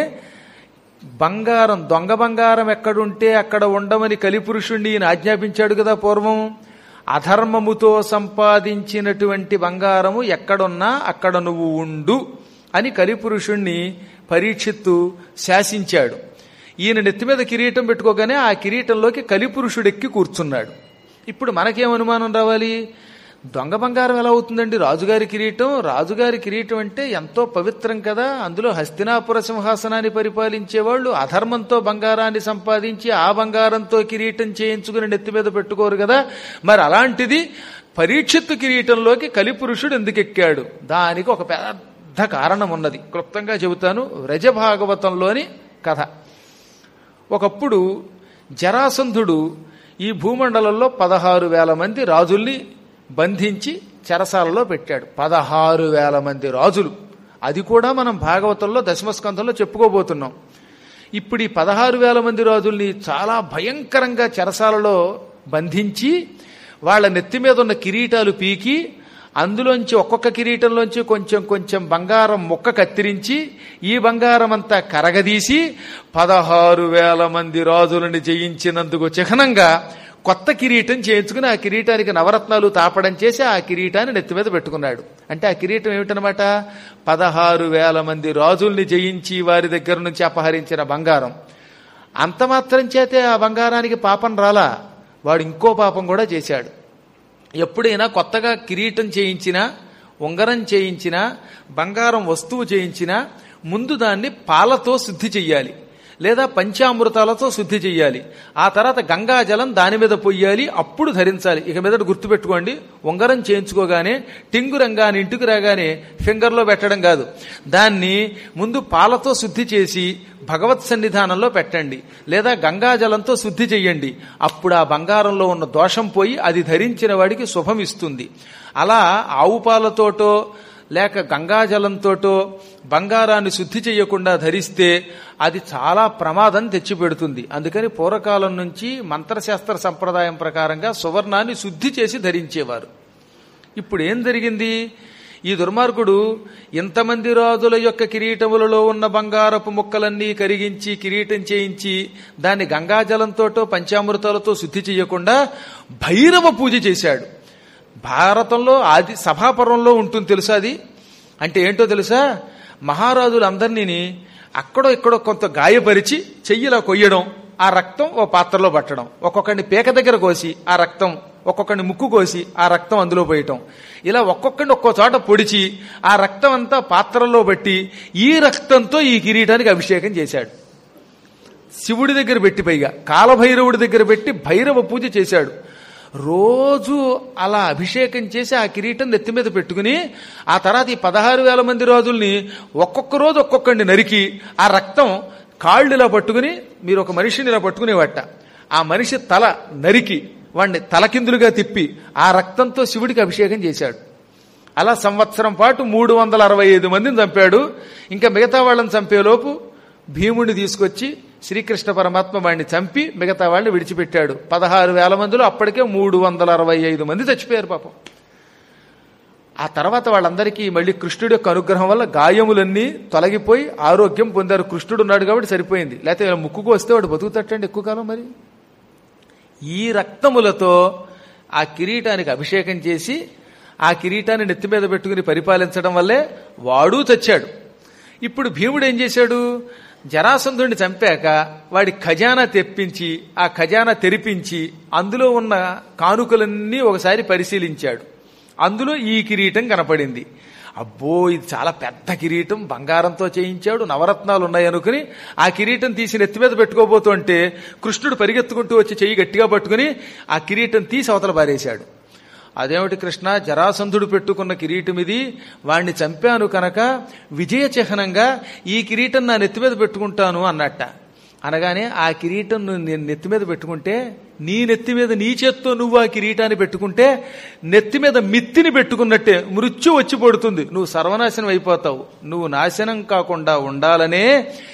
బంగారం దొంగ బంగారం ఎక్కడుంటే అక్కడ ఉండమని కలిపురుషుణ్ణి ఈయన ఆజ్ఞాపించాడు కదా పూర్వం అధర్మముతో సంపాదించినటువంటి బంగారము ఎక్కడున్నా అక్కడ నువ్వు ఉండు అని కలిపురుషుణ్ణి పరీక్షిత్తు శాసించాడు ఈయన నెత్తి మీద కిరీటం పెట్టుకోగానే ఆ కిరీటంలోకి కలిపురుషుడెక్కి కూర్చున్నాడు ఇప్పుడు మనకేం అనుమానం రావాలి దొంగ బంగారం ఎలా అవుతుందండి రాజుగారి కిరీటం రాజుగారి కిరీటం అంటే ఎంతో పవిత్రం కదా అందులో హస్తినాపుర సింహాసనాన్ని పరిపాలించేవాళ్ళు అధర్మంతో బంగారాన్ని సంపాదించి ఆ బంగారంతో కిరీటం చేయించుకుని నెత్తి మీద పెట్టుకోరు కదా మరి అలాంటిది పరీక్షిత్తు కిరీటంలోకి కలిపురుషుడు ఎందుకు ఎక్కాడు దానికి ఒక పెద్ద కారణం ఉన్నది క్లుప్తంగా చెబుతాను వ్రజభాగవతంలోని కథ ఒకప్పుడు జరాసంధుడు ఈ భూమండలంలో పదహారు వేల మంది రాజుల్ని బంధించి చెరసాలలో పెట్టాడు పదహారు వేల మంది రాజులు అది కూడా మనం భాగవతంలో దశమస్కంధంలో చెప్పుకోబోతున్నాం ఇప్పుడు ఈ పదహారు వేల మంది రాజుల్ని చాలా భయంకరంగా చెరసాలలో బంధించి వాళ్ళ నెత్తి మీద ఉన్న కిరీటాలు పీకి అందులోంచి ఒక్కొక్క కిరీటంలోంచి కొంచెం కొంచెం బంగారం ముక్క కత్తిరించి ఈ బంగారం అంతా కరగదీసి పదహారు వేల మంది రాజులను జయించినందుకు చిహ్నంగా కొత్త కిరీటం చేయించుకుని ఆ కిరీటానికి నవరత్నాలు తాపడం చేసి ఆ కిరీటాన్ని నెత్తి మీద పెట్టుకున్నాడు అంటే ఆ కిరీటం ఏమిటనమాట పదహారు వేల మంది రాజుల్ని జయించి వారి దగ్గర నుంచి అపహరించిన బంగారం అంత మాత్రం చేతే ఆ బంగారానికి పాపం రాలా వాడు ఇంకో పాపం కూడా చేశాడు ఎప్పుడైనా కొత్తగా కిరీటం చేయించినా ఉంగరం చేయించినా బంగారం వస్తువు చేయించినా ముందు దాన్ని పాలతో శుద్ధి చెయ్యాలి లేదా పంచామృతాలతో శుద్ధి చెయ్యాలి ఆ తర్వాత గంగాజలం దాని మీద పొయ్యాలి అప్పుడు ధరించాలి ఇక మీదట గుర్తుపెట్టుకోండి ఉంగరం చేయించుకోగానే టింగు రంగాని ఇంటికి రాగానే ఫింగర్లో పెట్టడం కాదు దాన్ని ముందు పాలతో శుద్ధి చేసి భగవత్ సన్నిధానంలో పెట్టండి లేదా గంగాజలంతో శుద్ధి చెయ్యండి అప్పుడు ఆ బంగారంలో ఉన్న దోషం పోయి అది ధరించిన వాడికి శుభం ఇస్తుంది అలా ఆవు పాలతోటో లేక గంగాజలంతోటో బంగారాన్ని శుద్ధి చేయకుండా ధరిస్తే అది చాలా ప్రమాదం తెచ్చిపెడుతుంది అందుకని పూర్వకాలం నుంచి మంత్రశాస్త్ర సంప్రదాయం ప్రకారంగా సువర్ణాన్ని శుద్ధి చేసి ధరించేవారు ఇప్పుడు ఏం జరిగింది ఈ దుర్మార్గుడు ఇంతమంది రాజుల యొక్క కిరీటములలో ఉన్న బంగారపు ముక్కలన్నీ కరిగించి కిరీటం చేయించి దాన్ని గంగాజలంతోటో పంచామృతాలతో శుద్ధి చేయకుండా భైరవ పూజ చేశాడు భారతంలో ఆది సభాపర్వంలో ఉంటుంది తెలుసా అది అంటే ఏంటో తెలుసా మహారాజులందరినీ అక్కడో ఇక్కడో కొంత గాయపరిచి చెయ్యిలా కొయ్యడం ఆ రక్తం ఓ పాత్రలో పట్టడం ఒక్కొక్కడిని పేక దగ్గర కోసి ఆ రక్తం ఒక్కొక్కడిని ముక్కు కోసి ఆ రక్తం అందులో పోయటం ఇలా ఒక్కొక్కడిని ఒక్కో చోట పొడిచి ఆ రక్తం అంతా పాత్రలో బట్టి ఈ రక్తంతో ఈ కిరీటానికి అభిషేకం చేశాడు శివుడి దగ్గర పెట్టి పైగా కాలభైరవుడి దగ్గర పెట్టి భైరవ పూజ చేశాడు రోజు అలా అభిషేకం చేసి ఆ కిరీటం నెత్తి మీద పెట్టుకుని ఆ తర్వాత ఈ పదహారు వేల మంది రాజుల్ని ఒక్కొక్క రోజు ఒక్కొక్కడిని నరికి ఆ రక్తం కాళ్ళు ఇలా పట్టుకుని మీరు ఒక మనిషిని ఇలా పట్టుకునేవట ఆ మనిషి తల నరికి వాడిని తలకిందులుగా తిప్పి ఆ రక్తంతో శివుడికి అభిషేకం చేశాడు అలా సంవత్సరం పాటు మూడు వందల అరవై ఐదు మందిని చంపాడు ఇంకా మిగతా వాళ్ళని చంపేలోపు భీముడిని తీసుకొచ్చి శ్రీకృష్ణ పరమాత్మ వాడిని చంపి మిగతా వాళ్ళని విడిచిపెట్టాడు పదహారు వేల మందిలో అప్పటికే మూడు వందల అరవై ఐదు మంది చచ్చిపోయారు పాపం ఆ తర్వాత వాళ్ళందరికీ మళ్ళీ కృష్ణుడి యొక్క అనుగ్రహం వల్ల గాయములన్నీ తొలగిపోయి ఆరోగ్యం పొందారు కృష్ణుడు ఉన్నాడు కాబట్టి సరిపోయింది లేకపోతే ఇలా ముక్కుకు వస్తే వాడు బతుకుతట్టండి ఎక్కువ కాలం మరి ఈ రక్తములతో ఆ కిరీటానికి అభిషేకం చేసి ఆ కిరీటాన్ని నెత్తి మీద పెట్టుకుని పరిపాలించడం వల్లే వాడు చచ్చాడు ఇప్పుడు భీముడు ఏం చేశాడు జరాసంధుడిని చంపాక వాడి ఖజానా తెప్పించి ఆ ఖజానా తెరిపించి అందులో ఉన్న కానుకలన్నీ ఒకసారి పరిశీలించాడు అందులో ఈ కిరీటం కనపడింది అబ్బో ఇది చాలా పెద్ద కిరీటం బంగారంతో చేయించాడు నవరత్నాలు ఉన్నాయనుకుని ఆ కిరీటం తీసి నెత్తి మీద పెట్టుకోబోతుంటే కృష్ణుడు పరిగెత్తుకుంటూ వచ్చి చెయ్యి గట్టిగా పట్టుకుని ఆ కిరీటం తీసి అవతల పారేశాడు అదేమిటి కృష్ణ జరాసంధుడు పెట్టుకున్న కిరీటం ఇది వాణ్ణి చంపాను కనుక విజయ చిహ్నంగా ఈ కిరీటం నా నెత్తి మీద పెట్టుకుంటాను అన్నట్ట అనగానే ఆ కిరీటం నువ్వు నేను నెత్తి మీద పెట్టుకుంటే నీ నెత్తి మీద నీ చేత్తో నువ్వు ఆ కిరీటాన్ని పెట్టుకుంటే నెత్తి మీద మిత్తిని పెట్టుకున్నట్టే మృత్యు వచ్చి పడుతుంది నువ్వు సర్వనాశనం అయిపోతావు నువ్వు నాశనం కాకుండా ఉండాలనే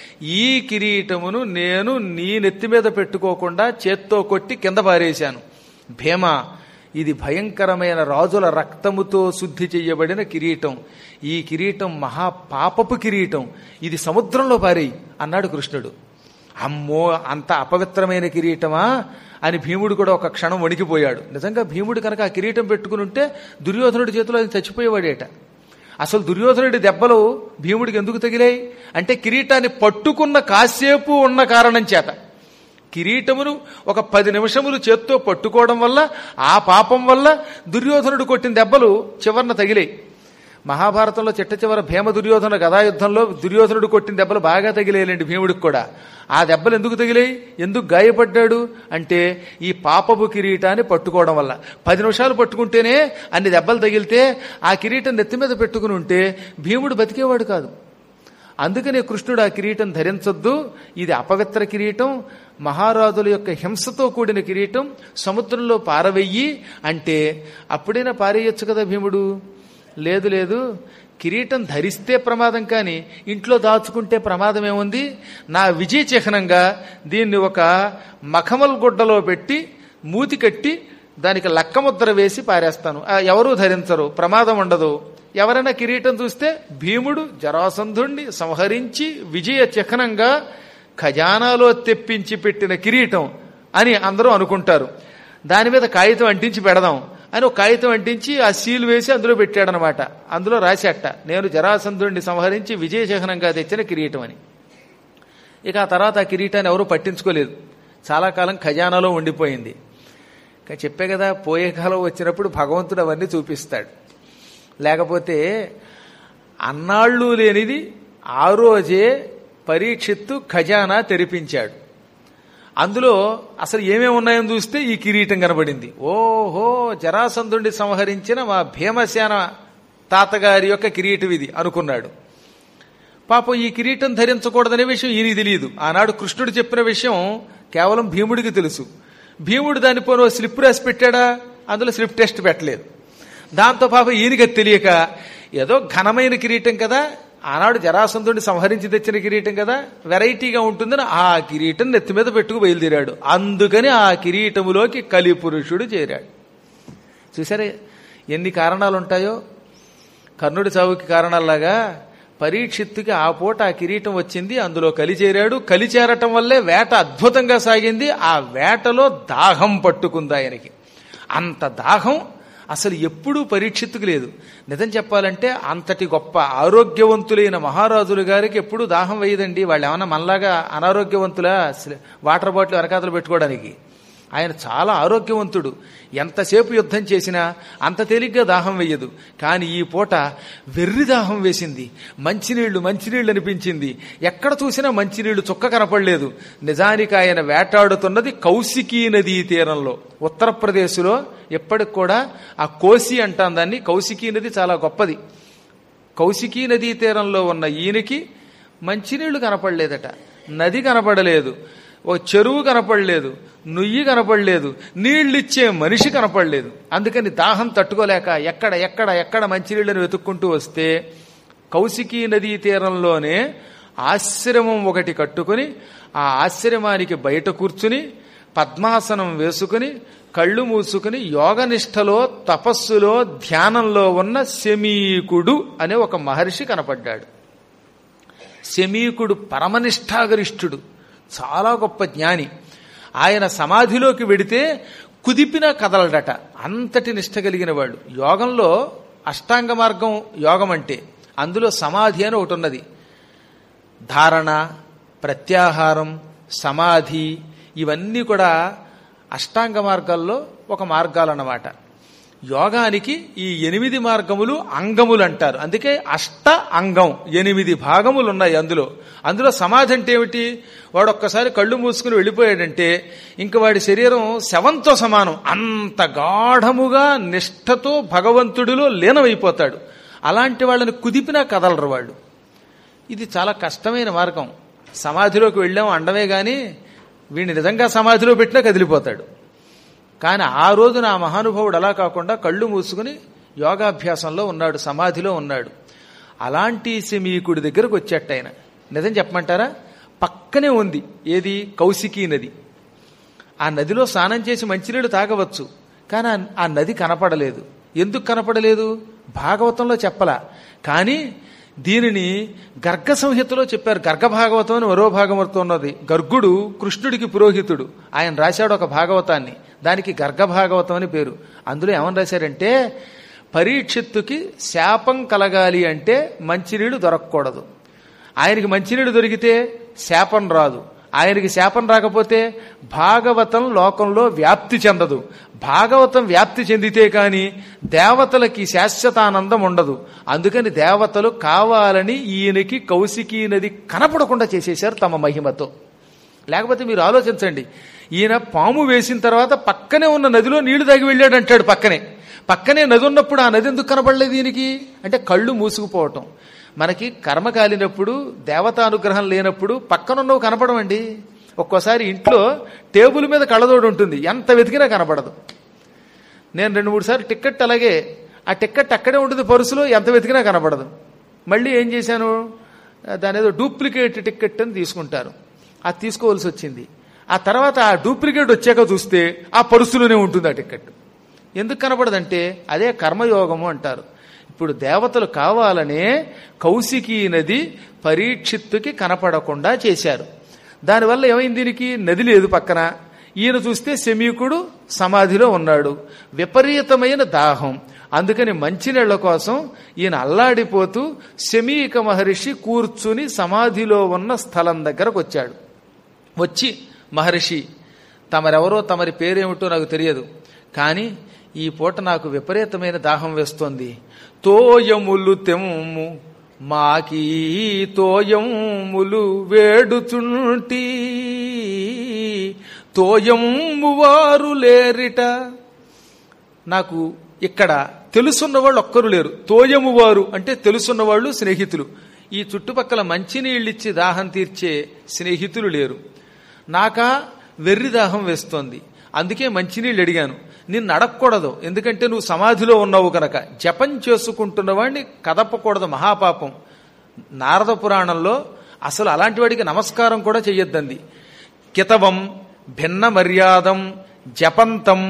ఈ కిరీటమును నేను నీ నెత్తి మీద పెట్టుకోకుండా చేత్తో కొట్టి కింద పారేశాను భీమా ఇది భయంకరమైన రాజుల రక్తముతో శుద్ధి చేయబడిన కిరీటం ఈ కిరీటం మహాపాపపు కిరీటం ఇది సముద్రంలో పారేయి అన్నాడు కృష్ణుడు అమ్మో అంత అపవిత్రమైన కిరీటమా అని భీముడు కూడా ఒక క్షణం వణికిపోయాడు నిజంగా భీముడు కనుక ఆ కిరీటం పెట్టుకుని ఉంటే దుర్యోధనుడి చేతిలో అది చచ్చిపోయేవాడేట అసలు దుర్యోధనుడి దెబ్బలు భీముడికి ఎందుకు తగిలాయి అంటే కిరీటాన్ని పట్టుకున్న కాసేపు ఉన్న కారణం చేత కిరీటమును ఒక పది నిమిషములు చేత్తో పట్టుకోవడం వల్ల ఆ పాపం వల్ల దుర్యోధనుడు కొట్టిన దెబ్బలు చివరన తగిలాయి మహాభారతంలో చిట్ట చివర భీమ దుర్యోధన గదాయుద్ధంలో దుర్యోధనుడు కొట్టిన దెబ్బలు బాగా తగిలేయండి భీముడికి కూడా ఆ దెబ్బలు ఎందుకు తగిలాయి ఎందుకు గాయపడ్డాడు అంటే ఈ పాపపు కిరీటాన్ని పట్టుకోవడం వల్ల పది నిమిషాలు పట్టుకుంటేనే అన్ని దెబ్బలు తగిలితే ఆ కిరీటం నెత్తి మీద పెట్టుకుని ఉంటే భీముడు బతికేవాడు కాదు అందుకనే కృష్ణుడు ఆ కిరీటం ధరించొద్దు ఇది అపవిత్ర కిరీటం మహారాజుల యొక్క హింసతో కూడిన కిరీటం సముద్రంలో పారవెయ్యి అంటే అప్పుడైనా పారేయొచ్చు కదా భీముడు లేదు లేదు కిరీటం ధరిస్తే ప్రమాదం కానీ ఇంట్లో దాచుకుంటే ప్రమాదం ఏముంది నా విజయ చిహ్నంగా దీన్ని ఒక మఖమల్ గుడ్డలో పెట్టి మూతి కట్టి దానికి లక్కముద్ర వేసి పారేస్తాను ఆ, ఎవరూ ధరించరు ప్రమాదం ఉండదు ఎవరైనా కిరీటం చూస్తే భీముడు జరాసంధుణ్ణి సంహరించి విజయ చిహ్నంగా ఖజానాలో తెప్పించి పెట్టిన కిరీటం అని అందరూ అనుకుంటారు దాని మీద కాగితం అంటించి పెడదాం అని ఒక కాగితం అంటించి ఆ సీల్ వేసి అందులో పెట్టాడనమాట అందులో రాసేట నేను జరాసంధుడిని సంహరించి విజయ చిహ్నంగా తెచ్చిన కిరీటం అని ఇక ఆ తర్వాత ఆ కిరీటాన్ని ఎవరూ పట్టించుకోలేదు చాలా కాలం ఖజానాలో ఉండిపోయింది ఇక చెప్పే కదా పోయే కాలం వచ్చినప్పుడు భగవంతుడు అవన్నీ చూపిస్తాడు లేకపోతే అన్నాళ్ళు లేనిది ఆ రోజే పరీక్షిత్తు ఖజానా తెరిపించాడు అందులో అసలు ఏమేమి ఉన్నాయని చూస్తే ఈ కిరీటం కనబడింది ఓహో జరాసంధుండి సంహరించిన మా భీమసేన తాతగారి యొక్క కిరీటం ఇది అనుకున్నాడు పాపం ఈ కిరీటం ధరించకూడదనే విషయం ఈయనకి తెలియదు ఆనాడు కృష్ణుడు చెప్పిన విషయం కేవలం భీముడికి తెలుసు భీముడు దాని పోను స్లిప్ రాసి పెట్టాడా అందులో స్లిప్ టెస్ట్ పెట్టలేదు దాంతో పాపం ఈయనకి అది తెలియక ఏదో ఘనమైన కిరీటం కదా ఆనాడు జరాసంధుడిని సంహరించి తెచ్చిన కిరీటం కదా వెరైటీగా ఉంటుందని ఆ కిరీటం నెత్తి మీద పెట్టుకు బయలుదేరాడు అందుకని ఆ కిరీటములోకి కలిపురుషుడు చేరాడు చూసారే ఎన్ని కారణాలు ఉంటాయో కర్ణుడి చావుకి కారణాల్లాగా పరీక్షిత్తుకి ఆ పూట ఆ కిరీటం వచ్చింది అందులో కలి చేరాడు కలి చేరటం వల్లే వేట అద్భుతంగా సాగింది ఆ వేటలో దాహం పట్టుకుంది ఆయనకి అంత దాహం అసలు ఎప్పుడూ పరీక్షిత్తుకు లేదు నిజం చెప్పాలంటే అంతటి గొప్ప ఆరోగ్యవంతులైన మహారాజుల గారికి ఎప్పుడూ దాహం వేయదండి వాళ్ళు ఏమన్నా మనలాగా అనారోగ్యవంతులా వాటర్ బాటిల్ వెనకాతలు పెట్టుకోవడానికి ఆయన చాలా ఆరోగ్యవంతుడు ఎంతసేపు యుద్ధం చేసినా అంత తేలిగ్గా దాహం వేయదు కానీ ఈ పూట వెర్రి దాహం వేసింది మంచినీళ్లు మంచినీళ్లు అనిపించింది ఎక్కడ చూసినా మంచినీళ్లు చుక్క కనపడలేదు నిజానికి ఆయన వేటాడుతున్నది కౌశికీ నదీ తీరంలో ఉత్తరప్రదేశ్లో ఎప్పటికి కూడా ఆ కోసి అంటాం దాన్ని కౌశికీ నది చాలా గొప్పది కౌశికీ నదీ తీరంలో ఉన్న ఈయనకి మంచినీళ్లు కనపడలేదట నది కనపడలేదు ఓ చెరువు కనపడలేదు నుయ్యి కనపడలేదు నీళ్ళిచ్చే మనిషి కనపడలేదు అందుకని దాహం తట్టుకోలేక ఎక్కడ ఎక్కడ ఎక్కడ మంచినీళ్ళని వెతుక్కుంటూ వస్తే కౌశికీ నదీ తీరంలోనే ఆశ్రమం ఒకటి కట్టుకుని ఆ ఆశ్రమానికి బయట కూర్చుని పద్మాసనం వేసుకుని కళ్ళు మూసుకుని యోగనిష్టలో తపస్సులో ధ్యానంలో ఉన్న శమీకుడు అనే ఒక మహర్షి కనపడ్డాడు శమీకుడు పరమనిష్టాగరిష్ఠుడు చాలా గొప్ప జ్ఞాని ఆయన సమాధిలోకి వెడితే కుదిపినా కదలడట అంతటి నిష్ట కలిగిన వాడు యోగంలో అష్టాంగ మార్గం యోగం అంటే అందులో సమాధి అని ఒకటి ఉన్నది ధారణ ప్రత్యాహారం సమాధి ఇవన్నీ కూడా అష్టాంగ మార్గాల్లో ఒక మార్గాలన్నమాట యోగానికి ఈ ఎనిమిది మార్గములు అంగములు అంటారు అందుకే అష్ట అంగం ఎనిమిది భాగములు ఉన్నాయి అందులో అందులో సమాధి అంటే ఏమిటి వాడు ఒక్కసారి కళ్ళు మూసుకుని వెళ్ళిపోయాడంటే ఇంక వాడి శరీరం శవంతో సమానం అంత గాఢముగా నిష్ఠతో భగవంతుడిలో లీనమైపోతాడు అలాంటి వాళ్ళని కుదిపినా కదలరు వాళ్ళు ఇది చాలా కష్టమైన మార్గం సమాధిలోకి వెళ్ళాం అండమే గాని వీడిని నిజంగా సమాధిలో పెట్టినా కదిలిపోతాడు కానీ ఆ రోజున ఆ మహానుభావుడు అలా కాకుండా కళ్ళు మూసుకుని యోగాభ్యాసంలో ఉన్నాడు సమాధిలో ఉన్నాడు అలాంటి శమీకుడి దగ్గరకు వచ్చేట ఆయన నిజం చెప్పమంటారా పక్కనే ఉంది ఏది కౌశికీ నది ఆ నదిలో స్నానం చేసి మంచినీళ్ళు తాగవచ్చు కానీ ఆ నది కనపడలేదు ఎందుకు కనపడలేదు భాగవతంలో చెప్పలా కానీ దీనిని గర్గ సంహితలో చెప్పారు గర్గ భాగవతం అని మరో భాగవతం ఉన్నది గర్గుడు కృష్ణుడికి పురోహితుడు ఆయన రాశాడు ఒక భాగవతాన్ని దానికి గర్గ భాగవతం అని పేరు అందులో ఏమని రాశారంటే పరీక్షిత్తుకి శాపం కలగాలి అంటే మంచినీళ్లు దొరకకూడదు ఆయనకి మంచినీళ్లు దొరికితే శాపం రాదు ఆయనకి శాపం రాకపోతే భాగవతం లోకంలో వ్యాప్తి చెందదు భాగవతం వ్యాప్తి చెందితే కాని దేవతలకి శాశ్వతానందం ఉండదు అందుకని దేవతలు కావాలని ఈయనకి కౌశికీ నది కనపడకుండా చేసేశారు తమ మహిమతో లేకపోతే మీరు ఆలోచించండి ఈయన పాము వేసిన తర్వాత పక్కనే ఉన్న నదిలో నీళ్లు తాగి వెళ్ళాడు అంటాడు పక్కనే పక్కనే నది ఉన్నప్పుడు ఆ నది ఎందుకు కనపడలేదు దీనికి అంటే కళ్ళు మూసుకుపోవటం మనకి కర్మ కాలినప్పుడు దేవతానుగ్రహం లేనప్పుడు పక్కనున్నవి కనపడమండి ఒక్కోసారి ఇంట్లో టేబుల్ మీద కళ్ళదోడు ఉంటుంది ఎంత వెతికినా కనపడదు నేను రెండు మూడు సార్లు టిక్కెట్ అలాగే ఆ టిక్కెట్ అక్కడే ఉంటుంది పరుసులో ఎంత వెతికినా కనపడదు మళ్ళీ ఏం చేశాను దాని ఏదో డూప్లికేట్ టిక్కెట్ అని తీసుకుంటారు అది తీసుకోవాల్సి వచ్చింది ఆ తర్వాత ఆ డూప్లికేట్ వచ్చాక చూస్తే ఆ పరుసులోనే ఉంటుంది ఆ టిక్కెట్ ఎందుకు కనపడదంటే అదే కర్మయోగము అంటారు ఇప్పుడు దేవతలు కావాలనే కౌశికీ నది పరీక్షిత్తుకి కనపడకుండా చేశారు దానివల్ల ఏమైంది దీనికి నది లేదు పక్కన ఈయన చూస్తే శమీకుడు సమాధిలో ఉన్నాడు విపరీతమైన దాహం అందుకని మంచినీళ్ల కోసం ఈయన అల్లాడిపోతూ శమీక మహర్షి కూర్చుని సమాధిలో ఉన్న స్థలం దగ్గరకు వచ్చాడు వచ్చి మహర్షి తమరెవరో తమరి పేరేమిటో నాకు తెలియదు కానీ ఈ పూట నాకు విపరీతమైన దాహం వేస్తోంది తోయములు తెమ్ము మాకీ తోయములు వేడుచుంటి తోయము వారు లేరిట నాకు ఇక్కడ తెలుసున్న వాళ్ళు ఒక్కరు లేరు తోయము వారు అంటే తెలుసున్న వాళ్ళు స్నేహితులు ఈ చుట్టుపక్కల మంచినీళ్ళిచ్చి దాహం తీర్చే స్నేహితులు లేరు నాకా వెర్రి దాహం వేస్తోంది అందుకే మంచినీళ్ళు అడిగాను నిన్ను అడగకూడదు ఎందుకంటే నువ్వు సమాధిలో ఉన్నావు కనుక జపం చేసుకుంటున్న వాడిని కదపకూడదు మహాపాపం నారద పురాణంలో అసలు అలాంటి వాడికి నమస్కారం కూడా చెయ్యొద్దంది కితవం భిన్న మర్యాదం జపంతం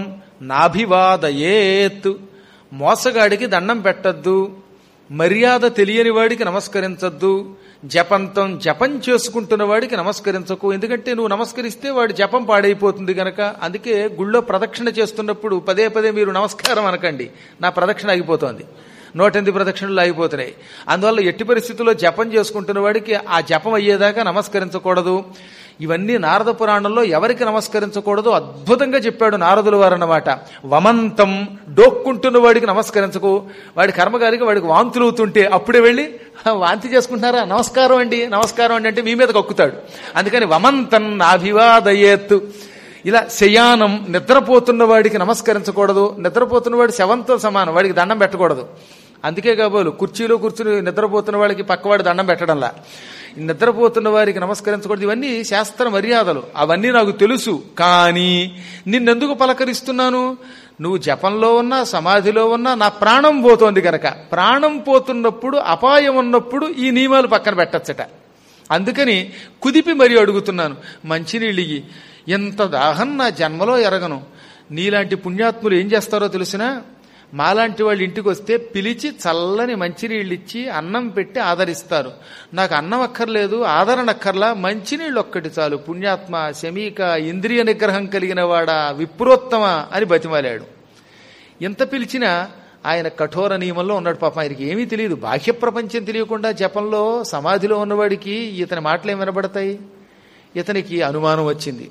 నాభివాదయేత్ మోసగాడికి దండం పెట్టద్దు మర్యాద తెలియని వాడికి నమస్కరించద్దు జపంతం జపం చేసుకుంటున్న వాడికి నమస్కరించకు ఎందుకంటే నువ్వు నమస్కరిస్తే వాడి జపం పాడైపోతుంది గనక అందుకే గుళ్ళో ప్రదక్షిణ చేస్తున్నప్పుడు పదే పదే మీరు నమస్కారం అనకండి నా ప్రదక్షిణ ఆగిపోతోంది నూటెనిమిది ప్రదక్షిణలు ఆగిపోతున్నాయి అందువల్ల ఎట్టి పరిస్థితుల్లో జపం చేసుకుంటున్న వాడికి ఆ జపం అయ్యేదాకా నమస్కరించకూడదు ఇవన్నీ నారద పురాణంలో ఎవరికి నమస్కరించకూడదు అద్భుతంగా చెప్పాడు నారదుల వారు అన్నమాట వమంతం డోక్కుంటున్న వాడికి నమస్కరించకు వాడి కర్మగారికి వాడికి వాంతులు అవుతుంటే అప్పుడే వెళ్ళి "హ, వాంతి చేసుకుంటున్నారా నమస్కారం అండి నమస్కారం అండి అంటే మీ మీద కక్కుతాడు అందుకని వమంతం నాభివాదయేత్తు ఇలా శయానం నిద్రపోతున్న వాడికి నమస్కరించకూడదు నిద్రపోతున్న వాడి శవంతో సమానం వాడికి దండం పెట్టకూడదు అందుకే కాబోలు కుర్చీలో కూర్చుని నిద్రపోతున్న వాడికి పక్కవాడి దండం పెట్టడంలా ఈ నిద్రపోతున్న వారికి నమస్కరించకూడదు ఇవన్నీ శాస్త్ర మర్యాదలు అవన్నీ నాకు తెలుసు కానీ నిన్నెందుకు పలకరిస్తున్నాను నువ్వు జపంలో ఉన్నా సమాధిలో ఉన్నా నా ప్రాణం పోతోంది కనుక ప్రాణం పోతున్నప్పుడు అపాయం ఉన్నప్పుడు ఈ నియమాలు పక్కన పెట్టచ్చట అందుకని కుదిపి మరీ అడుగుతున్నాను మంచినీళ్ళు ఇయ్యి ఎంత దాహం నా జన్మలో ఎరగను నీలాంటి పుణ్యాత్ములు ఏం చేస్తారో తెలిసినా మాలాంటి వాళ్ళు ఇంటికి వస్తే పిలిచి చల్లని మంచినీళ్ళు ఇచ్చి అన్నం పెట్టి ఆదరిస్తారు నాకు అన్నం అక్కర్లేదు ఆదరణ అక్కర్లా మంచినీళ్ళు ఒక్కటి చాలు పుణ్యాత్మ శమీక ఇంద్రియ నిగ్రహం కలిగిన వాడా విప్రోత్తమ అని బతిమాలాడు ఎంత పిలిచినా ఆయన కఠోర నియమంలో ఉన్నాడు పాపం ఆయనకి ఏమీ తెలియదు బాహ్య ప్రపంచం తెలియకుండా జపంలో సమాధిలో ఉన్నవాడికి ఇతని మాటలు ఏం వినబడతాయి ఇతనికి అనుమానం వచ్చింది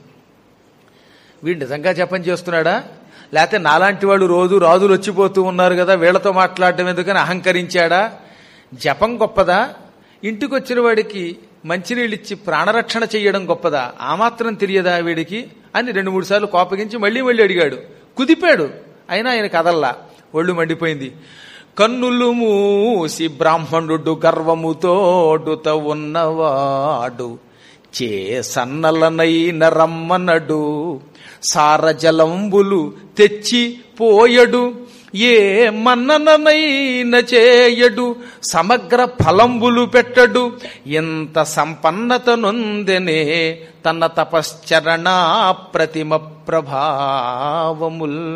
వీడు నిజంగా జపం చేస్తున్నాడా లేకపోతే నాలాంటి వాళ్ళు రోజు రాజులు వచ్చిపోతూ ఉన్నారు కదా వీళ్లతో మాట్లాడడం ఎందుకని అహంకరించాడా జపం గొప్పదా ఇంటికి వచ్చిన వాడికి మంచినీళ్ళు ఇచ్చి ప్రాణరక్షణ చెయ్యడం గొప్పదా ఆ మాత్రం తెలియదా వీడికి అని రెండు మూడు సార్లు కోపగించి మళ్ళీ మళ్ళీ అడిగాడు కుదిపాడు అయినా ఆయన కదల్లా ఒళ్ళు మండిపోయింది కన్నులు మూసి బ్రాహ్మణుడు గర్వముతోడుత ఉన్నవాడు చే సన్నలనైన రమ్మనడు సారజలంబులు తెచ్చి పోయడు ఏ మన్నననైన చేయడు సమగ్ర ఫలంబులు పెట్టడు ఎంత సంపన్నత నొందెనే తన తపశ్చరణ ప్రతిమ ప్రభావముల్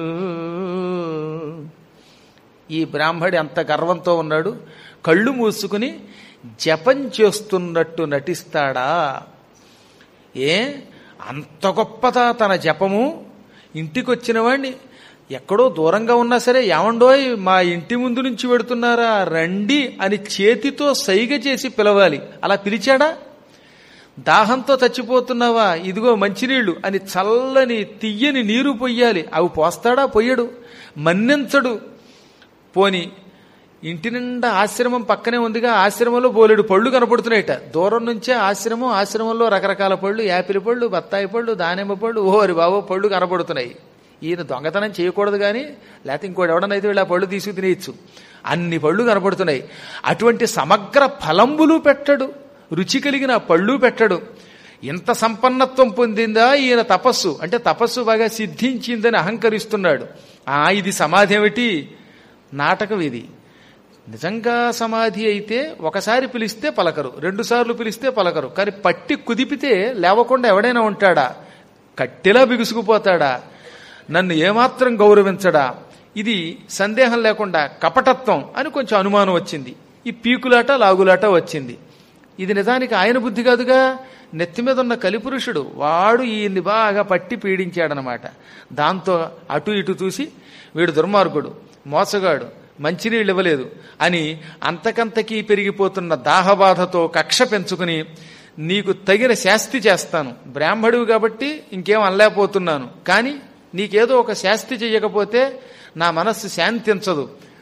ఈ బ్రాహ్మడి అంత గర్వంతో ఉన్నాడు కళ్ళు మూసుకుని జపం చేస్తున్నట్టు నటిస్తాడా ఏ అంత గొప్పదా తన జపము ఇంటికొచ్చిన వాడిని ఎక్కడో దూరంగా ఉన్నా సరే ఏమండోయ్ మా ఇంటి ముందు నుంచి పెడుతున్నారా రండి అని చేతితో సైగ చేసి పిలవాలి అలా పిలిచాడా దాహంతో చచ్చిపోతున్నావా ఇదిగో మంచినీళ్లు అని చల్లని తియ్యని నీరు పొయ్యాలి అవి పోస్తాడా పొయ్యడు మన్నించడు పోని ఇంటి నిండా ఆశ్రమం పక్కనే ఉందిగా ఆశ్రమంలో బోలెడు పళ్ళు కనపడుతున్నాయట దూరం నుంచే ఆశ్రమం ఆశ్రమంలో రకరకాల పళ్ళు యాపిల్ పళ్ళు బత్తాయి పళ్ళు దానిమ్మ పళ్ళు ఓరి బాబో పళ్ళు కనపడుతున్నాయి ఈయన దొంగతనం చేయకూడదు కానీ లేకపోతే ఇంకోటి ఎవడనైతే వీళ్ళు ఆ పళ్ళు తీసుకు తినేయచ్చు అన్ని పళ్ళు కనపడుతున్నాయి అటువంటి సమగ్ర ఫలంబులు పెట్టడు రుచి కలిగిన పళ్ళు పెట్టడు ఎంత సంపన్నత్వం పొందిందా ఈయన తపస్సు అంటే తపస్సు బాగా సిద్ధించిందని అహంకరిస్తున్నాడు ఆ ఇది సమాధి ఏమిటి నాటకం ఇది నిజంగా సమాధి అయితే ఒకసారి పిలిస్తే పలకరు రెండు సార్లు పిలిస్తే పలకరు కానీ పట్టి కుదిపితే లేవకుండా ఎవడైనా ఉంటాడా కట్టెలా బిగుసుకుపోతాడా నన్ను ఏమాత్రం గౌరవించడా ఇది సందేహం లేకుండా కపటత్వం అని కొంచెం అనుమానం వచ్చింది ఈ పీకులాట లాగులాట వచ్చింది ఇది నిజానికి ఆయన బుద్ధి కాదుగా నెత్తి మీద ఉన్న కలిపురుషుడు వాడు ఈయన్ని బాగా పట్టి పీడించాడనమాట దాంతో అటు ఇటు చూసి వీడు దుర్మార్గుడు మోసగాడు మంచినీళ్ళు ఇవ్వలేదు అని అంతకంతకీ పెరిగిపోతున్న దాహబాధతో కక్ష పెంచుకుని నీకు తగిన శాస్తి చేస్తాను బ్రాహ్మడివి కాబట్టి ఇంకేం అనలేకపోతున్నాను కానీ నీకేదో ఒక శాస్తి చెయ్యకపోతే నా మనస్సు శాంతించదు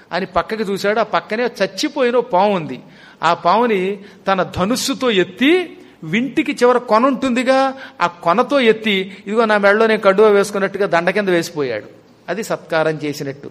అని పక్కకి చూశాడు ఆ పక్కనే చచ్చిపోయిన ఓ పాము ఉంది ఆ పాముని తన ధనుస్సుతో ఎత్తి వింటికి చివర కొన ఉంటుందిగా ఆ కొనతో ఎత్తి ఇదిగో నా మెడలో నేను కడువ వేసుకున్నట్టుగా దండ కింద వేసిపోయాడు అది సత్కారం చేసినట్టు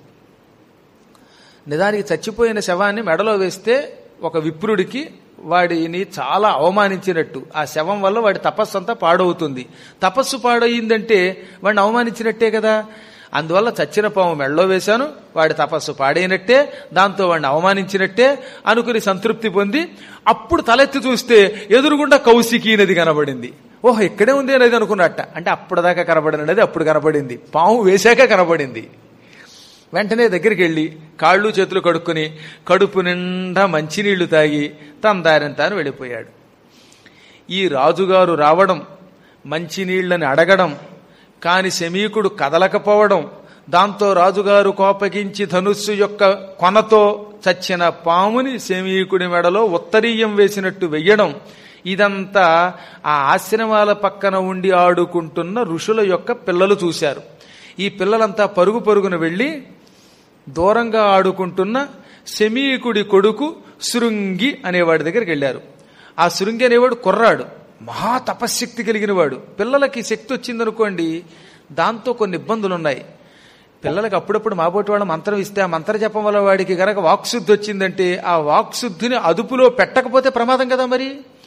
నిజానికి చచ్చిపోయిన శవాన్ని మెడలో వేస్తే ఒక విప్రుడికి వాడిని చాలా అవమానించినట్టు ఆ శవం వల్ల వాడి తపస్సు అంతా పాడవుతుంది తపస్సు పాడయిందంటే వాడిని అవమానించినట్టే కదా అందువల్ల చచ్చిన పాము మెడలో వేశాను వాడి తపస్సు పాడైనట్టే దాంతో వాడిని అవమానించినట్టే అనుకుని సంతృప్తి పొంది అప్పుడు తలెత్తి చూస్తే ఎదురుగుండా కౌశికీ నది కనబడింది ఓహో ఇక్కడే ఉంది నది అనుకున్నట్ట అంటే అప్పటిదాకా కనబడిన నది అప్పుడు కనబడింది పాము వేశాక కనబడింది వెంటనే దగ్గరికి వెళ్ళి కాళ్ళు చేతులు కడుక్కుని కడుపు నిండా మంచినీళ్లు తాగి తన దారిని తాను వెళ్ళిపోయాడు ఈ రాజుగారు రావడం మంచినీళ్లని అడగడం కాని శమీకుడు కదలకపోవడం దాంతో రాజుగారు కోపగించి ధనుస్సు యొక్క కొనతో చచ్చిన పాముని శమీకుడి మెడలో ఉత్తరీయం వేసినట్టు వెయ్యడం ఇదంతా ఆ ఆశ్రమాల పక్కన ఉండి ఆడుకుంటున్న ఋషుల యొక్క పిల్లలు చూశారు ఈ పిల్లలంతా పరుగు పరుగున వెళ్ళి దూరంగా ఆడుకుంటున్న శమీకుడి కొడుకు శృంగి అనేవాడి దగ్గరికి వెళ్ళారు ఆ శృంగి అనేవాడు కుర్రాడు మహా తపశ్శక్తి కలిగిన వాడు పిల్లలకి శక్తి వచ్చిందనుకోండి దాంతో కొన్ని ఇబ్బందులు ఉన్నాయి పిల్లలకి అప్పుడప్పుడు మాబోటి వాళ్ళ మంత్రం ఇస్తే ఆ మంత్ర జపం వల్ల వాడికి గనక వాక్శుద్ధి వచ్చిందంటే ఆ వాక్శుద్ధిని అదుపులో పెట్టకపోతే ప్రమాదం కదా మరి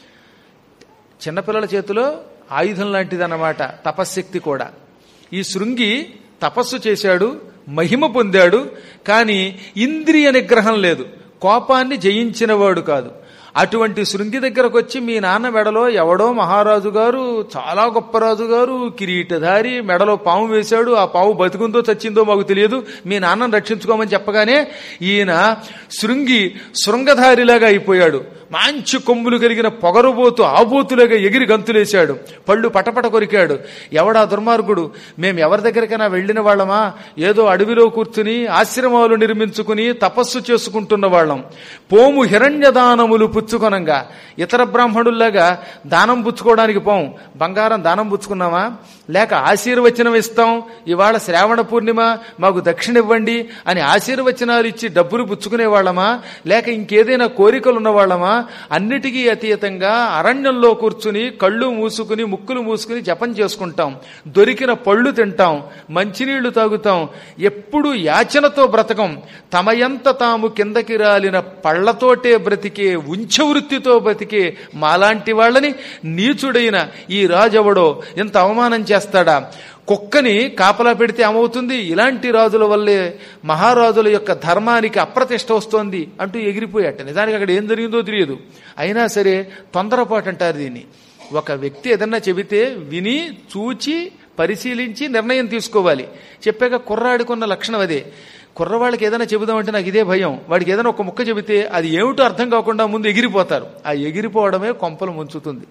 చిన్నపిల్లల చేతిలో ఆయుధం లాంటిదన్నమాట తపశ్శక్తి కూడా ఈ శృంగి తపస్సు చేశాడు మహిమ పొందాడు కానీ ఇంద్రియ నిగ్రహం లేదు కోపాన్ని జయించినవాడు కాదు అటువంటి శృంగి దగ్గరకు వచ్చి మీ నాన్న మెడలో ఎవడో మహారాజు గారు చాలా గొప్ప రాజు గారు కిరీటధారి మెడలో పాము వేశాడు ఆ పాము బతుకుందో చచ్చిందో మాకు తెలియదు మీ నాన్నను రక్షించుకోమని చెప్పగానే ఈయన శృంగి శృంగధారిలాగా అయిపోయాడు మంచి కొమ్ములు కలిగిన పొగరుబోతు ఆబోతులాగా ఎగిరి గంతులేశాడు పళ్ళు పటపట కొరికాడు ఎవడా దుర్మార్గుడు మేం ఎవరి దగ్గరికైనా వెళ్ళిన వాళ్ళమా ఏదో అడవిలో కూర్చుని ఆశ్రమాలు నిర్మించుకుని తపస్సు చేసుకుంటున్న వాళ్ళం పోము హిరణ్య దానములు పుచ్చుకొనంగా ఇతర బ్రాహ్మణుల్లాగా దానం పుచ్చుకోవడానికి పోం బంగారం దానం పుచ్చుకున్నామా లేక ఆశీర్వచనం ఇస్తాం ఇవాళ శ్రావణ పూర్ణిమ మాకు దక్షిణ ఇవ్వండి అని ఆశీర్వచనాలు ఇచ్చి డబ్బులు పుచ్చుకునే వాళ్ళమా లేక ఇంకేదైనా కోరికలు ఉన్న వాళ్ళమా అన్నిటికీ అతీతంగా అరణ్యంలో కూర్చుని కళ్ళు మూసుకుని ముక్కులు మూసుకుని జపం చేసుకుంటాం దొరికిన పళ్ళు తింటాం మంచినీళ్లు తాగుతాం ఎప్పుడు యాచనతో బ్రతకం తమయంత తాము కిందకి రాలిన పళ్లతోటే బ్రతికే ఉంచవృత్తితో బ్రతికే మాలాంటి వాళ్ళని నీచుడైన ఈ రాజెవడో ఇంత అవమానం చేస్తాడా కుక్కని కాపలా పెడితే ఏమవుతుంది ఇలాంటి రాజుల వల్లే మహారాజుల యొక్క ధర్మానికి అప్రతిష్ట వస్తోంది అంటూ ఎగిరిపోయాట నిజానికి అక్కడ ఏం జరిగిందో తెలియదు అయినా సరే తొందరపాటు అంటారు దీన్ని ఒక వ్యక్తి ఏదన్నా చెబితే విని చూచి పరిశీలించి నిర్ణయం తీసుకోవాలి చెప్పాక కుర్రాడికున్న లక్షణం అదే కుర్రవాళ్ళకి ఏదైనా చెబుదామంటే నాకు ఇదే భయం వాడికి ఏదైనా ఒక ముక్క చెబితే అది ఏమిటో అర్థం కాకుండా ముందు ఎగిరిపోతారు ఆ ఎగిరిపోవడమే కొంపలు ముంచుతుంది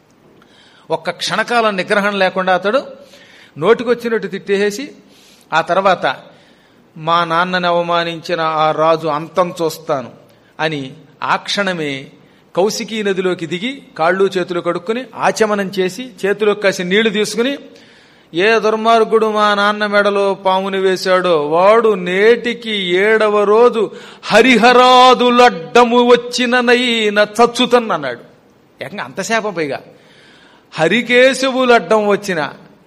ఒక్క క్షణకాలం నిగ్రహం లేకుండా అతడు నోటికొచ్చినట్టు తిట్టేసి ఆ తర్వాత మా నాన్నని అవమానించిన ఆ రాజు అంతం చూస్తాను అని ఆ క్షణమే కౌశికీ నదిలోకి దిగి కాళ్ళు చేతులు కడుక్కుని ఆచమనం చేసి చేతిలోకి కాసి నీళ్లు తీసుకుని ఏ దుర్మార్గుడు మా నాన్న మెడలో పాముని వేశాడో వాడు నేటికి ఏడవ రోజు హరిహరాదులడ్డము వచ్చిననైన చచ్చుతన్ అన్నాడు ఏకంగా అంత శాపం పైగా హరికేశవులు అడ్డం వచ్చిన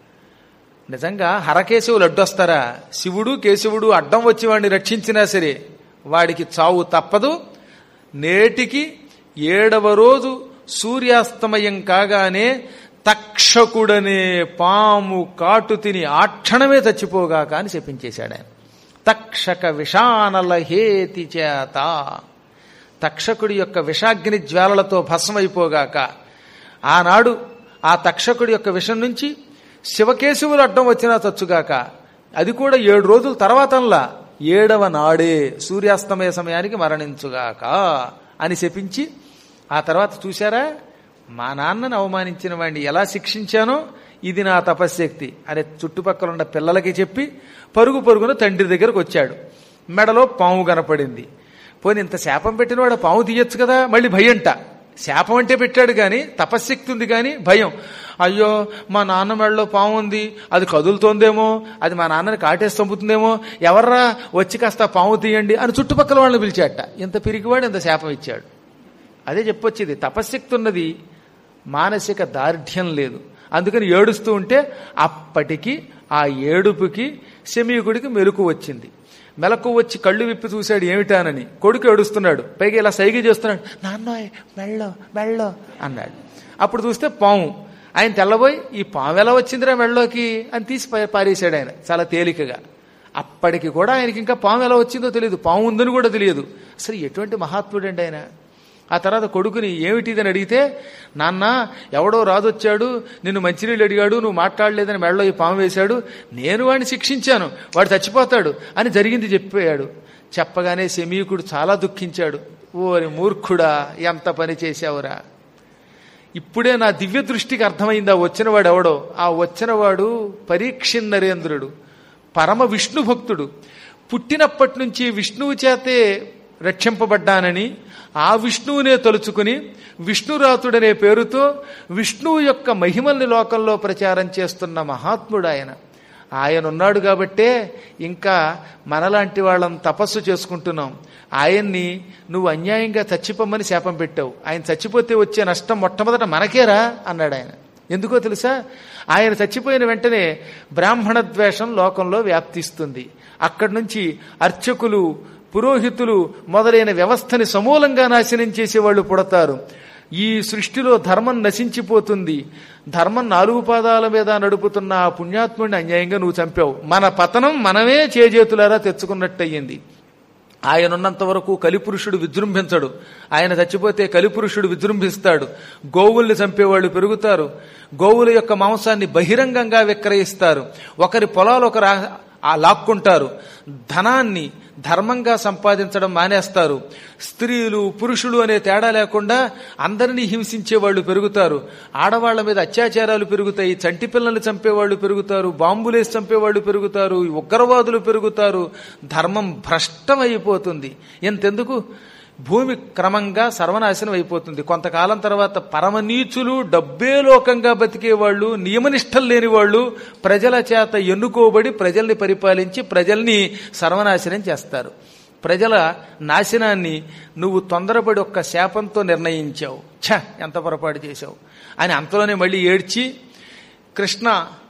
నిజంగా హరకేశవులు అడ్డొస్తారా శివుడు కేశవుడు అడ్డం వచ్చి వాడిని రక్షించినా సరే వాడికి చావు తప్పదు నేటికి ఏడవ రోజు సూర్యాస్తమయం కాగానే తక్షకుడనే పాము కాటు తిని ఆ క్షణమే చచ్చిపోగాక అని చెప్పించేశాడు ఆయన తక్షక విషానల హేతి చేత తక్షకుడి యొక్క విషాగ్ని జ్వాలలతో భస్మైపోగాక ఆనాడు ఆ తక్షకుడి యొక్క విషం నుంచి శివకేశవులు అడ్డం వచ్చినా చచ్చుగాక అది కూడా ఏడు రోజుల తర్వాతల్లా ఏడవ నాడే సూర్యాస్తమయ సమయానికి మరణించుగాక అని శపించి ఆ తర్వాత చూశారా మా నాన్నను అవమానించిన వాడిని ఎలా శిక్షించానో ఇది నా తపశ్శక్తి అని చుట్టుపక్కల ఉన్న పిల్లలకి చెప్పి పరుగు పరుగున తండ్రి దగ్గరకు వచ్చాడు మెడలో పాము కనపడింది పోనీ ఇంత శాపం పెట్టినవాడు పాము తీయొచ్చు కదా మళ్ళీ భయంట శాపం అంటే పెట్టాడు కానీ తపశ్శక్తి ఉంది కానీ భయం అయ్యో మా నాన్న మెడలో పాము ఉంది అది కదులుతోందేమో అది మా నాన్నని కాటేసి చంపుతుందేమో ఎవర్రా వచ్చి కాస్త పాము తీయండి అని చుట్టుపక్కల వాళ్ళని పిలిచాట ఇంత పిరిగివాడు ఇంత శాపం ఇచ్చాడు అదే చెప్పొచ్చేది తపశ్శక్తి ఉన్నది మానసిక దార్ఢ్యం లేదు అందుకని ఏడుస్తూ ఉంటే అప్పటికి ఆ ఏడుపుకి శమీకుడికి మెలకు వచ్చింది మెలకు వచ్చి కళ్ళు విప్పి చూశాడు ఏమిటానని కొడుకు ఏడుస్తున్నాడు పైగా ఇలా సైగ చేస్తున్నాడు నాన్నోయ్ మెళ్ళో మెళ్ళో అన్నాడు అప్పుడు చూస్తే పాము ఆయన తెల్లబోయి ఈ పాము ఎలా వచ్చిందిరా మెళ్ళోకి అని తీసి పా- పారేశాడు ఆయన చాలా తేలికగా అప్పటికి కూడా ఆయనకి ఇంకా పాము ఎలా వచ్చిందో తెలియదు పాము ఉందని కూడా తెలియదు అసలు ఎటువంటి మహాత్ముడండి ఆయన ఆ తర్వాత కొడుకుని ఏమిటిదని అడిగితే నాన్న ఎవడో రాజొచ్చాడు నిన్ను మంచినీళ్ళు అడిగాడు నువ్వు మాట్లాడలేదని మెడలో ఈ పాము వేశాడు నేను వాడిని శిక్షించాను వాడు చచ్చిపోతాడు అని జరిగింది చెప్పాడు చెప్పగానే శమీకుడు చాలా దుఃఖించాడు ఓరి మూర్ఖుడా ఎంత పని చేశావురా ఇప్పుడే నా దివ్య దృష్టికి అర్థమైంది ఆ వచ్చినవాడు ఎవడో ఆ వచ్చినవాడు పరీక్ష నరేంద్రుడు పరమ విష్ణు భక్తుడు పుట్టినప్పటి నుంచి విష్ణువు చేతే రక్షింపబడ్డానని ఆ విష్ణువునే తలుచుకుని విష్ణురాతుడనే పేరుతో విష్ణువు యొక్క మహిమల్ని లోకంలో ప్రచారం చేస్తున్న మహాత్ముడు ఆయన ఆయన ఉన్నాడు కాబట్టే ఇంకా మనలాంటి వాళ్ళం తపస్సు చేసుకుంటున్నాం ఆయన్ని నువ్వు అన్యాయంగా చచ్చిపోమని శాపం పెట్టావు ఆయన చచ్చిపోతే వచ్చే నష్టం మొట్టమొదట మనకేరా అన్నాడు ఆయన ఎందుకో తెలుసా ఆయన చచ్చిపోయిన వెంటనే బ్రాహ్మణ ద్వేషం లోకంలో వ్యాప్తిస్తుంది అక్కడి నుంచి అర్చకులు పురోహితులు మొదలైన వ్యవస్థని సమూలంగా నాశనం చేసేవాళ్ళు పుడతారు ఈ సృష్టిలో ధర్మం నశించిపోతుంది ధర్మం నాలుగు పాదాల మీద నడుపుతున్న ఆ పుణ్యాత్ముడిని అన్యాయంగా నువ్వు చంపావు మన పతనం మనమే చేజేతులారా తెచ్చుకున్నట్టయింది ఆయన ఉన్నంత వరకు కలిపురుషుడు విజృంభించడు ఆయన చచ్చిపోతే కలిపురుషుడు విజృంభిస్తాడు గోవుల్ని చంపేవాళ్ళు పెరుగుతారు గోవుల యొక్క మాంసాన్ని బహిరంగంగా విక్రయిస్తారు ఒకరి పొలాలు ఒకరు ఆ- ఆ లాక్కుంటారు ధనాన్ని ధర్మంగా సంపాదించడం మానేస్తారు స్త్రీలు పురుషులు అనే తేడా లేకుండా అందరినీ హింసించే వాళ్ళు పెరుగుతారు ఆడవాళ్ల మీద అత్యాచారాలు పెరుగుతాయి చంటి పిల్లల్ని చంపేవాళ్ళు పెరుగుతారు బాంబులేసి చంపేవాళ్ళు పెరుగుతారు ఉగ్రవాదులు పెరుగుతారు ధర్మం భ్రష్టమైపోతుంది ఎంతెందుకు భూమి క్రమంగా సర్వనాశనం అయిపోతుంది కొంతకాలం తర్వాత పరమనీచులు డబ్బే లోకంగా బతికేవాళ్ళు నియమనిష్టలు లేని వాళ్ళు ప్రజల చేత ఎన్నుకోబడి ప్రజల్ని పరిపాలించి ప్రజల్ని సర్వనాశనం చేస్తారు ప్రజల నాశనాన్ని నువ్వు తొందరపడి ఒక్క శాపంతో నిర్ణయించావు ఛ ఎంత పొరపాటు చేశావు అని అంతలోనే మళ్ళీ ఏడ్చి కృష్ణ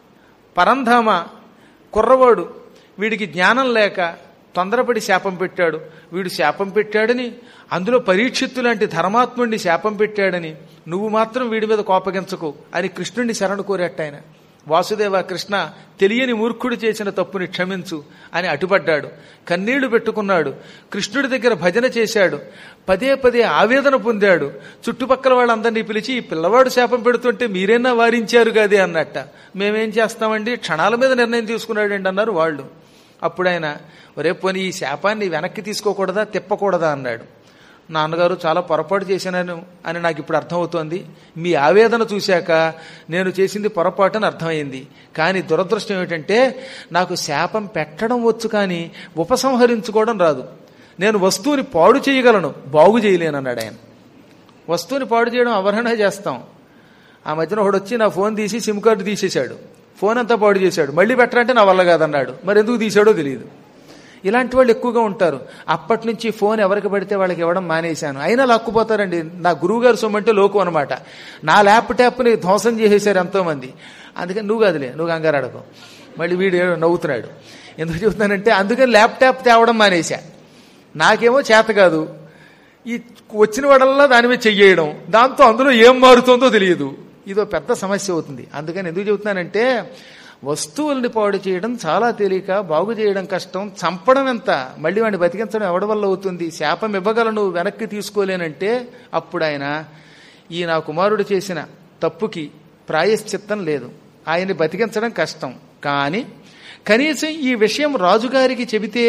పరంధామ కుర్రవాడు వీడికి జ్ఞానం లేక తొందరపడి శాపం పెట్టాడు వీడు శాపం పెట్టాడని అందులో పరీక్షిత్తు లాంటి ధర్మాత్ముడిని శాపం పెట్టాడని నువ్వు మాత్రం వీడి మీద కోపగించకు అని కృష్ణుడిని శరణు కోరేట ఆయన వాసుదేవ కృష్ణ తెలియని మూర్ఖుడు చేసిన తప్పుని క్షమించు అని అటుపడ్డాడు కన్నీళ్లు పెట్టుకున్నాడు కృష్ణుడి దగ్గర భజన చేశాడు పదే పదే ఆవేదన పొందాడు చుట్టుపక్కల వాళ్ళందరినీ పిలిచి ఈ పిల్లవాడు శాపం పెడుతుంటే మీరేనా వారించారు కదే అన్నట్ట మేమేం చేస్తామండి క్షణాల మీద నిర్ణయం తీసుకున్నాడండి అన్నారు వాళ్ళు అప్పుడు ఆయన ఒరే పోనీ ఈ శాపాన్ని వెనక్కి తీసుకోకూడదా తిప్పకూడదా అన్నాడు నాన్నగారు చాలా పొరపాటు చేశానని అని నాకు ఇప్పుడు అర్థమవుతోంది మీ ఆవేదన చూశాక నేను చేసింది పొరపాటు అని అర్థమైంది కానీ దురదృష్టం ఏమిటంటే నాకు శాపం పెట్టడం వచ్చు కానీ ఉపసంహరించుకోవడం రాదు నేను వస్తువుని పాడు చేయగలను బాగు చేయలేను అన్నాడు ఆయన వస్తువుని పాడు చేయడం అవరణ చేస్తాం ఆ మధ్యన ఒకడు వచ్చి నా ఫోన్ తీసి సిమ్ కార్డు తీసేశాడు ఫోన్ అంతా పాడు చేశాడు మళ్ళీ పెట్టరంటే నా వల్ల కాదన్నాడు మరి ఎందుకు తీశాడో తెలియదు ఇలాంటి వాళ్ళు ఎక్కువగా ఉంటారు అప్పటి నుంచి ఫోన్ ఎవరికి పడితే వాళ్ళకి ఇవ్వడం మానేశాను అయినా లాక్కుపోతారండి నా గురువు గారు సొమ్మంటే లోకు అనమాట నా ల్యాప్టాప్ని ధ్వంసం చేసేశారు ఎంతోమంది అందుకని నువ్వు కాదులే నువ్వు కంగారు అడగవు మళ్ళీ వీడు ఏదో నవ్వుతున్నాడు ఎందుకు చెబుతున్నానంటే అందుకని ల్యాప్టాప్ తేవడం మానేశా నాకేమో చేత కాదు ఈ వచ్చిన వాడల్లా దాని మీద చెయ్యడం దాంతో అందులో ఏం మారుతుందో తెలియదు ఇదో పెద్ద సమస్య అవుతుంది అందుకని ఎందుకు చెబుతున్నానంటే వస్తువుల్ని పాడు చేయడం చాలా తేలిక బాగు చేయడం కష్టం చంపడం ఎంత మళ్ళీ వాడిని బతికించడం ఎవడి వల్ల అవుతుంది శాపం ఇవ్వగలను వెనక్కి తీసుకోలేనంటే అప్పుడు ఆయన ఈ నా కుమారుడు చేసిన తప్పుకి ప్రాయశ్చిత్తం లేదు ఆయన్ని బతికించడం కష్టం కానీ కనీసం ఈ విషయం రాజుగారికి చెబితే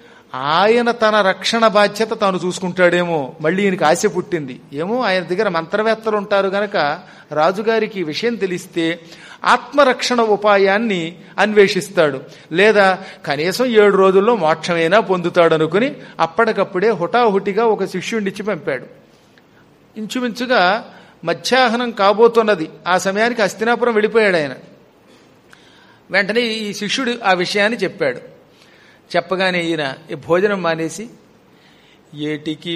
ఆయన తన రక్షణ బాధ్యత తాను చూసుకుంటాడేమో మళ్ళీ ఈయనకి ఆశ పుట్టింది ఏమో ఆయన దగ్గర మంత్రవేత్తలు ఉంటారు గనక రాజుగారికి ఈ విషయం తెలిస్తే ఆత్మరక్షణ ఉపాయాన్ని అన్వేషిస్తాడు లేదా కనీసం ఏడు రోజుల్లో మోక్షమైనా పొందుతాడు అనుకుని అప్పటికప్పుడే హుటాహుటిగా ఒక శిష్యుడినిచ్చి పంపాడు ఇంచుమించుగా మధ్యాహ్నం కాబోతున్నది ఆ సమయానికి హస్తినాపురం వెళ్ళిపోయాడు ఆయన వెంటనే ఈ శిష్యుడు ఆ విషయాన్ని చెప్పాడు చెప్పగానే ఈయన ఈ భోజనం మానేసి ఏటికి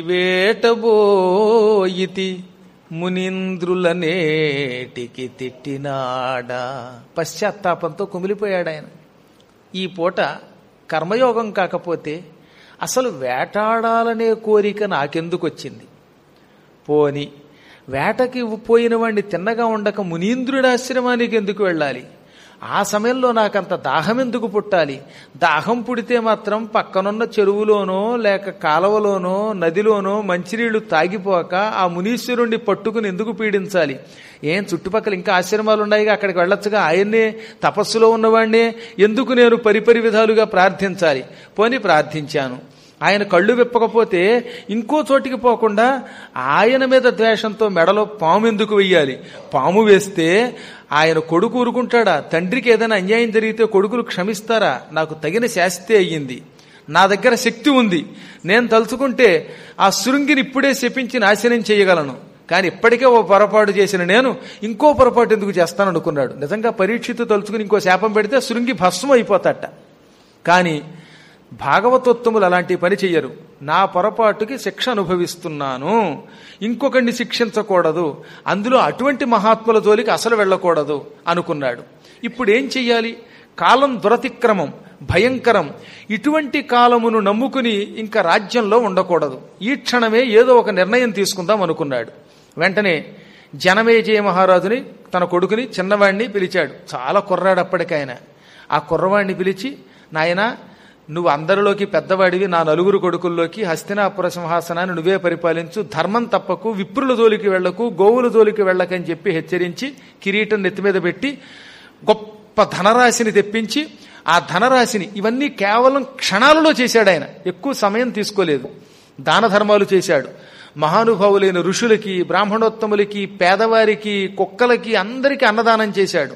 వేటబోయితి మునీంద్రుల నేటికి తిట్టినాడా పశ్చాత్తాపంతో కుమిలిపోయాడు ఆయన ఈ పూట కర్మయోగం కాకపోతే అసలు వేటాడాలనే కోరిక నాకెందుకు వచ్చింది పోని వేటకి పోయిన వాడిని తిన్నగా ఉండక మునీంద్రుడి ఆశ్రమానికి ఎందుకు వెళ్ళాలి ఆ సమయంలో నాకంత దాహం ఎందుకు పుట్టాలి దాహం పుడితే మాత్రం పక్కనున్న చెరువులోనో లేక కాలవలోనో నదిలోనో మంచినీళ్లు తాగిపోక ఆ మునీశ్వరుణ్ణి పట్టుకుని ఎందుకు పీడించాలి ఏం చుట్టుపక్కల ఇంకా ఆశ్రమాలు ఉన్నాయిగా అక్కడికి వెళ్ళొచ్చుగా ఆయన్నే తపస్సులో ఉన్నవాడినే ఎందుకు నేను పరిపరి విధాలుగా ప్రార్థించాలి పోని ప్రార్థించాను ఆయన కళ్ళు విప్పకపోతే ఇంకో చోటికి పోకుండా ఆయన మీద ద్వేషంతో మెడలో పాము ఎందుకు వెయ్యాలి పాము వేస్తే ఆయన కొడుకు ఊరుకుంటాడా తండ్రికి ఏదైనా అన్యాయం జరిగితే కొడుకులు క్షమిస్తారా నాకు తగిన శాస్తి అయ్యింది నా దగ్గర శక్తి ఉంది నేను తలుచుకుంటే ఆ శృంగిని ఇప్పుడే శపించి నాశనం చేయగలను కానీ ఇప్పటికే ఓ పొరపాటు చేసిన నేను ఇంకో పొరపాటు ఎందుకు చేస్తాను అనుకున్నాడు నిజంగా పరీక్షితు తలుచుకుని ఇంకో శాపం పెడితే శృంగి భస్మం అయిపోతాట కానీ భాగవతోత్తములు అలాంటి పని చెయ్యరు నా పొరపాటుకి శిక్ష అనుభవిస్తున్నాను ఇంకొకరిని శిక్షించకూడదు అందులో అటువంటి మహాత్ముల జోలికి అసలు వెళ్ళకూడదు అనుకున్నాడు ఇప్పుడు ఏం చెయ్యాలి కాలం దురతిక్రమం భయంకరం ఇటువంటి కాలమును నమ్ముకుని ఇంకా రాజ్యంలో ఉండకూడదు ఈ క్షణమే ఏదో ఒక నిర్ణయం తీసుకుందాం అనుకున్నాడు వెంటనే జనమేజయ మహారాజుని తన కొడుకుని చిన్నవాడిని పిలిచాడు చాలా కుర్రాడు అప్పటికైనా ఆ కుర్రవాడిని పిలిచి నాయనా నువ్వు అందరిలోకి పెద్దవాడివి నా నలుగురు కొడుకుల్లోకి హస్తినాపుర సింహాసనాన్ని నువ్వే పరిపాలించు ధర్మం తప్పకు విప్రుల జోలికి వెళ్లకు గోవుల జోలికి వెళ్ళకని చెప్పి హెచ్చరించి కిరీటం నెత్తి మీద పెట్టి గొప్ప ధనరాశిని తెప్పించి ఆ ధనరాశిని ఇవన్నీ కేవలం క్షణాలలో చేశాడు ఆయన ఎక్కువ సమయం తీసుకోలేదు దాన ధర్మాలు చేశాడు మహానుభావులైన ఋషులకి బ్రాహ్మణోత్తములకి పేదవారికి కుక్కలకి అందరికీ అన్నదానం చేశాడు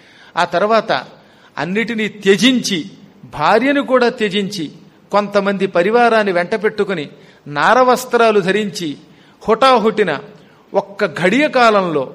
ఆ తర్వాత అన్నిటినీ త్యజించి భార్యను కూడా త్యజించి కొంతమంది పరివారాన్ని వెంట పెట్టుకుని నారవస్త్రాలు ధరించి హుటాహుటిన ఒక్క ఘడియ కాలంలో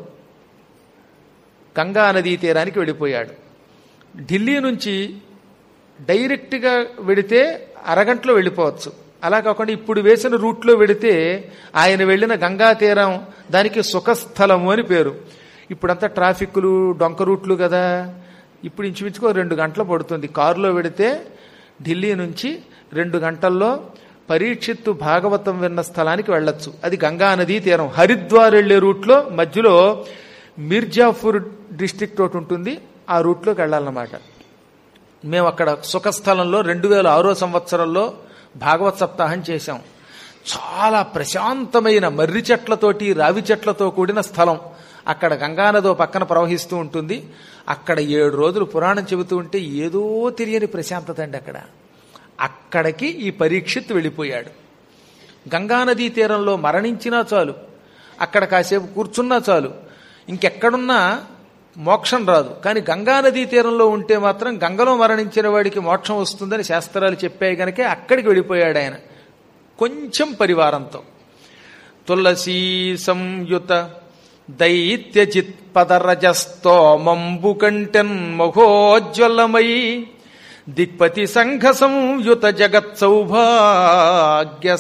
గంగా నదీ తీరానికి వెళ్ళిపోయాడు ఢిల్లీ నుంచి డైరెక్ట్గా వెడితే అరగంటలో వెళ్ళిపోవచ్చు అలా కాకుండా ఇప్పుడు వేసిన రూట్లో వెడితే ఆయన వెళ్ళిన గంగా తీరం దానికి సుఖస్థలము అని పేరు ఇప్పుడంతా ట్రాఫిక్లు డొంక రూట్లు కదా ఇప్పుడు ఇంచుమించుకో రెండు గంటలు పడుతుంది కారులో వెడితే ఢిల్లీ నుంచి రెండు గంటల్లో పరీక్షిత్తు భాగవతం విన్న స్థలానికి వెళ్ళొచ్చు అది గంగా నదీ తీరం హరిద్వార్ వెళ్లే రూట్లో మధ్యలో మిర్జాపూర్ డిస్టిక్ట్ ఒకటి ఉంటుంది ఆ రూట్లోకి వెళ్ళాలన్నమాట మేము అక్కడ సుఖస్థలంలో రెండు వేల ఆరో సంవత్సరంలో భాగవత్ సప్తాహం చేశాం చాలా ప్రశాంతమైన మర్రి చెట్లతోటి రావి చెట్లతో కూడిన స్థలం అక్కడ గంగానదో పక్కన ప్రవహిస్తూ ఉంటుంది అక్కడ ఏడు రోజులు పురాణం చెబుతూ ఉంటే ఏదో తెలియని ప్రశాంతత అండి అక్కడ అక్కడికి ఈ పరీక్షిత్ వెళ్ళిపోయాడు గంగానదీ తీరంలో మరణించినా చాలు అక్కడ కాసేపు కూర్చున్నా చాలు ఇంకెక్కడున్నా మోక్షం రాదు కానీ గంగానదీ తీరంలో ఉంటే మాత్రం గంగలో మరణించిన వాడికి మోక్షం వస్తుందని శాస్త్రాలు చెప్పాయి గనకే అక్కడికి వెళ్ళిపోయాడు ఆయన కొంచెం పరివారంతో తులసీ సంయుత దైత్యజిత్ పదరజస్తోమంబు కంటెన్ మహోజ్వలమై దిక్పతి సంఘ సంయుత జగత్ సౌభాగ్య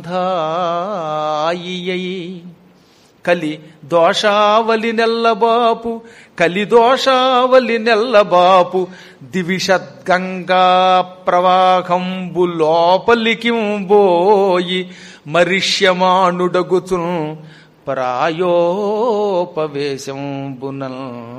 సంధాయి కలి దోషావలి నెల్లబాపు కలి దోషావలి నెల్లబాపు దివిషద్గంగా ప్రవాహంబు లోపలికింబోయి మరిష్యమానుడగుచును ప్రాయోపవేశంబునల్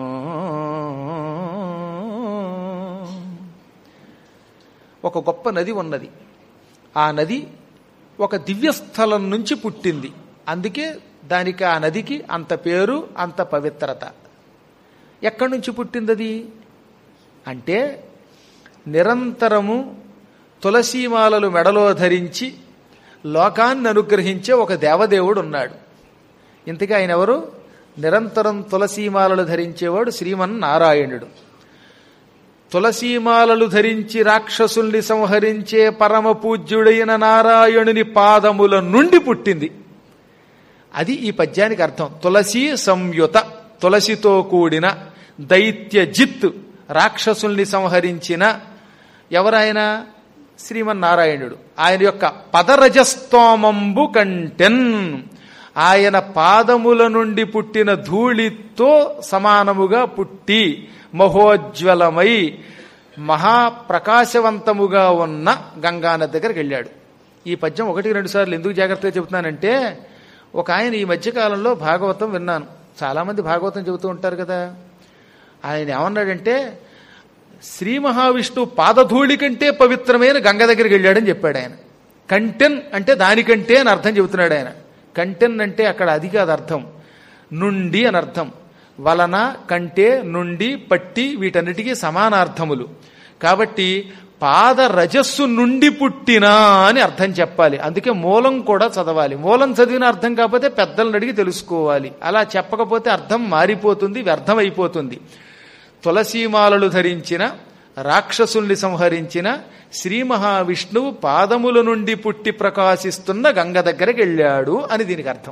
ఒక గొప్ప నది ఉన్నది ఆ నది ఒక దివ్యస్థలం నుంచి పుట్టింది అందుకే దానికి ఆ నదికి అంత పేరు అంత పవిత్రత ఎక్కడి నుంచి పుట్టింది అది అంటే నిరంతరము తులసీమాలలు మెడలో ధరించి లోకాన్ని అనుగ్రహించే ఒక దేవదేవుడు ఉన్నాడు ఇంతకీ ఆయన ఎవరు నిరంతరం తులసీమాలలు ధరించేవాడు శ్రీమన్నారాయణుడు తులసీమాలలు ధరించి రాక్షసుల్ని సంహరించే పరమ పూజ్యుడైన నారాయణుని పాదముల నుండి పుట్టింది అది ఈ పద్యానికి అర్థం తులసి సంయుత తులసితో కూడిన దైత్య జిత్ రాక్షసుల్ని సంహరించిన ఎవరాయన శ్రీమన్నారాయణుడు ఆయన యొక్క పదరజస్తోమంబు కంటెన్ ఆయన పాదముల నుండి పుట్టిన ధూళితో సమానముగా పుట్టి మహోజ్వలమై మహాప్రకాశవంతముగా ఉన్న గంగానది దగ్గరికి వెళ్ళాడు ఈ పద్యం ఒకటి రెండు సార్లు ఎందుకు జాగ్రత్తగా చెబుతున్నానంటే ఒక ఆయన ఈ మధ్యకాలంలో భాగవతం విన్నాను చాలామంది భాగవతం చెబుతూ ఉంటారు కదా ఆయన ఏమన్నాడంటే శ్రీ మహావిష్ణువు పాదధూళి కంటే పవిత్రమైన గంగ దగ్గరికి వెళ్ళాడని చెప్పాడు ఆయన కంటెన్ అంటే దానికంటే అని అర్థం చెబుతున్నాడు ఆయన కంటెన్ అంటే అక్కడ అది కాదు అర్థం నుండి అని అర్థం వలన కంటే నుండి పట్టి వీటన్నిటికీ సమానార్థములు కాబట్టి పాద రజస్సు నుండి పుట్టినా అని అర్థం చెప్పాలి అందుకే మూలం కూడా చదవాలి మూలం చదివిన అర్థం కాకపోతే పెద్దలను అడిగి తెలుసుకోవాలి అలా చెప్పకపోతే అర్థం మారిపోతుంది వ్యర్థమైపోతుంది తులసీమాలలు ధరించిన రాక్షసుల్ని సంహరించిన శ్రీ మహావిష్ణువు పాదముల నుండి పుట్టి ప్రకాశిస్తున్న గంగ దగ్గరికి వెళ్ళాడు అని దీనికి అర్థం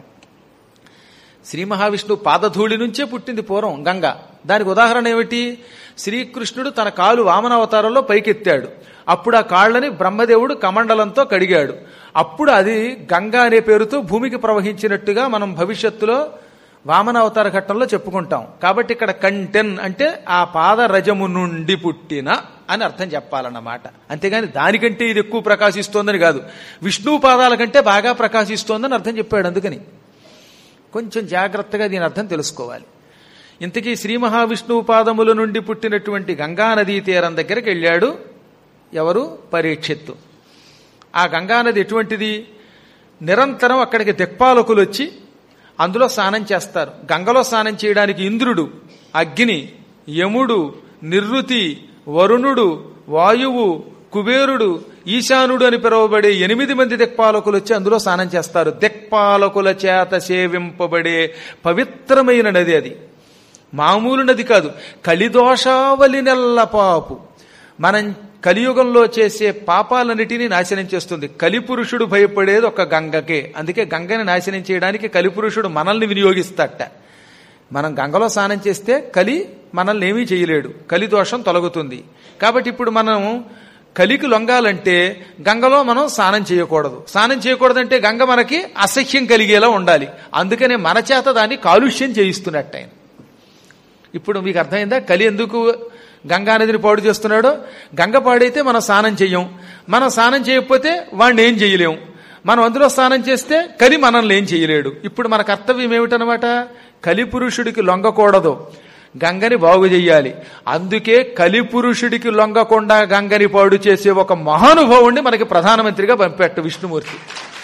శ్రీ మహావిష్ణువు పాదధూళి నుంచే పుట్టింది పూర్వం గంగ దానికి ఉదాహరణ ఏమిటి శ్రీకృష్ణుడు తన కాలు వామనావతారంలో పైకెత్తాడు అప్పుడు ఆ కాళ్ళని బ్రహ్మదేవుడు కమండలంతో కడిగాడు అప్పుడు అది గంగా అనే పేరుతో భూమికి ప్రవహించినట్టుగా మనం భవిష్యత్తులో వామనావతార ఘట్టంలో చెప్పుకుంటాం కాబట్టి ఇక్కడ కంటెన్ అంటే ఆ పాద రజము నుండి పుట్టిన అని అర్థం చెప్పాలన్నమాట అంతేగాని దానికంటే ఇది ఎక్కువ ప్రకాశిస్తోందని కాదు విష్ణువు పాదాల కంటే బాగా ప్రకాశిస్తోందని అర్థం చెప్పాడు అందుకని కొంచెం జాగ్రత్తగా దీని అర్థం తెలుసుకోవాలి ఇంతకీ శ్రీ మహావిష్ణువు పాదముల నుండి పుట్టినటువంటి గంగానదీ తీరం దగ్గరికి వెళ్ళాడు ఎవరు పరీక్షిత్తు ఆ గంగానది ఎటువంటిది నిరంతరం అక్కడికి దిక్పాలకులు వచ్చి అందులో స్నానం చేస్తారు గంగలో స్నానం చేయడానికి ఇంద్రుడు అగ్ని యముడు నిర్రుతి వరుణుడు వాయువు కుబేరుడు ఈశానుడు అని పిలువబడే ఎనిమిది మంది దిక్పాలకులు వచ్చి అందులో స్నానం చేస్తారు దిక్పాలకుల చేత సేవింపబడే పవిత్రమైన నది అది మామూలు నది కాదు కలిదోషావలి నెల్లపాపు మనం కలియుగంలో చేసే పాపాలన్నిటినీ నాశనం చేస్తుంది కలిపురుషుడు భయపడేది ఒక గంగకే అందుకే గంగని నాశనం చేయడానికి కలిపురుషుడు మనల్ని వినియోగిస్తట మనం గంగలో స్నానం చేస్తే కలి మనల్ని ఏమీ చేయలేడు కలి దోషం తొలగుతుంది కాబట్టి ఇప్పుడు మనం కలికి లొంగాలంటే గంగలో మనం స్నానం చేయకూడదు స్నానం చేయకూడదంటే గంగ మనకి అసహ్యం కలిగేలా ఉండాలి అందుకనే మన చేత దాన్ని కాలుష్యం చేయిస్తున్నట్టు ఆయన ఇప్పుడు మీకు అర్థమైందా కలి ఎందుకు గంగానదిని పాడు చేస్తున్నాడో గంగ పాడైతే మనం స్నానం చెయ్యం మనం స్నానం చేయకపోతే వాడిని ఏం చేయలేం మనం అందులో స్నానం చేస్తే కలి మనల్ని ఏం చేయలేడు ఇప్పుడు మన కర్తవ్యం ఏమిటనమాట కలిపురుషుడికి లొంగకూడదు గంగని బాగు చెయ్యాలి అందుకే కలిపురుషుడికి లొంగకుండా గంగని పాడు చేసే ఒక మహానుభావుణ్ణి మనకి ప్రధానమంత్రిగా పంపెట్టు విష్ణుమూర్తి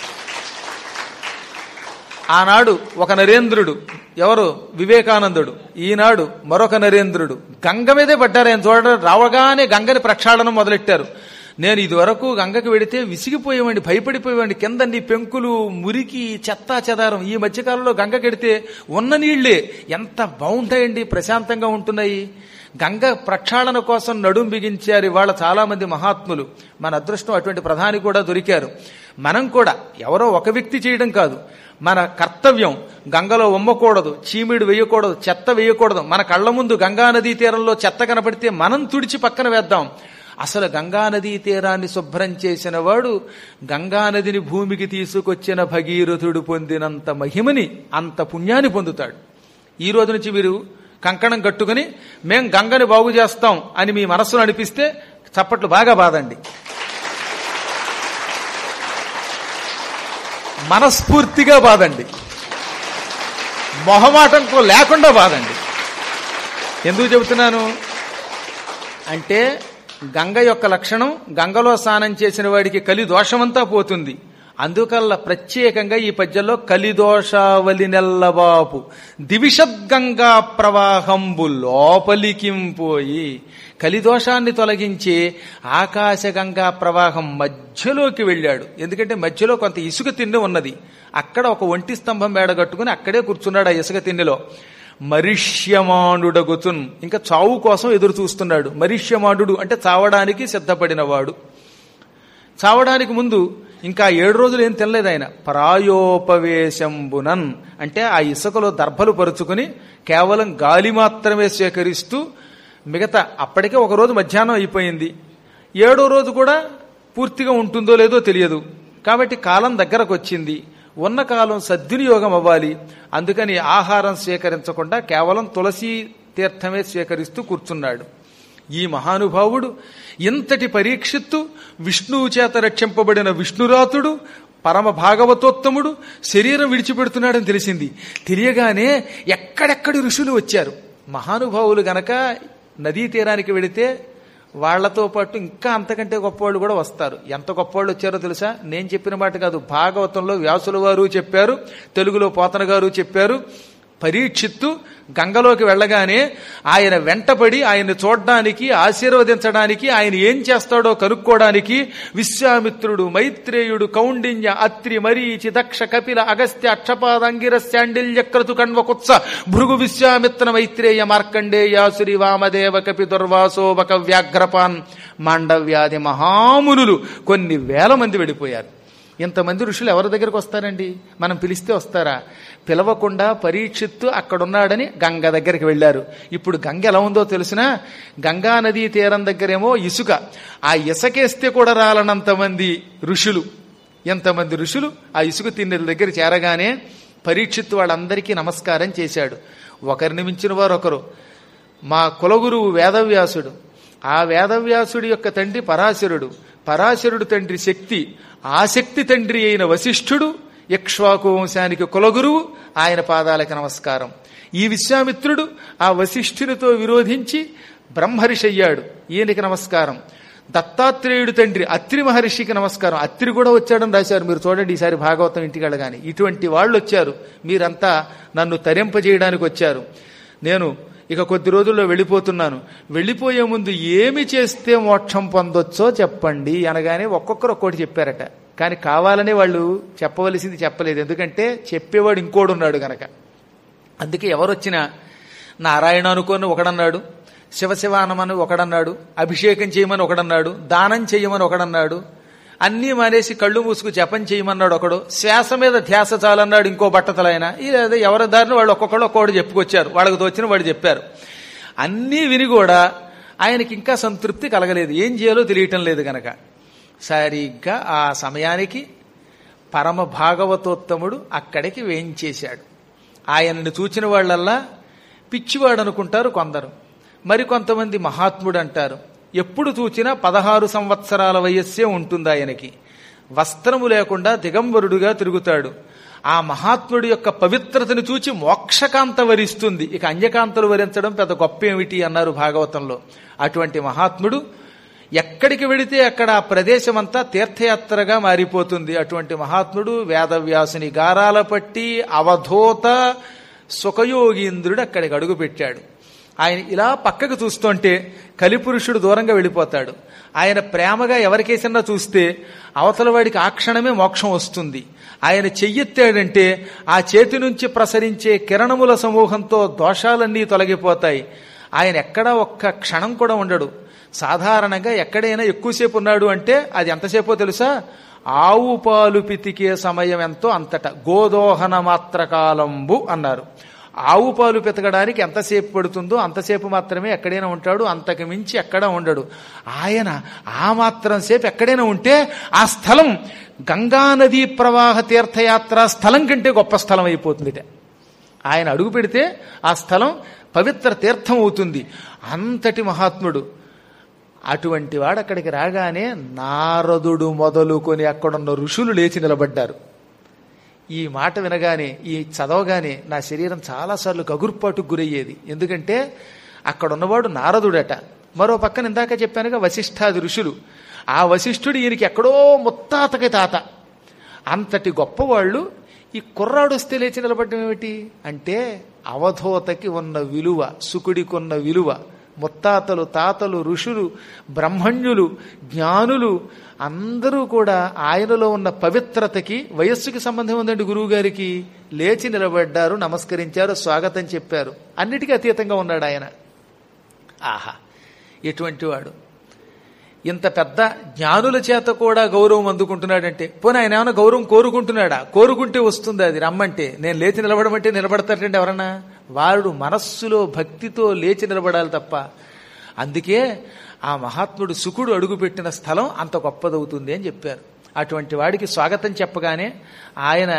ఆనాడు ఒక నరేంద్రుడు ఎవరు వివేకానందుడు ఈనాడు మరొక నరేంద్రుడు గంగ మీదే పడ్డారు ఆయన చూడ రావగానే గంగని ప్రక్షాళనం మొదలెట్టారు నేను ఇదివరకు గంగకి వెడితే విసిగిపోయేవాడిని భయపడిపోయేవాడిని కిందండి పెంకులు మురికి చెత్తా చెదారం ఈ మధ్యకాలంలో గంగకెడితే ఉన్న నీళ్లే ఎంత బాగుంటాయండి ప్రశాంతంగా ఉంటున్నాయి గంగ ప్రక్షాళన కోసం నడుం బిగించారు ఇవాళ చాలా మంది మహాత్ములు మన అదృష్టం అటువంటి ప్రధాని కూడా దొరికారు మనం కూడా ఎవరో ఒక వ్యక్తి చేయడం కాదు మన కర్తవ్యం గంగలో ఉమ్మకూడదు చీమిడి వేయకూడదు చెత్త వేయకూడదు మన కళ్ళ ముందు గంగా నదీ తీరంలో చెత్త కనపడితే మనం తుడిచి పక్కన వేద్దాం అసలు గంగానదీ తీరాన్ని శుభ్రం చేసిన వాడు గంగానదిని భూమికి తీసుకొచ్చిన భగీరథుడు పొందినంత మహిమని అంత పుణ్యాన్ని పొందుతాడు ఈ రోజు నుంచి మీరు కంకణం కట్టుకుని మేం గంగని బాగు చేస్తాం అని మీ మనస్సును అనిపిస్తే చప్పట్లు బాగా బాదండి మనస్ఫూర్తిగా బాదండి మొహమాటంతో లేకుండా బాదండి ఎందుకు చెబుతున్నాను అంటే గంగ యొక్క లక్షణం గంగలో స్నానం చేసిన వాడికి కలి దోషమంతా పోతుంది అందుకల్ల ప్రత్యేకంగా ఈ పద్యంలో కలిదోషావలి నెల్లబాపు దివిషద్గంగా ప్రవాహంబు లోపలికింపోయి కలిదోషాన్ని తొలగించి ఆకాశగంగా ప్రవాహం మధ్యలోకి వెళ్ళాడు ఎందుకంటే మధ్యలో కొంత ఇసుక తిన్నె ఉన్నది అక్కడ ఒక ఒంటి స్తంభం మేడగట్టుకుని అక్కడే కూర్చున్నాడు ఆ ఇసుక తిన్నెలో మరిష్యమానుడగుతున్ ఇంకా చావు కోసం ఎదురు చూస్తున్నాడు మరిష్యమానుడు అంటే చావడానికి సిద్ధపడినవాడు చావడానికి ముందు ఇంకా ఏడు రోజులు ఏం తినలేదు ఆయన ప్రాయోపవేశంబునన్ అంటే ఆ ఇసుకలో దర్భలు పరుచుకుని కేవలం గాలి మాత్రమే స్వీకరిస్తూ మిగతా అప్పటికే ఒక రోజు మధ్యాహ్నం అయిపోయింది ఏడో రోజు కూడా పూర్తిగా ఉంటుందో లేదో తెలియదు కాబట్టి కాలం దగ్గరకు వచ్చింది ఉన్న కాలం సద్వినియోగం అవ్వాలి అందుకని ఆహారం స్వీకరించకుండా కేవలం తులసి తీర్థమే స్వీకరిస్తూ కూర్చున్నాడు ఈ మహానుభావుడు ఇంతటి పరీక్షిత్తు విష్ణువు చేత రక్షింపబడిన విష్ణురాతుడు పరమ భాగవతోత్తముడు శరీరం విడిచిపెడుతున్నాడని తెలిసింది తెలియగానే ఎక్కడెక్కడి ఋషులు వచ్చారు మహానుభావులు గనక నదీ తీరానికి వెడితే వాళ్లతో పాటు ఇంకా అంతకంటే గొప్పవాళ్ళు కూడా వస్తారు ఎంత గొప్పవాళ్ళు వచ్చారో తెలుసా నేను చెప్పిన మాట కాదు భాగవతంలో వ్యాసుల వారు చెప్పారు తెలుగులో పోతన గారు చెప్పారు పరీక్షిత్తు గంగలోకి వెళ్ళగానే ఆయన వెంటపడి ఆయన్ని చూడడానికి ఆశీర్వదించడానికి ఆయన ఏం చేస్తాడో కనుక్కోవడానికి విశ్వామిత్రుడు మైత్రేయుడు కౌండిన్య అత్రి మరీచి దక్ష కపిల అగస్త్య అక్షపాద అంగిరస్యాండిల్య క్రతు కణ్వకుత్స భృగు విశ్వామిత్ర మైత్రేయ మార్కండేయాసురి వామదేవ కపి దుర్వాసోవక వ్యాఘ్రపాన్ మాండవ్యాది మహామునులు కొన్ని వేల మంది వెళ్ళిపోయారు ఇంతమంది ఋషులు ఎవరి దగ్గరకు వస్తారండి మనం పిలిస్తే వస్తారా పిలవకుండా పరీక్షిత్తు అక్కడున్నాడని గంగ దగ్గరికి వెళ్ళారు ఇప్పుడు గంగ ఎలా ఉందో తెలిసినా గంగా నదీ తీరం దగ్గరేమో ఇసుక ఆ ఇసుకేస్తే కూడా రాలనంతమంది ఋషులు ఎంతమంది ఋషులు ఆ ఇసుక తిన్నెల దగ్గర చేరగానే పరీక్షిత్తు వాళ్ళందరికీ నమస్కారం చేశాడు ఒకరిని మించిన వారు ఒకరు మా కులగురువు వేదవ్యాసుడు ఆ వేదవ్యాసుడి యొక్క తండ్రి పరాశరుడు పరాశరుడు తండ్రి శక్తి ఆ శక్తి తండ్రి అయిన వశిష్ఠుడు ఇక్ష్వాకు వంశానికి కులగురువు ఆయన పాదాలకు నమస్కారం ఈ విశ్వామిత్రుడు ఆ వశిష్ఠునితో విరోధించి బ్రహ్మర్షి అయ్యాడు ఈయనకి నమస్కారం దత్తాత్రేయుడు తండ్రి అత్రి మహర్షికి నమస్కారం అత్రి కూడా వచ్చాడని రాశారు మీరు చూడండి ఈసారి భాగవతం ఇంటికి వెళ్ళగాని ఇటువంటి వాళ్ళు వచ్చారు మీరంతా నన్ను తరింపజేయడానికి వచ్చారు నేను ఇక కొద్ది రోజుల్లో వెళ్ళిపోతున్నాను వెళ్ళిపోయే ముందు ఏమి చేస్తే మోక్షం పొందొచ్చో చెప్పండి అనగానే ఒక్కొక్కరు ఒక్కోటి చెప్పారట కానీ కావాలనే వాళ్ళు చెప్పవలసింది చెప్పలేదు ఎందుకంటే చెప్పేవాడు ఇంకోడు ఉన్నాడు గనక అందుకే ఎవరొచ్చినా నారాయణ అనుకోని ఒకడన్నాడు శివశివ అనమని ఒకడన్నాడు అభిషేకం చేయమని ఒకడన్నాడు దానం చేయమని ఒకడన్నాడు అన్నీ మానేసి కళ్ళు మూసుకు జపం చేయమన్నాడు ఒకడు శ్వాస మీద ధ్యాస చాలన్నాడు ఇంకో బట్టతలైన ఇది ఎవరి దారిని వాళ్ళు ఒక్కొక్కడు ఒక్కొక్కడు చెప్పుకొచ్చారు వాళ్ళకి తోచిన వాడు చెప్పారు అన్నీ విని కూడా ఆయనకి ఇంకా సంతృప్తి కలగలేదు ఏం చేయాలో తెలియటం లేదు గనక సరిగ్గా ఆ సమయానికి పరమ భాగవతోత్తముడు అక్కడికి వేయించేశాడు ఆయనను చూచిన వాళ్ళల్లా పిచ్చివాడు అనుకుంటారు కొందరు మరికొంతమంది మహాత్ముడు అంటారు ఎప్పుడు చూచినా పదహారు సంవత్సరాల వయస్సే ఉంటుంది ఆయనకి వస్త్రము లేకుండా దిగంబరుడుగా తిరుగుతాడు ఆ మహాత్ముడి యొక్క పవిత్రతను చూచి మోక్షకాంత వరిస్తుంది ఇక అన్యకాంతలు వరించడం పెద్ద గొప్ప ఏమిటి అన్నారు భాగవతంలో అటువంటి మహాత్ముడు ఎక్కడికి వెళితే అక్కడ ఆ ప్రదేశం అంతా తీర్థయాత్రగా మారిపోతుంది అటువంటి మహాత్ముడు వేదవ్యాసుని గారాల పట్టి అవధూత సుఖయోగీంద్రుడు అక్కడికి అడుగు పెట్టాడు ఆయన ఇలా పక్కకు చూస్తుంటే కలిపురుషుడు దూరంగా వెళ్ళిపోతాడు ఆయన ప్రేమగా ఎవరికేసన్నా చూస్తే అవతల వాడికి ఆ క్షణమే మోక్షం వస్తుంది ఆయన చెయ్యెత్తాడంటే ఆ చేతి నుంచి ప్రసరించే కిరణముల సమూహంతో దోషాలన్నీ తొలగిపోతాయి ఆయన ఎక్కడా ఒక్క క్షణం కూడా ఉండడు సాధారణంగా ఎక్కడైనా ఎక్కువసేపు ఉన్నాడు అంటే అది ఎంతసేపో తెలుసా ఆవు పాలు పితికే సమయం ఎంతో అంతట గోదోహన మాత్ర కాలంబు అన్నారు ఆవు పాలు పితకడానికి ఎంతసేపు పడుతుందో అంతసేపు మాత్రమే ఎక్కడైనా ఉంటాడు అంతకు మించి ఎక్కడ ఉండడు ఆయన ఆ మాత్రం సేపు ఎక్కడైనా ఉంటే ఆ స్థలం గంగానదీ ప్రవాహ తీర్థయాత్ర స్థలం కంటే గొప్ప స్థలం అయిపోతుంది ఆయన అడుగు పెడితే ఆ స్థలం పవిత్ర తీర్థం అవుతుంది అంతటి మహాత్ముడు అటువంటి వాడు అక్కడికి రాగానే నారదుడు మొదలుకొని అక్కడున్న ఋషులు లేచి నిలబడ్డారు ఈ మాట వినగానే ఈ చదవగానే నా శరీరం చాలాసార్లు గగుర్పాటుకు గురయ్యేది ఎందుకంటే అక్కడ ఉన్నవాడు నారదుడట మరో పక్కన ఇందాక చెప్పానుగా వశిష్ఠాది ఋషులు ఆ వశిష్ఠుడు ఈయనకి ఎక్కడో ముత్తాతకి తాత అంతటి గొప్పవాళ్ళు ఈ కుర్రాడు వస్తే లేచి నిలబడడం ఏమిటి అంటే అవధూతకి ఉన్న విలువ సుకుడికి ఉన్న విలువ ముత్తాతలు తాతలు ఋషులు బ్రహ్మణ్యులు జ్ఞానులు అందరూ కూడా ఆయనలో ఉన్న పవిత్రతకి వయస్సుకి సంబంధం ఉందండి గురువు గారికి లేచి నిలబడ్డారు నమస్కరించారు స్వాగతం చెప్పారు అన్నిటికీ అతీతంగా ఉన్నాడు ఆయన ఆహా ఎటువంటి వాడు ఇంత పెద్ద జ్ఞానుల చేత కూడా గౌరవం అందుకుంటున్నాడంటే పోనీ ఆయన ఏమైనా గౌరవం కోరుకుంటున్నాడా కోరుకుంటే వస్తుంది అది రమ్మంటే నేను లేచి నిలబడమంటే నిలబడతారంటే ఎవరన్నా వాడు మనస్సులో భక్తితో లేచి నిలబడాలి తప్ప అందుకే ఆ మహాత్ముడు సుకుడు అడుగుపెట్టిన స్థలం అంత గొప్పదవుతుంది అని చెప్పారు అటువంటి వాడికి స్వాగతం చెప్పగానే ఆయన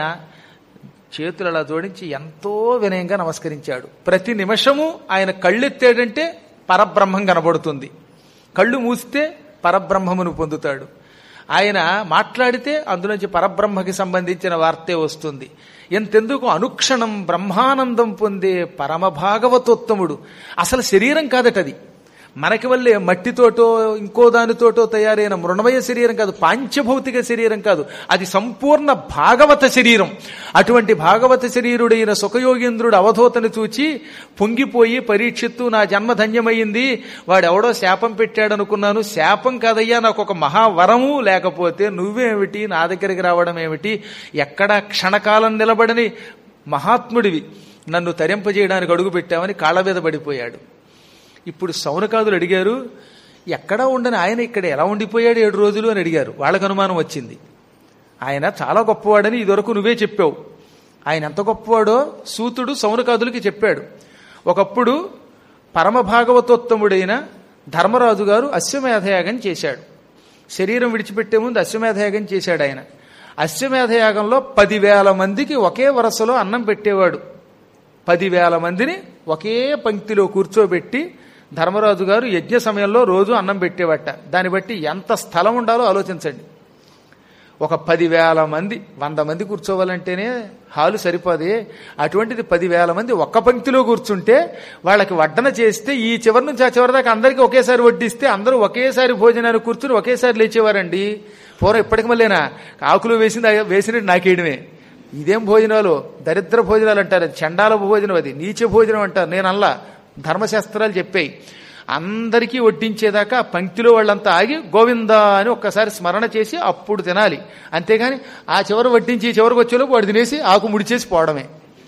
చేతులు అలా జోడించి ఎంతో వినయంగా నమస్కరించాడు ప్రతి నిమిషము ఆయన కళ్ళెత్తాడంటే పరబ్రహ్మం కనబడుతుంది కళ్ళు మూస్తే పరబ్రహ్మమును పొందుతాడు ఆయన మాట్లాడితే అందులోంచి పరబ్రహ్మకి సంబంధించిన వార్తే వస్తుంది ఎంతెందుకు అనుక్షణం బ్రహ్మానందం పొందే పరమ భాగవతోత్తముడు అసలు శరీరం కాదటది మనకి వల్లే మట్టితోటో ఇంకో దానితోటో తయారైన మృణమయ శరీరం కాదు పాంచభౌతిక శరీరం కాదు అది సంపూర్ణ భాగవత శరీరం అటువంటి భాగవత శరీరుడైన సుఖయోగేంద్రుడు అవధూతని చూచి పొంగిపోయి పరీక్షిత్తు నా జన్మ ధన్యమైంది వాడెవడో శాపం పెట్టాడనుకున్నాను శాపం కాదయ్యా నాకు ఒక మహావరము లేకపోతే నువ్వేమిటి నా దగ్గరికి రావడం ఏమిటి ఎక్కడ క్షణకాలం నిలబడని మహాత్ముడివి నన్ను తరింపజేయడానికి అడుగు పెట్టామని కాళ్ళ మీద పడిపోయాడు ఇప్పుడు సౌనకాదులు అడిగారు ఎక్కడా ఉండని ఆయన ఇక్కడ ఎలా ఉండిపోయాడు ఏడు రోజులు అని అడిగారు వాళ్ళకు అనుమానం వచ్చింది ఆయన చాలా గొప్పవాడని ఇదివరకు నువ్వే చెప్పావు ఆయన ఎంత గొప్పవాడో సూతుడు సౌనకాదులకి చెప్పాడు ఒకప్పుడు పరమ భాగవతోత్తముడైన ధర్మరాజు గారు అశ్వమేధయాగం చేశాడు శరీరం విడిచిపెట్టే ముందు అశ్వమేధయాగం చేశాడు ఆయన అశ్వమేధయాగంలో పదివేల మందికి ఒకే వరసలో అన్నం పెట్టేవాడు పదివేల మందిని ఒకే పంక్తిలో కూర్చోబెట్టి ధర్మరాజు గారు యజ్ఞ సమయంలో రోజు అన్నం పెట్టేవట దాన్ని బట్టి ఎంత స్థలం ఉండాలో ఆలోచించండి ఒక పదివేల మంది వంద మంది కూర్చోవాలంటేనే హాలు సరిపోదే అటువంటిది పదివేల మంది ఒక్క పంక్తిలో కూర్చుంటే వాళ్ళకి వడ్డన చేస్తే ఈ చివరి నుంచి ఆ చివరి దాకా అందరికీ ఒకేసారి వడ్డిస్తే అందరూ ఒకేసారి భోజనాన్ని కూర్చుని ఒకేసారి లేచేవారండి పూర్వం ఇప్పటికి మళ్ళీనా ఆకులు వేసింది వేసినట్టు నాకేయడమే ఇదేం భోజనాలు దరిద్ర భోజనాలు అంటారు అది చండాల భోజనం అది నీచ భోజనం అంటారు నేను అల్లా ధర్మశాస్త్రాలు చెప్పాయి అందరికీ వడ్డించేదాకా పంక్తిలో వాళ్ళంతా ఆగి గోవింద అని ఒక్కసారి స్మరణ చేసి అప్పుడు తినాలి అంతేగాని ఆ చివరి వడ్డించి ఈ చివరికి వచ్చేలోపు వాడు తినేసి ఆకు ముడిచేసి పోవడమే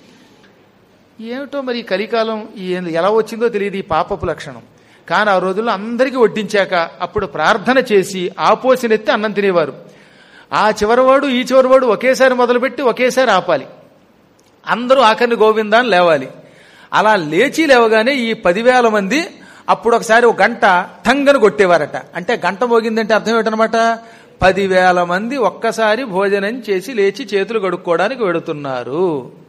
ఏమిటో మరి ఈ కలికాలం ఈ ఎలా వచ్చిందో తెలియదు ఈ పాపపు లక్షణం కానీ ఆ రోజుల్లో అందరికీ వడ్డించాక అప్పుడు ప్రార్థన చేసి ఆపోసినెత్తి అన్నం తినేవారు ఆ చివరివాడు ఈ చివరివాడు ఒకేసారి మొదలుపెట్టి ఒకేసారి ఆపాలి అందరూ ఆఖరిని గోవిందాన్ని లేవాలి అలా లేచి లేవగానే ఈ పదివేల మంది అప్పుడు ఒకసారి ఒక గంట ఠంగను కొట్టేవారట అంటే గంట మోగిందంటే అర్థం ఏంటనమాట పదివేల మంది ఒక్కసారి భోజనం చేసి లేచి చేతులు కడుక్కోవడానికి వెడుతున్నారు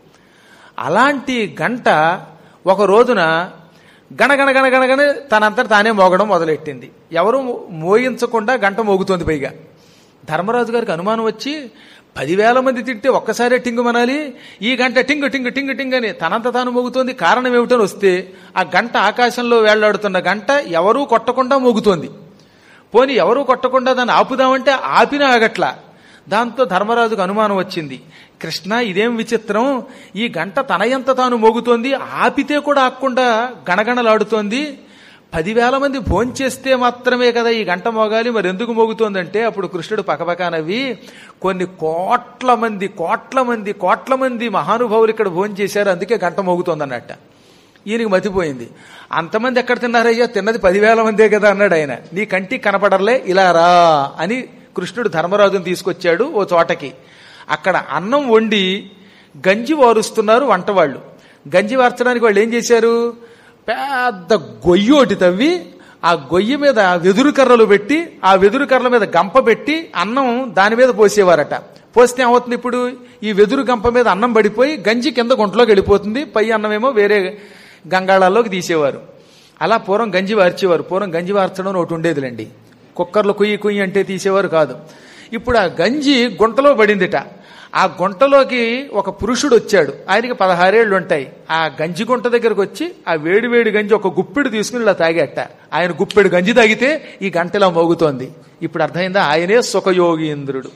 అలాంటి గంట ఒక రోజున గణగణ గణగణగణ తనంతట తానే మోగడం మొదలెట్టింది ఎవరు మోయించకుండా గంట మోగుతోంది పైగా ధర్మరాజు గారికి అనుమానం వచ్చి పదివేల మంది తింటే ఒక్కసారే టింగు మనాలి ఈ గంట టింగు టింగు టింగు టింగు అని తనంత తాను మోగుతోంది కారణం ఏమిటని వస్తే ఆ గంట ఆకాశంలో వేళ్లాడుతున్న గంట ఎవరూ కొట్టకుండా మోగుతోంది పోని ఎవరూ కొట్టకుండా దాన్ని ఆపుదామంటే ఆపినా ఆగట్లా దాంతో ధర్మరాజుకు అనుమానం వచ్చింది కృష్ణ ఇదేం విచిత్రం ఈ గంట తనయంత తాను మోగుతోంది ఆపితే కూడా ఆకుండా గణగణలాడుతోంది పదివేల మంది భోంచేస్తే మాత్రమే కదా ఈ గంట మోగాలి మరి ఎందుకు మోగుతోందంటే అప్పుడు కృష్ణుడు పకపకానవి కొన్ని కోట్ల మంది కోట్ల మంది కోట్ల మంది మహానుభావులు ఇక్కడ భోంచేశారు అందుకే గంట మోగుతోందన్నట్ట ఈయనకి మతిపోయింది అంతమంది ఎక్కడ తిన్నారయ్యా తిన్నది పదివేల మందే కదా అన్నాడు ఆయన నీ కంటికి కనపడర్లే ఇలా రా అని కృష్ణుడు ధర్మరాజుని తీసుకొచ్చాడు ఓ చోటకి అక్కడ అన్నం వండి గంజి వారుస్తున్నారు వంటవాళ్ళు గంజి వార్చడానికి వాళ్ళు ఏం చేశారు పెద్ద గొయ్యి ఒకటి తవ్వి ఆ గొయ్యి మీద వెదురు కర్రలు పెట్టి ఆ వెదురు కర్రల మీద గంప పెట్టి అన్నం దాని మీద పోసేవారట పోస్తే ఏమవుతుంది ఇప్పుడు ఈ వెదురు గంప మీద అన్నం పడిపోయి గంజి కింద గుంటలోకి వెళ్ళిపోతుంది పై అన్నమేమో వేరే గంగాళాల్లోకి తీసేవారు అలా పూర్వం గంజి వార్చేవారు పూర్వం గంజి వార్చడం అని ఒకటి ఉండేదిలేండి కుక్కర్లో కుయ్యి కుయ్యి అంటే తీసేవారు కాదు ఇప్పుడు ఆ గంజి గుంటలో పడిందిట ఆ గుంటలోకి ఒక పురుషుడు వచ్చాడు ఆయనకి పదహారేళ్లు ఉంటాయి ఆ గంజి గుంట దగ్గరకు వచ్చి ఆ వేడి వేడి గంజి ఒక గుప్పెడు తీసుకుని ఇలా తాగేట ఆయన గుప్పెడు గంజి తాగితే ఈ గంట ఇలా మోగుతోంది ఇప్పుడు అర్థమైందా ఆయనే సుఖయోగీంద్రుడు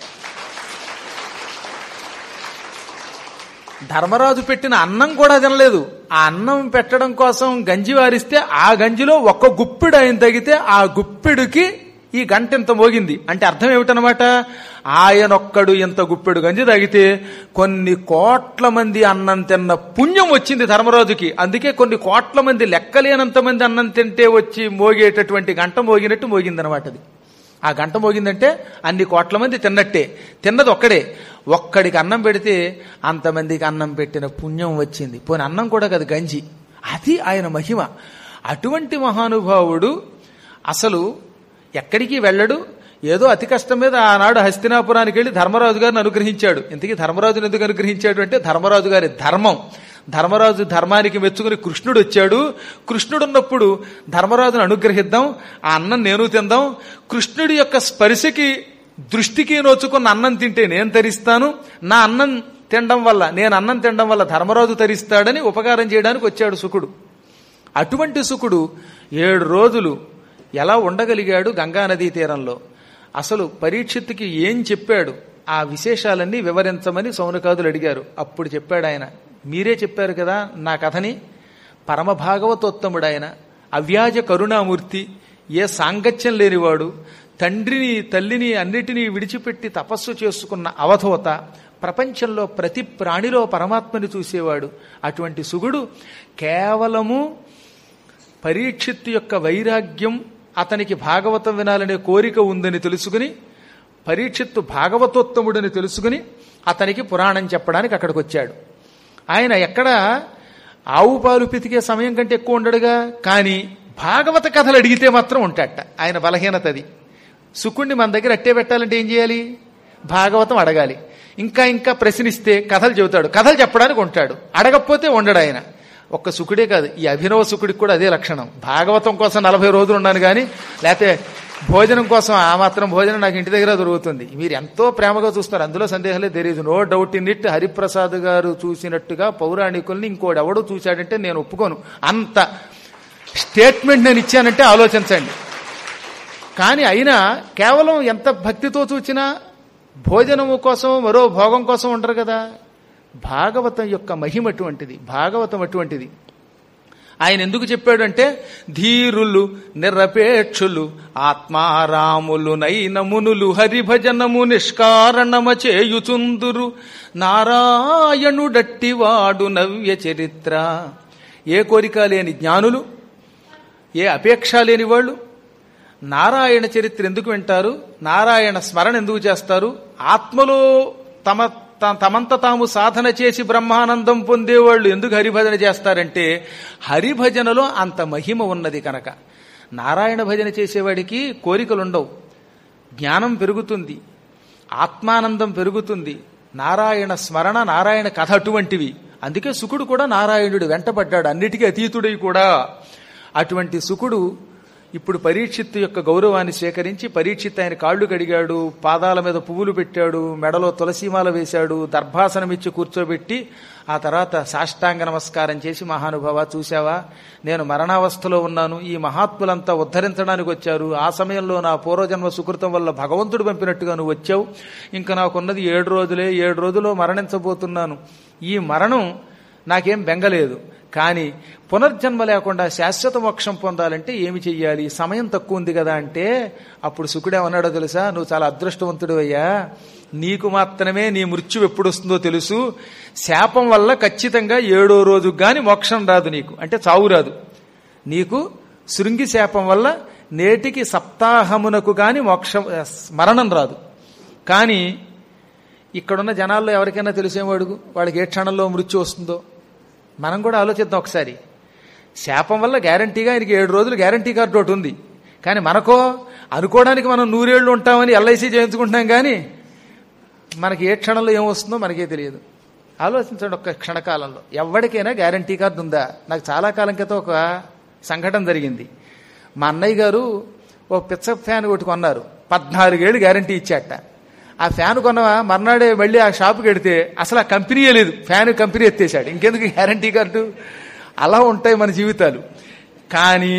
ధర్మరాజు పెట్టిన అన్నం కూడా తినలేదు ఆ అన్నం పెట్టడం కోసం గంజి వారిస్తే ఆ గంజిలో ఒక్క గుప్పెడు ఆయన తగితే ఆ గుప్పెడుకి ఈ గంట ఇంత మోగింది అంటే అర్థం ఏమిటనమాట ఆయనొక్కడు ఇంత గుప్పెడు గంజి తాగితే కొన్ని కోట్ల మంది అన్నం తిన్న పుణ్యం వచ్చింది ధర్మరాజుకి అందుకే కొన్ని కోట్ల మంది లెక్కలేనంత మంది అన్నం తింటే వచ్చి మోగేటటువంటి గంట మోగినట్టు మోగిందనమాట అది ఆ గంట మోగిందంటే అన్ని కోట్ల మంది తిన్నట్టే తిన్నది ఒక్కడే ఒక్కడికి అన్నం పెడితే అంతమందికి అన్నం పెట్టిన పుణ్యం వచ్చింది పోనీ అన్నం కూడా కాదు గంజి అది ఆయన మహిమ అటువంటి మహానుభావుడు అసలు ఎక్కడికి వెళ్ళడు ఏదో అతి కష్టం మీద ఆనాడు హస్తినాపురానికి వెళ్ళి ధర్మరాజు గారిని అనుగ్రహించాడు ఇంతకీ ధర్మరాజుని ఎందుకు అనుగ్రహించాడు అంటే ధర్మరాజు గారి ధర్మం ధర్మరాజు ధర్మానికి మెచ్చుకుని కృష్ణుడు వచ్చాడు కృష్ణుడు ఉన్నప్పుడు ధర్మరాజును అనుగ్రహిద్దాం ఆ అన్నం నేను తిందాం కృష్ణుడి యొక్క స్పర్శకి దృష్టికి నోచుకున్న అన్నం తింటే నేను తరిస్తాను నా అన్నం తినడం వల్ల నేను అన్నం తినడం వల్ల ధర్మరాజు తరిస్తాడని ఉపకారం చేయడానికి వచ్చాడు సుకుడు అటువంటి సుకుడు ఏడు రోజులు ఎలా ఉండగలిగాడు గంగానదీ తీరంలో అసలు పరీక్షిత్తుకి ఏం చెప్పాడు ఆ విశేషాలన్నీ వివరించమని సౌనకాదులు అడిగారు అప్పుడు చెప్పాడు ఆయన మీరే చెప్పారు కదా నా కథని పరమ భాగవతోత్తముడు ఆయన అవ్యాజ కరుణామూర్తి ఏ సాంగత్యం లేనివాడు తండ్రిని తల్లిని అన్నిటినీ విడిచిపెట్టి తపస్సు చేసుకున్న అవధూత ప్రపంచంలో ప్రతి ప్రాణిలో పరమాత్మని చూసేవాడు అటువంటి సుగుడు కేవలము పరీక్షిత్తు యొక్క వైరాగ్యం అతనికి భాగవతం వినాలనే కోరిక ఉందని తెలుసుకుని పరీక్షిత్తు భాగవతోత్తముడని తెలుసుకుని అతనికి పురాణం చెప్పడానికి అక్కడికి వచ్చాడు ఆయన ఎక్కడ ఆవు పాలు పితికే సమయం కంటే ఎక్కువ ఉండడుగా కానీ భాగవత కథలు అడిగితే మాత్రం ఉంటాడట ఆయన బలహీనత అది సుకుణ్ణి మన దగ్గర అట్టే పెట్టాలంటే ఏం చేయాలి భాగవతం అడగాలి ఇంకా ఇంకా ప్రశ్నిస్తే కథలు చెబుతాడు కథలు చెప్పడానికి ఉంటాడు అడగకపోతే ఉండడు ఆయన ఒక్క సుకుడే కాదు ఈ అభినవ సుకుడికి కూడా అదే లక్షణం భాగవతం కోసం నలభై రోజులు ఉన్నాను కానీ లేకపోతే భోజనం కోసం ఆ మాత్రం భోజనం నాకు ఇంటి దగ్గర దొరుకుతుంది మీరు ఎంతో ప్రేమగా చూస్తారు అందులో సందేహాలే తెలియదు no doubt in it Hariprasad గారు చూసినట్టుగా పౌరాణికుల్ని ఇంకోటి ఎవడో చూశాడంటే నేను ఒప్పుకోను అంత స్టేట్మెంట్ నేను ఇచ్చానంటే ఆలోచించండి కానీ అయినా కేవలం ఎంత భక్తితో చూచినా భోజనము కోసం మరో భోగం కోసం ఉంటారు కదా భాగవతం యొక్క మహిమ అటువంటిది భాగవతం అటువంటిది ఆయన ఎందుకు చెప్పాడంటే ధీరులు నిరపేక్షులు ఆత్మారాములు నైనమునులు హరిభజనము నిష్కారణమ చేయుచుందురు నారాయణుడట్టివాడు నవ్య చరిత్ర ఏ కోరిక లేని జ్ఞానులు ఏ అపేక్ష లేని వాళ్ళు నారాయణ చరిత్ర ఎందుకు వింటారు నారాయణ స్మరణ ఎందుకు చేస్తారు ఆత్మలో తమ త- తమంత తాము సాధన చేసి బ్రహ్మానందం పొందేవాళ్ళు ఎందుకు హరిభజన చేస్తారంటే హరిభజనలో అంత మహిమ ఉన్నది కనుక నారాయణ భజన చేసేవాడికి కోరికలుండవు జ్ఞానం పెరుగుతుంది ఆత్మానందం పెరుగుతుంది నారాయణ స్మరణ నారాయణ కథ అటువంటివి అందుకే సుకుడు కూడా నారాయణుడు వెంటపడ్డాడు అన్నిటికీ అతీతుడై కూడా అటువంటి సుకుడు ఇప్పుడు పరీక్షిత్తు యొక్క గౌరవాన్ని స్వీకరించి పరీక్షిత్ ఆయన కాళ్ళు కడిగాడు పాదాల మీద పువ్వులు పెట్టాడు మెడలో తులసీమాల వేశాడు దర్భాసనం ఇచ్చి కూర్చోబెట్టి ఆ తర్వాత సాష్టాంగ నమస్కారం చేసి మహానుభావ చూశావా నేను మరణావస్థలో ఉన్నాను ఈ మహాత్ములంతా ఉద్ధరించడానికి వచ్చారు ఆ సమయంలో నా పూర్వజన్మ సుకృతం వల్ల భగవంతుడు పంపినట్టుగా నువ్వు వచ్చావు ఇంకా నాకున్నది ఏడు రోజులే ఏడు రోజుల్లో మరణించబోతున్నాను ఈ మరణం నాకేం బెంగలేదు కానీ పునర్జన్మ లేకుండా శాశ్వత మోక్షం పొందాలంటే ఏమి చెయ్యాలి సమయం తక్కువ ఉంది కదా అంటే అప్పుడు సుకుడేమన్నాడో తెలుసా నువ్వు చాలా అదృష్టవంతుడు అయ్యా నీకు మాత్రమే నీ మృత్యు ఎప్పుడు వస్తుందో తెలుసు శాపం వల్ల ఖచ్చితంగా ఏడో రోజు గాని మోక్షం రాదు నీకు అంటే చావు రాదు నీకు శృంగి శాపం వల్ల నేటికి సప్తాహమునకు గాని మోక్షం మరణం రాదు కానీ ఇక్కడున్న జనాల్లో ఎవరికైనా తెలిసేమో అడుగు వాళ్ళకి ఏ క్షణంలో మృత్యు వస్తుందో మనం కూడా ఆలోచిద్దాం ఒకసారి శాపం వల్ల గ్యారంటీగా ఆయనకి ఏడు రోజులు గ్యారంటీ కార్డు ఒకటి ఉంది కానీ మనకో అనుకోవడానికి మనం నూరేళ్లు ఉంటామని ఎల్ఐసి చేయించుకుంటున్నాం కానీ మనకి ఏ క్షణంలో ఏమొస్తుందో మనకే తెలియదు ఆలోచించండి ఒక్క క్షణకాలంలో ఎవరికైనా గ్యారంటీ కార్డు ఉందా నాకు చాలా కాలం క్రితం ఒక సంఘటన జరిగింది మా అన్నయ్య గారు ఓ పిచ్చ ఫ్యాన్ ఒకటి కొన్నారు పద్నాలుగేళ్ళు గ్యారంటీ ఇచ్చాట ఆ ఫ్యాన్ కొన్న మర్నాడే వెళ్ళి ఆ షాపుకి వెడితే అసలు ఆ కంపెనీయే లేదు ఫ్యాన్ కంపెనీ ఎత్తేసాడు ఇంకెందుకు గ్యారంటీ కార్డు అలా ఉంటాయి మన జీవితాలు కానీ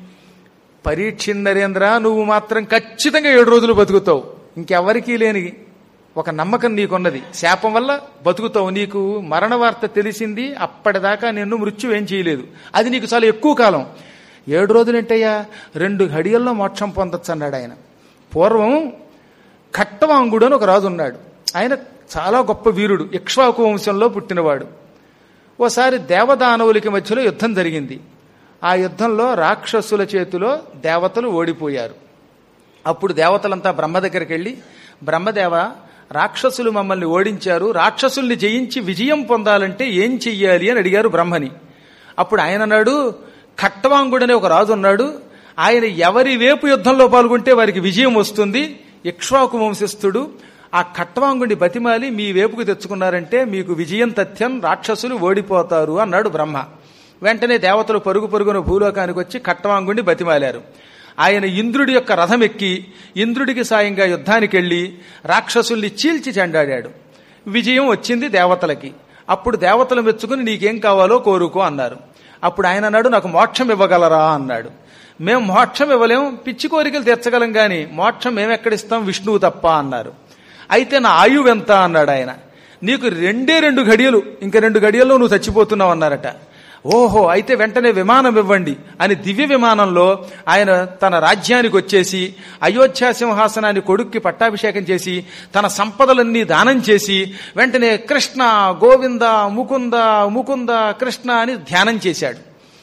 పరీక్ష నరేంద్ర నువ్వు మాత్రం ఖచ్చితంగా ఏడు రోజులు బతుకుతావు ఇంకెవరికీ లేని ఒక నమ్మకం నీకున్నది శాపం వల్ల బతుకుతావు నీకు మరణ వార్త తెలిసింది అప్పటిదాకా నిన్ను మృత్యు ఏం చేయలేదు అది నీకు చాలా ఎక్కువ కాలం ఏడు రోజులు ఏంటయ్యా రెండు ఘడియల్లో మోక్షం పొందొచ్చు అన్నాడు ఆయన పూర్వం ఖట్టవాంగుడు అని ఒక రాజు ఉన్నాడు ఆయన చాలా గొప్ప వీరుడు ఇక్ష్వాకు వంశంలో పుట్టినవాడు ఓసారి దేవదానవులకి మధ్యలో యుద్ధం జరిగింది ఆ యుద్ధంలో రాక్షసుల చేతిలో దేవతలు ఓడిపోయారు అప్పుడు దేవతలంతా బ్రహ్మ దగ్గరికి వెళ్ళి బ్రహ్మదేవ రాక్షసులు మమ్మల్ని ఓడించారు రాక్షసుల్ని జయించి విజయం పొందాలంటే ఏం చెయ్యాలి అని అడిగారు బ్రహ్మని అప్పుడు ఆయన అన్నాడు ఖట్టవాంగుడనే ఒక రాజు ఉన్నాడు ఆయన ఎవరి వేపు యుద్ధంలో పాల్గొంటే వారికి విజయం వస్తుంది ఇక్ష్వాకు వంశస్థుడు ఆ ఖట్టవాంగుడి బతిమాలి మీ వేపుకు తెచ్చుకున్నారంటే మీకు విజయం తథ్యం రాక్షసులు ఓడిపోతారు అన్నాడు బ్రహ్మ వెంటనే దేవతలు పరుగు పరుగున భూలోకానికి వచ్చి ఖట్టవాంగుడిని బతిమాలారు ఆయన ఇంద్రుడి యొక్క రథం ఎక్కి ఇంద్రుడికి సాయంగా యుద్ధానికి వెళ్లి రాక్షసుల్ని చీల్చి చెండాడాడు విజయం వచ్చింది దేవతలకి అప్పుడు దేవతలు మెచ్చుకుని నీకేం కావాలో కోరుకో అన్నారు అప్పుడు ఆయన అన్నాడు నాకు మోక్షం ఇవ్వగలరా అన్నాడు మేము మోక్షం ఇవ్వలేం పిచ్చి కోరికలు తీర్చగలం గాని మోక్షం మేమెక్కడిస్తాం విష్ణువు తప్ప అన్నారు అయితే నా ఆయువు ఎంత అన్నాడు ఆయన నీకు రెండే రెండు ఘడియలు ఇంక రెండు గడియల్లో నువ్వు చచ్చిపోతున్నావు అన్నారట ఓహో అయితే వెంటనే విమానం ఇవ్వండి అని దివ్య విమానంలో ఆయన తన రాజ్యానికి వచ్చేసి అయోధ్య సింహాసనాన్ని కొడుక్కి పట్టాభిషేకం చేసి తన సంపదలన్నీ దానం చేసి వెంటనే కృష్ణ గోవింద ముకుంద ముకుంద కృష్ణ అని ధ్యానం చేశాడు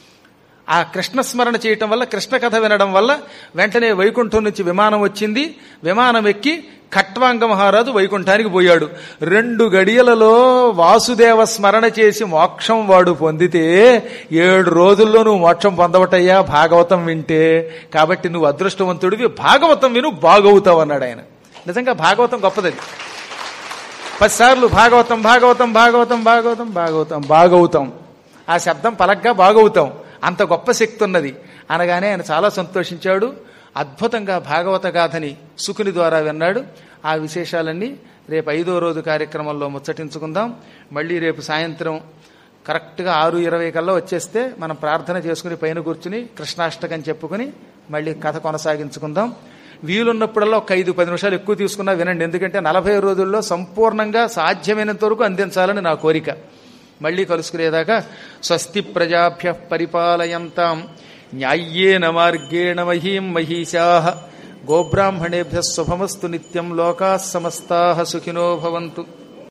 ఆ కృష్ణ స్మరణ చేయటం వల్ల కృష్ణ కథ వినడం వల్ల వెంటనే వైకుంఠం నుంచి విమానం వచ్చింది విమానం ఎక్కి ఖట్వాంగ మహారాజు వైకుంఠానికి పోయాడు రెండు గడియలలో వాసుదేవ స్మరణ చేసి మోక్షం వాడు పొందితే ఏడు రోజుల్లో నువ్వు మోక్షం పొందవటయ్యా భాగవతం వింటే కాబట్టి నువ్వు అదృష్టవంతుడివి భాగవతం విను బాగవుతావు అన్నాడు ఆయన నిజంగా భాగవతం గొప్పది పదిసార్లు భాగవతం భాగవతం భాగవతం భాగవతం భాగవతం బాగవుతాం ఆ శబ్దం పలగ్గా బాగవుతాం అంత గొప్ప శక్తి ఉన్నది అనగానే ఆయన చాలా సంతోషించాడు అద్భుతంగా భాగవత గాథని సుకుని ద్వారా విన్నాడు ఆ విశేషాలన్నీ రేపు ఐదో రోజు కార్యక్రమంలో ముచ్చటించుకుందాం మళ్ళీ రేపు సాయంత్రం కరెక్ట్గా ఆరు ఇరవై కల్లా వచ్చేస్తే మనం ప్రార్థన చేసుకుని పైన కూర్చుని కృష్ణాష్టకం చెప్పుకుని మళ్ళీ కథ కొనసాగించుకుందాం వీలున్నప్పుడల్లా ఒక ఐదు పది నిమిషాలు ఎక్కువ తీసుకున్నా వినండి ఎందుకంటే నలభై రోజుల్లో సంపూర్ణంగా సాధ్యమైనంత వరకు అందించాలని నా కోరిక మళ్ళీ కలుసుకునేదాకా స్వస్తి ప్రజాభ్య పరిపాలయంతాం న్యాయ్యేన మార్గేణ మహీం మహిషా గోబ్రాహ్మణేభ్య శుభమస్తు నిత్యం లోకా సమస్తా సుఖినో భవంతు